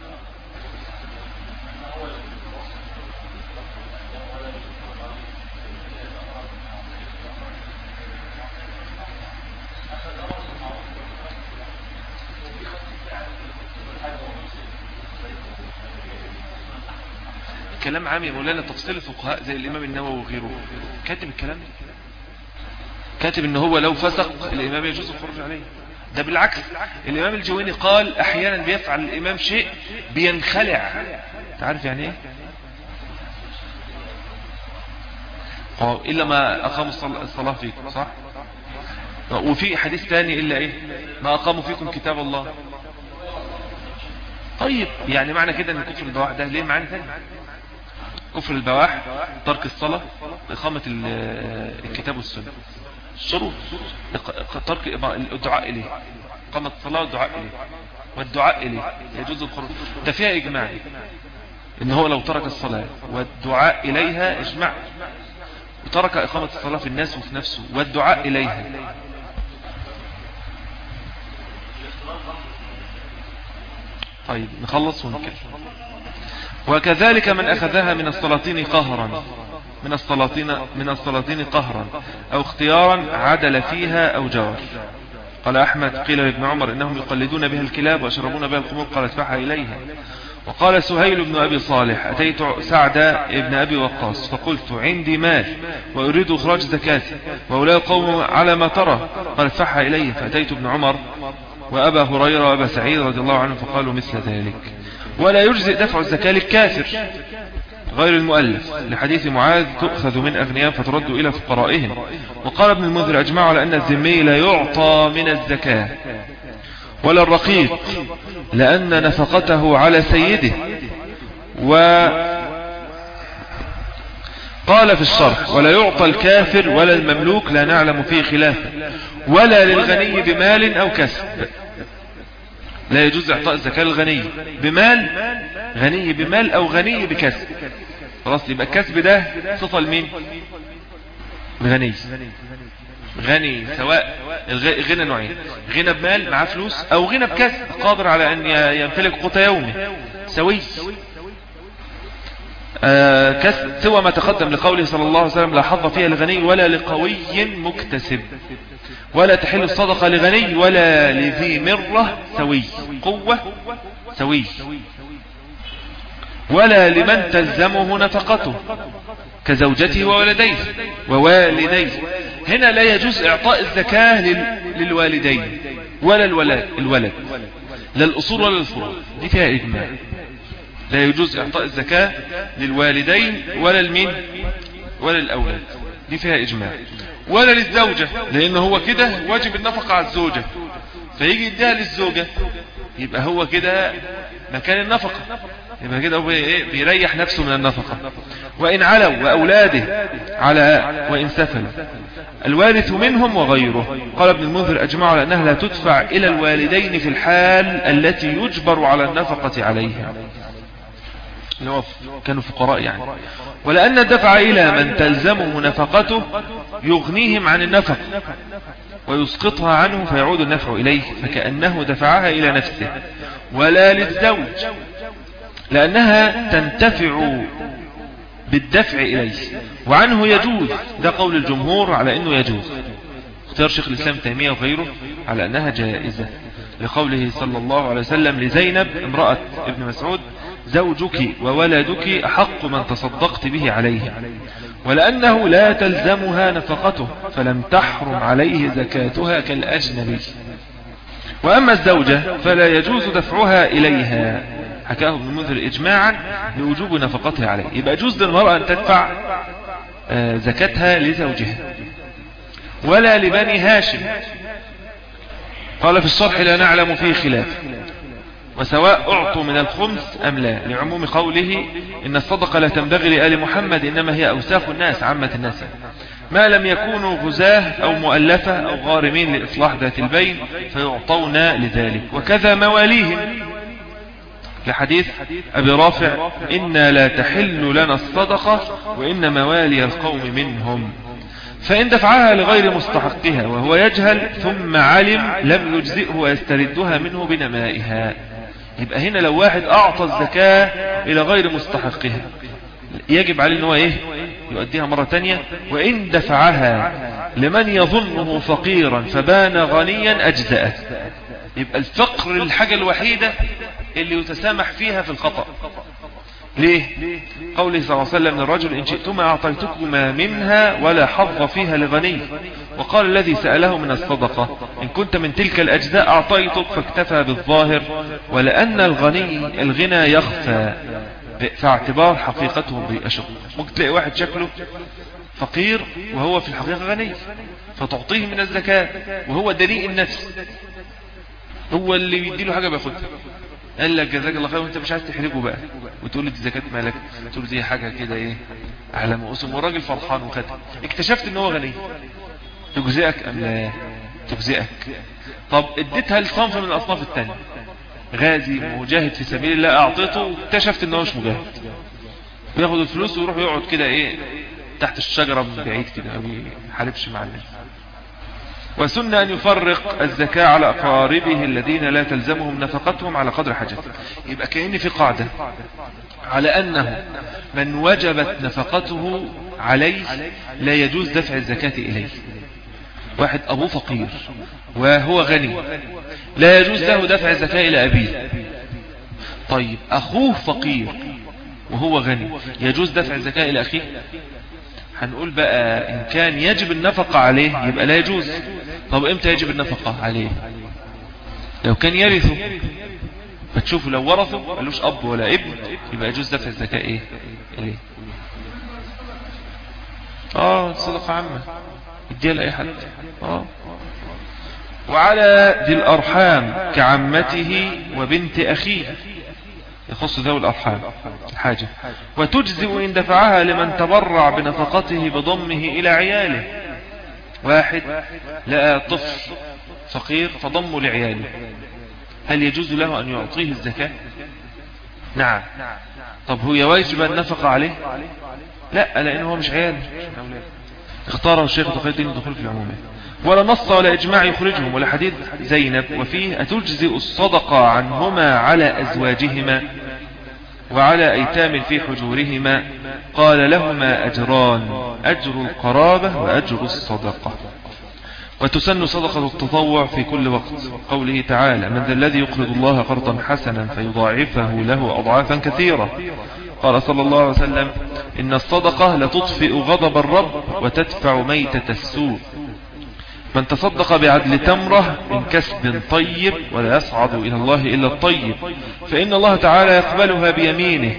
كلام عام يا مولانا تفصيل الفقهاء زي الإمام النووي وغيره كاتب الكلام ده كاتب ان هو لو فسق الإمام يجوز الخروج عليه ده بالعكس الإمام الجويني قال أحيانا بيفعل الإمام شيء بينخلع تعرف يعني ايه إلا ما أقاموا الصلاة فيكم صح وفي حديث ثاني إلا إيه ما أقاموا فيكم كتاب الله طيب يعني معنى كده ان كفر الدواء ده ليه معنى ثاني كفر البواح ترك الصلاة إقامة الكتاب والسنة الشروط ترك الدعاء إليه إقامة الصلاة والدعاء إليه والدعاء إليه يجوز الخروج ده فيها إجماع إن هو لو ترك الصلاة والدعاء إليها إجماع وترك إقامة الصلاة في الناس وفي نفسه والدعاء إليها طيب نخلص ونكمل وكذلك من أخذها من السلاطين قهرا من السلاطين من السلاطين قهرا أو اختيارا عدل فيها أو جار قال أحمد قيل لابن عمر إنهم يقلدون بها الكلاب ويشربون بها الخمور قال ادفعها إليها وقال سهيل بن أبي صالح أتيت سعد بن أبي وقاص فقلت عندي مال وأريد إخراج زكاتي وأولئك قوم على ما ترى قال ادفعها إلي فأتيت ابن عمر وأبا هريرة وأبا سعيد رضي الله عنه فقالوا مثل ذلك ولا يجزئ دفع الزكاة للكافر غير المؤلف لحديث معاذ تؤخذ من أغنياء فترد إلى فقرائهم وقال ابن المنذر أجمع على أن الذمي لا يعطى من الزكاة ولا الرقيق لأن نفقته على سيده و قال في الشرح ولا يعطى الكافر ولا المملوك لا نعلم فيه خلافا ولا للغني بمال أو كسب لا يجوز اعطاء الزكاة للغني بمال غني بمال او غني بكسب خلاص يبقى الكسب ده صفة لمين غني غني سواء غنى نوعين غنى بمال معاه فلوس او غنى بكسب قادر على ان يمتلك قوت يومه سوي آه كسب سوى ما تقدم لقوله صلى الله عليه وسلم لا حظ فيها لغني ولا لقوي مكتسب ولا تحل الصدقة لغني ولا لذي مرة سوي قوة سوي ولا لمن تلزمه نفقته كزوجته وولديه ووالديه هنا لا يجوز إعطاء الزكاة للوالدين ولا الولد, الولد لا الأصول ولا الفروض دي فيها إجماع لا يجوز إعطاء الزكاة للوالدين ولا المين ولا الأولاد دي فيها إجماع ولا للزوجة لأن هو كده واجب النفقة على الزوجة فيجي يديها للزوجة يبقى هو كده مكان النفقة يبقى كده هو إيه بيريح نفسه من النفقة وإن علوا وأولاده على وإن سفلوا الوارث منهم وغيره قال ابن المنذر أجمعوا على أنها لا تدفع إلى الوالدين في الحال التي يجبر على النفقة عليها كانوا فقراء يعني ولأن الدفع إلى من تلزمه نفقته يغنيهم عن النفق ويسقطها عنه فيعود النفع إليه فكأنه دفعها إلى نفسه ولا للزوج لأنها تنتفع بالدفع إليه وعنه يجوز ده قول الجمهور على أنه يجوز اختيار شيخ الإسلام تيمية وغيره على أنها جائزة لقوله صلى الله عليه وسلم لزينب امرأة ابن مسعود زوجك وولدك أحق من تصدقت به عليه ولأنه لا تلزمها نفقته فلم تحرم عليه زكاتها كالأجنبي وأما الزوجة فلا يجوز دفعها إليها حكاه ابن منذر إجماعا لوجوب نفقتها عليه يبقى يجوز للمرأة أن تدفع آه، زكاتها لزوجها ولا لبني هاشم قال في الصرح لا نعلم فيه خلاف وسواء أعطوا من الخمس أم لا لعموم قوله إن الصدقة لا تنبغي لآل محمد إنما هي أوساخ الناس عامة الناس ما لم يكونوا غزاه أو مؤلفة أو غارمين لإصلاح ذات البين فيعطون لذلك وكذا مواليهم لحديث أبي رافع إنا لا تحل لنا الصدقة وإن موالي القوم منهم فإن دفعها لغير مستحقها وهو يجهل ثم علم لم يجزئه ويستردها منه بنمائها يبقى هنا لو واحد أعطى الزكاة إلى غير مستحقها يجب عليه أنه إيه يؤديها مرة تانية وإن دفعها لمن يظنه فقيرا فبان غنيا أجزأه يبقى الفقر الحاجة الوحيدة اللي يتسامح فيها في الخطأ ليه قوله صلى الله عليه وسلم للرجل إن شئتما أعطيتكما منها ولا حظ فيها لغني وقال الذي سأله من الصدقة إن كنت من تلك الأجزاء أعطيتك فاكتفى بالظاهر ولأن الغني الغنى يخفى فاعتبار حقيقته بأشق ممكن تلاقي واحد شكله فقير وهو في الحقيقة غني فتعطيه من الزكاة وهو دليل النفس هو اللي بيديله حاجة بياخدها قال لك جزاك الله خير وانت مش عايز تحرجه بقى وتقول لي دي زكاه مالك تقول دي حاجه كده ايه على مقسم والراجل فرحان وخدها اكتشفت ان هو غني تجزئك ام لا تجزئك طب اديتها لصنف من الاصناف الثانيه غازي مجاهد في سبيل الله اعطيته اكتشفت ان هو مش مجاهد بياخد الفلوس ويروح يقعد كده ايه تحت الشجره من بعيد كده ما بيحاربش مع الناس وسن أن يفرق الزكاة على أقاربه الذين لا تلزمهم نفقتهم على قدر حاجته يبقى كأن في قاعدة على أنه من وجبت نفقته عليه لا يجوز دفع الزكاة إليه واحد أبوه فقير وهو غني لا يجوز له دفع الزكاة إلى أبيه طيب أخوه فقير وهو غني يجوز دفع الزكاة إلى أخيه هنقول بقى إن كان يجب النفقة عليه يبقى لا يجوز طب إمتى يجب النفقة عليه لو كان يرثه فتشوفوا لو ورثه ملوش أب ولا ابن يبقى يجوز دفع الزكاة إيه إليه آه صدقة عامة اديها لأي حد آه وعلى ذي الأرحام كعمته وبنت أخيه يخص ذوي الأرحام الحاجة وتجزئ إن دفعها لمن تبرع بنفقته بضمه إلى عياله واحد لقى طفل فقير فضمه لعياله هل يجوز له أن يعطيه الزكاة نعم طب هو يواجب أن نفق عليه لا لأنه هو مش عيال اختاره الشيخ تقي الدين الدخول في العمومات ولا نص ولا إجماع يخرجهم ولا حديث زينب وفيه أتجزئ الصدقة عنهما على أزواجهما وعلى أيتام في حجورهما قال لهما أجران أجر القرابة وأجر الصدقة وتسن صدقة التطوع في كل وقت قوله تعالى من ذا الذي يقرض الله قرضا حسنا فيضاعفه له أضعافا كثيرة قال صلى الله عليه وسلم إن الصدقة لتطفئ غضب الرب وتدفع ميتة السوء من تصدق بعدل تمرة من كسب طيب ولا يصعد إلى الله إلا الطيب فإن الله تعالى يقبلها بيمينه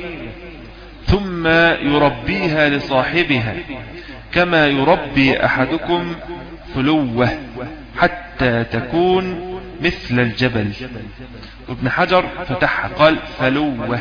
ثم يربيها لصاحبها كما يربي أحدكم فلوة حتى تكون مثل الجبل وابن حجر فتحها قال فلوة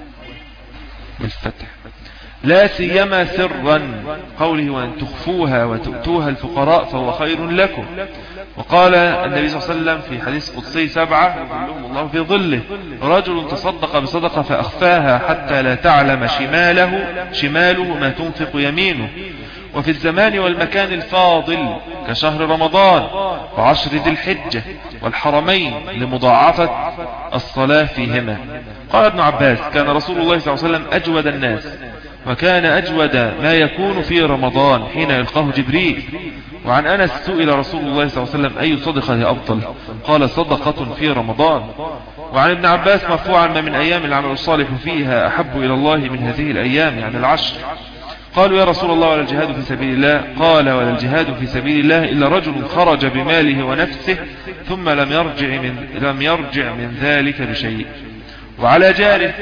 بالفتح لا سيما سرا قوله وأن تخفوها وتؤتوها الفقراء فهو خير لكم وقال النبي صلى الله عليه وسلم في حديث قدسي سبعة يظلهم الله في ظله رجل تصدق بصدقة فأخفاها حتى لا تعلم شماله شماله ما تنفق يمينه وفي الزمان والمكان الفاضل كشهر رمضان وعشر ذي الحجة والحرمين لمضاعفة الصلاة فيهما قال ابن عباس كان رسول الله صلى الله عليه وسلم أجود الناس وكان أجود ما يكون في رمضان حين يلقاه جبريل وعن أنس سئل رسول الله صلى الله عليه وسلم أي صدقة أفضل قال صدقة في رمضان وعن ابن عباس مرفوعا ما من أيام العمل الصالح فيها أحب إلى الله من هذه الأيام يعني العشر قالوا يا رسول الله ولا الجهاد في سبيل الله قال ولا الجهاد في سبيل الله إلا رجل خرج بماله ونفسه ثم لم يرجع من, لم يرجع من ذلك بشيء وعلى جاره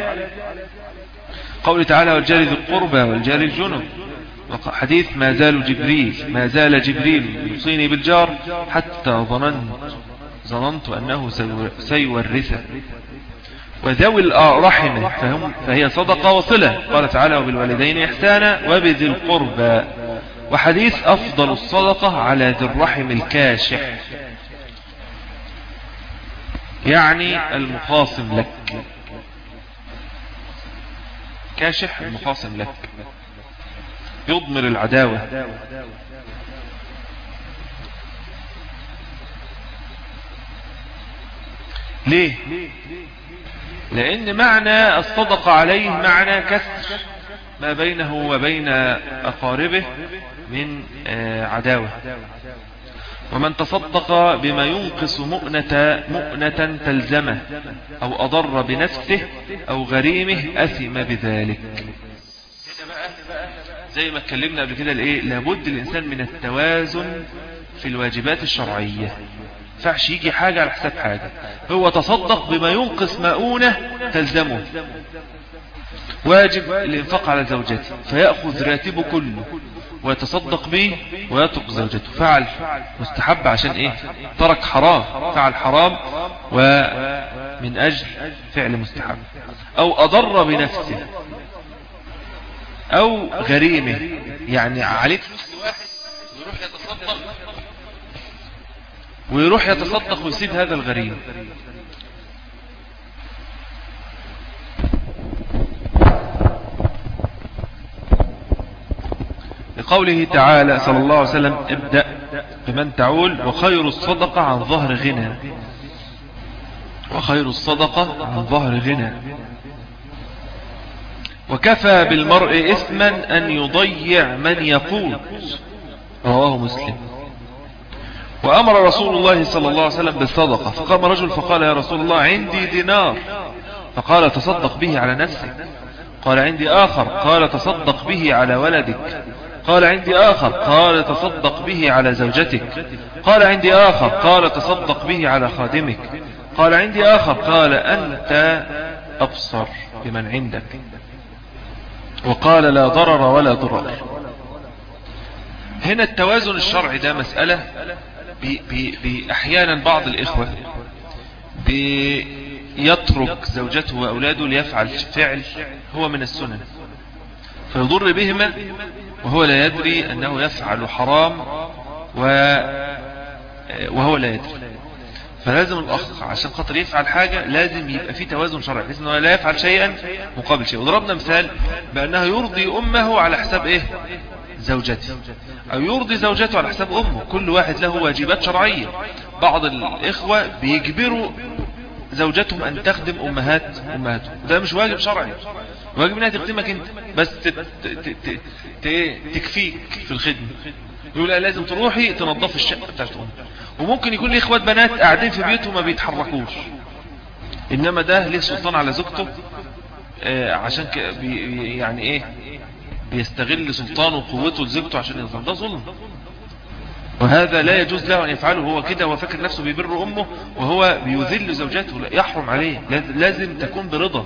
قول تعالى والجار ذي القربى والجار الجنب حديث ما زال جبريل ما زال جبريل يوصيني بالجار حتى ظننت ظننت أنه سيورثه وذوي الرحم فهم فهي صدقة وصلة قال تعالى وبالوالدين إحسانا وبذي القربى وحديث أفضل الصدقة على ذي الرحم الكاشح يعني المخاصم لك كاشح المخاصم لك يضمر العداوة ليه لأن معنى الصدقة عليه معنى كسر ما بينه وبين أقاربه من آه، عداوة ومن تصدق بما ينقص مؤنة, مؤنة تلزمه أو أضر بنفسه أو غريمه أثم بذلك زي ما اتكلمنا قبل كده الايه لابد الانسان من التوازن في الواجبات الشرعية فعش يجي حاجة على حساب حاجة هو تصدق بما ينقص مؤونة تلزمه واجب الانفاق على زوجته فيأخذ راتبه كله ويتصدق به ويترك زوجته فعل مستحب عشان ايه ترك حرام فعل حرام ومن اجل فعل مستحب او اضر بنفسه او غريمه يعني عليه فلوس لواحد ويروح يتصدق ويروح يتصدق ويسيب هذا الغريم لقوله تعالى صلى الله عليه وسلم ابدأ بمن تعول وخير الصدقة عن ظهر غنى وخير الصدقة عن ظهر غنى وكفى بالمرء إثما أن يضيع من يقود رواه مسلم وأمر رسول الله صلى الله عليه وسلم بالصدقة فقام رجل فقال يا رسول الله عندي دينار فقال تصدق به على نفسك قال عندي آخر قال تصدق به على ولدك قال عندي آخر قال تصدق به على زوجتك قال عندي آخر قال تصدق به على خادمك قال عندي آخر قال أنت أبصر بمن عندك وقال لا ضرر ولا ضرر هنا التوازن الشرعي ده مسألة بي بي بي أحيانا بعض الإخوة بيترك زوجته وأولاده ليفعل فعل هو من السنن فيضر بهما وهو لا يدري أنه يفعل حرام وهو لا يدري فلازم الأخ عشان خاطر يفعل حاجة لازم يبقى في توازن شرعي بحيث أنه لا يفعل شيئا مقابل شيء وضربنا مثال بأنه يرضي أمه على حساب إيه زوجته أو يرضي زوجته على حساب أمه كل واحد له واجبات شرعية بعض الإخوة بيجبروا زوجتهم أن تخدم أمهات أمهاتهم ده مش واجب شرعي واجب أنها تخدمك أنت بس تكفيك في الخدمة يقول لازم تروحي تنظف الشقة بتاعت أمك وممكن يكون لي إخوات بنات قاعدين في بيوتهم ما بيتحركوش إنما ده ليه سلطان على زوجته آه عشان بي يعني إيه بيستغل سلطانه وقوته لزوجته عشان يظلم ده ظلم وهذا لا يجوز له أن يفعله هو كده وفكر نفسه بيبر أمه وهو بيذل زوجته يحرم عليه لازم تكون برضا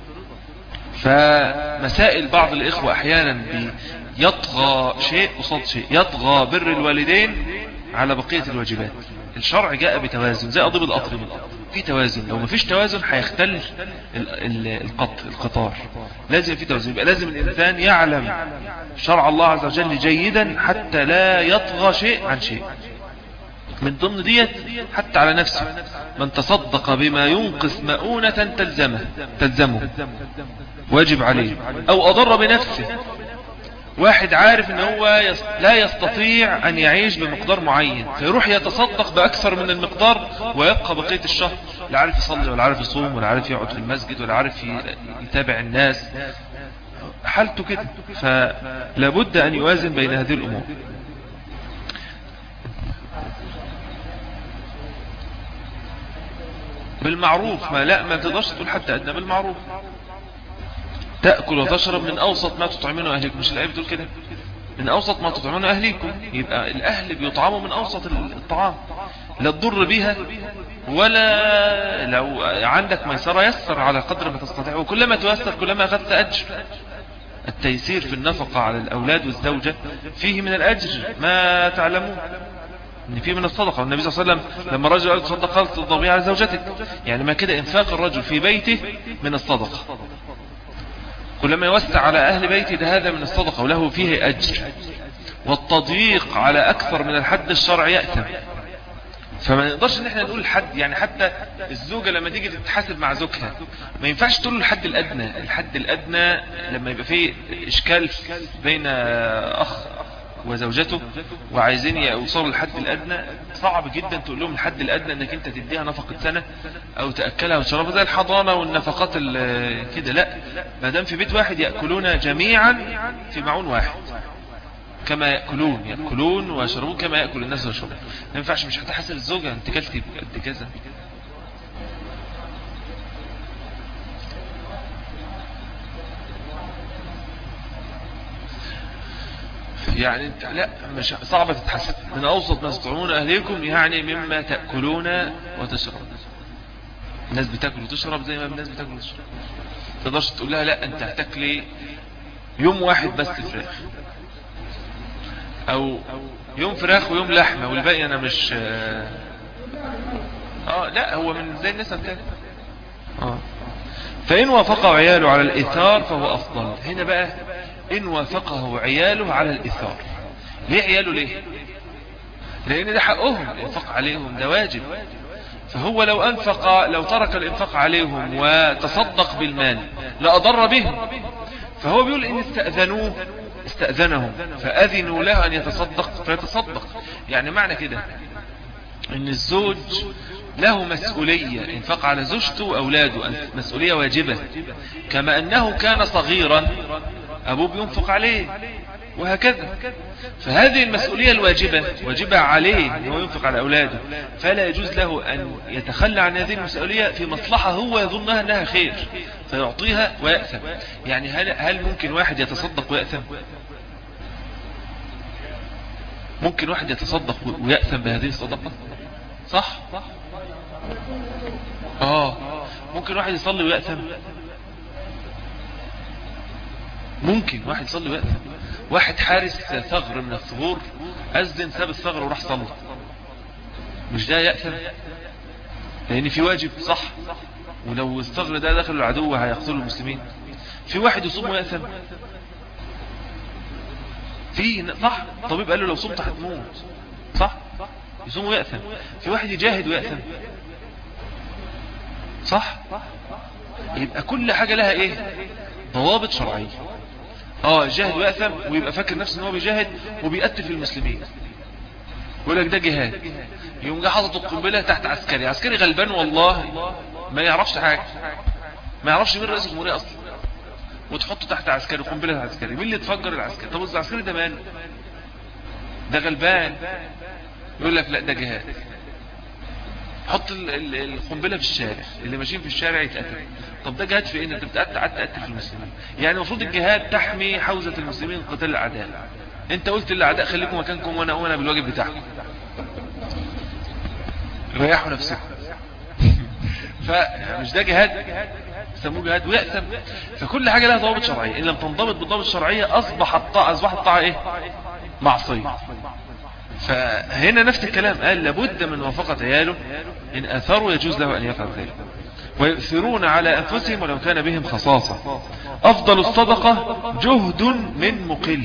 فمسائل بعض الإخوة أحيانا يطغى شيء قصاد شيء يطغى بر الوالدين على بقية الواجبات الشرع جاء بتوازن زي أضرب القطر في توازن لو مفيش توازن هيختل القطر القطار لازم في توازن يبقى لازم الإنسان يعلم شرع الله عز وجل جيدا حتى لا يطغى شيء عن شيء من ضمن ديت حتى على نفسه من تصدق بما ينقص مؤونة تلزمه تلزمه واجب عليه أو أضر بنفسه واحد عارف ان هو لا يستطيع ان يعيش بمقدار معين فيروح يتصدق باكثر من المقدار ويبقى بقية الشهر لا عارف يصلي ولا عارف يصوم ولا عارف يقعد في المسجد ولا عارف يتابع الناس حالته كده فلابد ان يوازن بين هذه الامور بالمعروف ما لا ما تقدرش تقول حتى ادنى بالمعروف تأكل وتشرب من أوسط ما تطعمونه أهلكم مش الآية بتقول كده من أوسط ما تطعمونه أهليكم يبقى الأهل بيطعموا من أوسط الطعام لا تضر بها ولا لو عندك ميسرة يسر على قدر ما تستطيع وكلما تيسر كلما أخذت أجر التيسير في النفقة على الأولاد والزوجة فيه من الأجر ما تعلمون ان فيه من الصدقة والنبي صلى الله عليه وسلم لما الرجل قال تصدق قال تصدق على زوجتك يعني ما كده انفاق الرجل في بيته من الصدقة كلما يوسع على أهل بيته ده هذا من الصدقة وله فيه أجر والتضييق على أكثر من الحد الشرعي يأتم فما نقدرش ان احنا نقول الحد يعني حتى الزوجة لما تيجي تتحاسب مع زوجها ما ينفعش تقول الحد الادنى الحد الادنى لما يبقى فيه اشكال بين اخ وزوجته وعايزين يوصلوا للحد الأدنى صعب جدا تقول لهم الحد الأدنى انك انت تديها نفقة سنة او تأكلها وتشربها زي الحضانة والنفقات كده لا ما دام في بيت واحد يأكلون جميعا في معون واحد كما يأكلون يأكلون ويشربون كما يأكل الناس ويشربون ما ينفعش مش هتحسب الزوجة انت كلتي قد كذا يعني انت لا مش صعبة تتحسب من اوسط ما تطعمون اهليكم يعني مما تأكلون وتشربون الناس بتاكل وتشرب زي ما الناس بتاكل وتشرب تقدرش تقول لها لا انت هتاكلي يوم واحد بس فراخ او يوم فراخ ويوم لحمة والباقي انا مش اه لا هو من زي الناس بتاكل اه فإن وافقه عياله على الإثار فهو أفضل هنا بقى إن وافقه عياله على الإثار ليه عياله ليه لأن ده حقهم الإنفاق عليهم ده واجب فهو لو أنفق لو ترك الإنفاق عليهم وتصدق بالمال لأضر بهم فهو بيقول إن استأذنوه استأذنهم فأذنوا له أن يتصدق فيتصدق يعني معنى كده ان الزوج له مسؤولية انفق على زوجته وأولاده مسؤولية واجبة كما أنه كان صغيرا أبوه بينفق عليه وهكذا فهذه المسؤولية الواجبة واجبة عليه أنه ينفق على أولاده فلا يجوز له أن يتخلى عن هذه المسؤولية في مصلحة هو يظنها أنها خير فيعطيها ويأثم يعني هل, هل ممكن واحد يتصدق ويأثم ممكن واحد يتصدق ويأثم بهذه الصدقة صح اه ممكن واحد يصلي ويأثم ممكن واحد يصلي ويأثم واحد حارس ثغر من الثغور أذن ساب الثغر وراح صلى مش ده يأثم لأن في واجب صح ولو الثغر ده دخل العدو هيقتل المسلمين في واحد يصوم ويأثم في صح طبيب قال له لو صمت هتموت صح يصوم ويأثم في واحد يجاهد ويأثم صح يبقى كل حاجة لها ايه ضوابط شرعية اه جاهد ويأثم ويبقى فاكر نفسه ان هو بيجاهد وبيقتل في المسلمين يقول لك ده جهاد يوم جه حاطط القنبله تحت عسكري عسكري غلبان والله ما يعرفش حاجه ما يعرفش مين رئيس الجمهوريه اصلا وتحطه تحت عسكري قنبله عسكري مين اللي تفجر العسكري طب العسكري ده مان ده غلبان يقول لك لا ده جهاد حط القنبله في الشارع اللي ماشيين في الشارع يتقتل طب ده جهاد في ايه انت بتقتل قعدت تقتل في المسلمين يعني المفروض الجهاد تحمي حوزه المسلمين قتال الاعداء انت قلت للاعداء خليكم مكانكم وانا وانا بالواجب بتاعكم ريحوا نفسكم فمش ده جهاد سموه جهاد ويأثم فكل حاجة لها ضوابط شرعية إن لم تنضبط بالضوابط الشرعية أصبح الطاعة أصبح الطاعة إيه معصية فهنا نفس الكلام قال لابد من موافقة عياله إن أثروا يجوز له أن يفعل ذلك ويؤثرون على أنفسهم ولو كان بهم خصاصة أفضل الصدقة جهد من مقل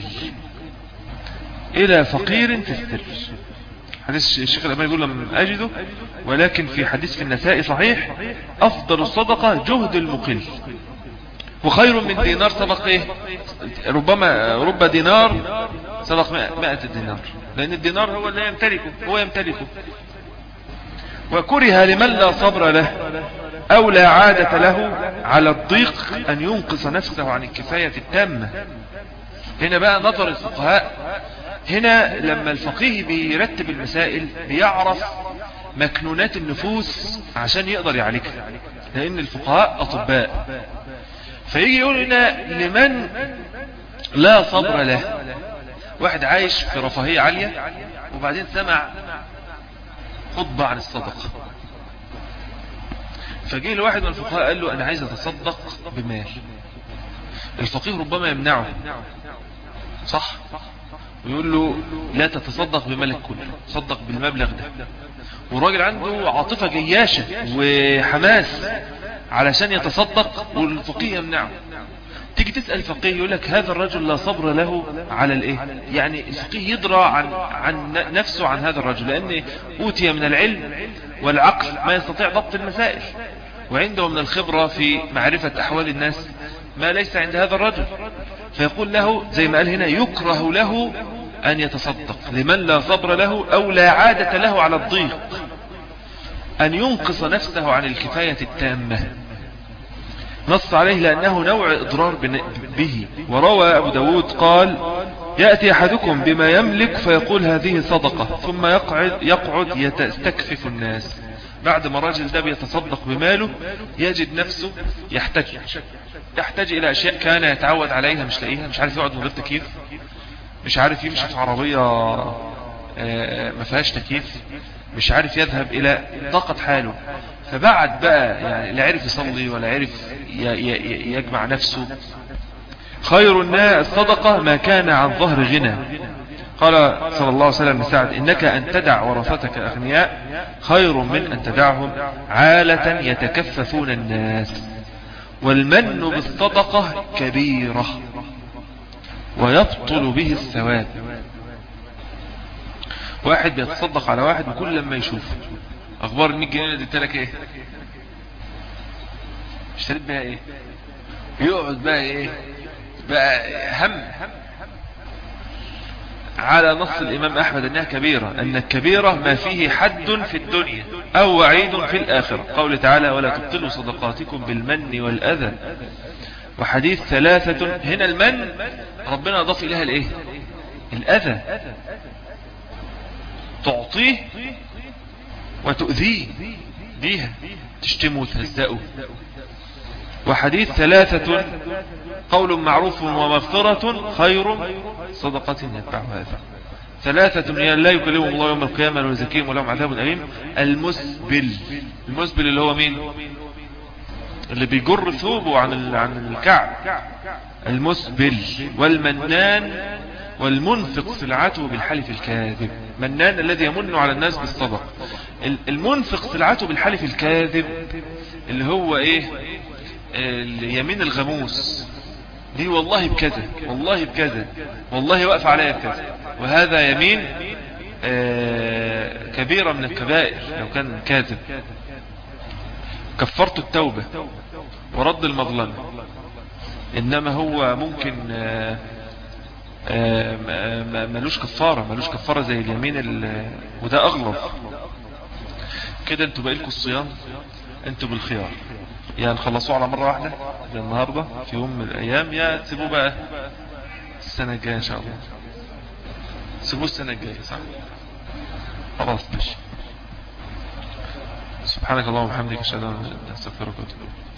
إلى فقير في السر حديث الشيخ الأمام يقول لم أجده ولكن في حديث في النساء صحيح أفضل الصدقة جهد المقل وخير من دينار سبق إيه ربما رب دينار سبق مائة دينار لأن الدينار هو اللي يمتلكه هو يمتلكه وكره لمن لا صبر له أو لا عادة له على الضيق أن ينقص نفسه عن الكفاية التامة هنا بقى نظر الفقهاء هنا لما الفقيه بيرتب المسائل بيعرف مكنونات النفوس عشان يقدر يعالجها لأن الفقهاء أطباء فيجي يقول هنا لمن لا صبر له واحد عايش في رفاهية عالية وبعدين سمع خطبة عن الصدقة فجيه لواحد من الفقهاء قال له أنا عايز أتصدق بمال الفقيه ربما يمنعه صح ويقول له لا تتصدق بمالك كله تصدق بالمبلغ ده والراجل عنده عاطفة جياشة وحماس علشان يتصدق والفقيه يمنعه تيجي تسأل الفقيه يقول لك هذا الرجل لا صبر له على الايه يعني الفقيه يدرى عن, عن نفسه عن هذا الرجل لان اوتي من العلم والعقل ما يستطيع ضبط المسائل وعنده من الخبرة في معرفة احوال الناس ما ليس عند هذا الرجل فيقول له زي ما قال هنا يكره له أن يتصدق لمن لا صبر له أو لا عادة له على الضيق أن ينقص نفسه عن الكفاية التامة نص عليه لأنه نوع إضرار به وروى أبو داود قال يأتي أحدكم بما يملك فيقول هذه صدقة ثم يقعد, يقعد يستكفف الناس بعد ما الراجل ده بيتصدق بماله يجد نفسه يحتاج يحتاج إلى أشياء كان يتعود عليها مش لاقيها مش عارف يقعد من غير تكييف مش عارف يمشي في عربية آه، ما فيهاش تكييف مش عارف يذهب إلى طاقة حاله فبعد بقى يعني لا عرف يصلي ولا عرف يجمع نفسه خير الناس الصدقة ما كان عن ظهر غنى قال صلى الله عليه وسلم لسعد إنك أن تدع ورثتك أغنياء خير من أن تدعهم عالة يتكففون الناس والمن بالصدقة كبيرة ويبطل به الثواب واحد بيتصدق على واحد وكل لما يشوف اخبار المية جنيه اللي اديتلك ايه اشتريت بها ايه يقعد بقى ايه بقى هم على نص الإمام أحمد أنها كبيرة أن الكبيرة ما فيه حد في الدنيا أو وعيد في الآخرة قول تعالى ولا تبطلوا صدقاتكم بالمن والأذى وحديث ثلاثة هنا المن ربنا أضاف إليها الإيه الأذى تعطيه وتؤذيه بيها تشتمه وتهزأه وحديث ثلاثة قول معروف ومغفرة خير صدقة يتبع هذا ثلاثة لا يكلمهم الله يوم القيامة ويزكيهم ولهم عذاب أليم المسبل المسبل اللي هو مين اللي بيجر ثوبه عن عن الكعب المسبل والمنان والمنفق سلعته بالحلف الكاذب منان الذي يمن على الناس بالصدق المنفق سلعته بالحلف الكاذب اللي هو ايه اليمين الغموس دي والله بكذا والله بكذا والله وقف عليا بكذا وهذا يمين آه، كبيرة من الكبائر لو كان كاذب كفرت التوبة ورد المظلمة انما هو ممكن ملوش كفارة ملوش كفارة زي اليمين وده اغلب كده انتوا بقى لكم الصيام انتوا بالخيار يا نخلصوه على مرة واحدة زي النهاردة في يوم من الايام يا تسيبوه بقى السنة الجاية ان شاء الله سيبوه السنة الجاية صح خلاص ماشي سبحانك اللهم وبحمدك اشهد ان لا اله الا انت استغفرك واتوب اليك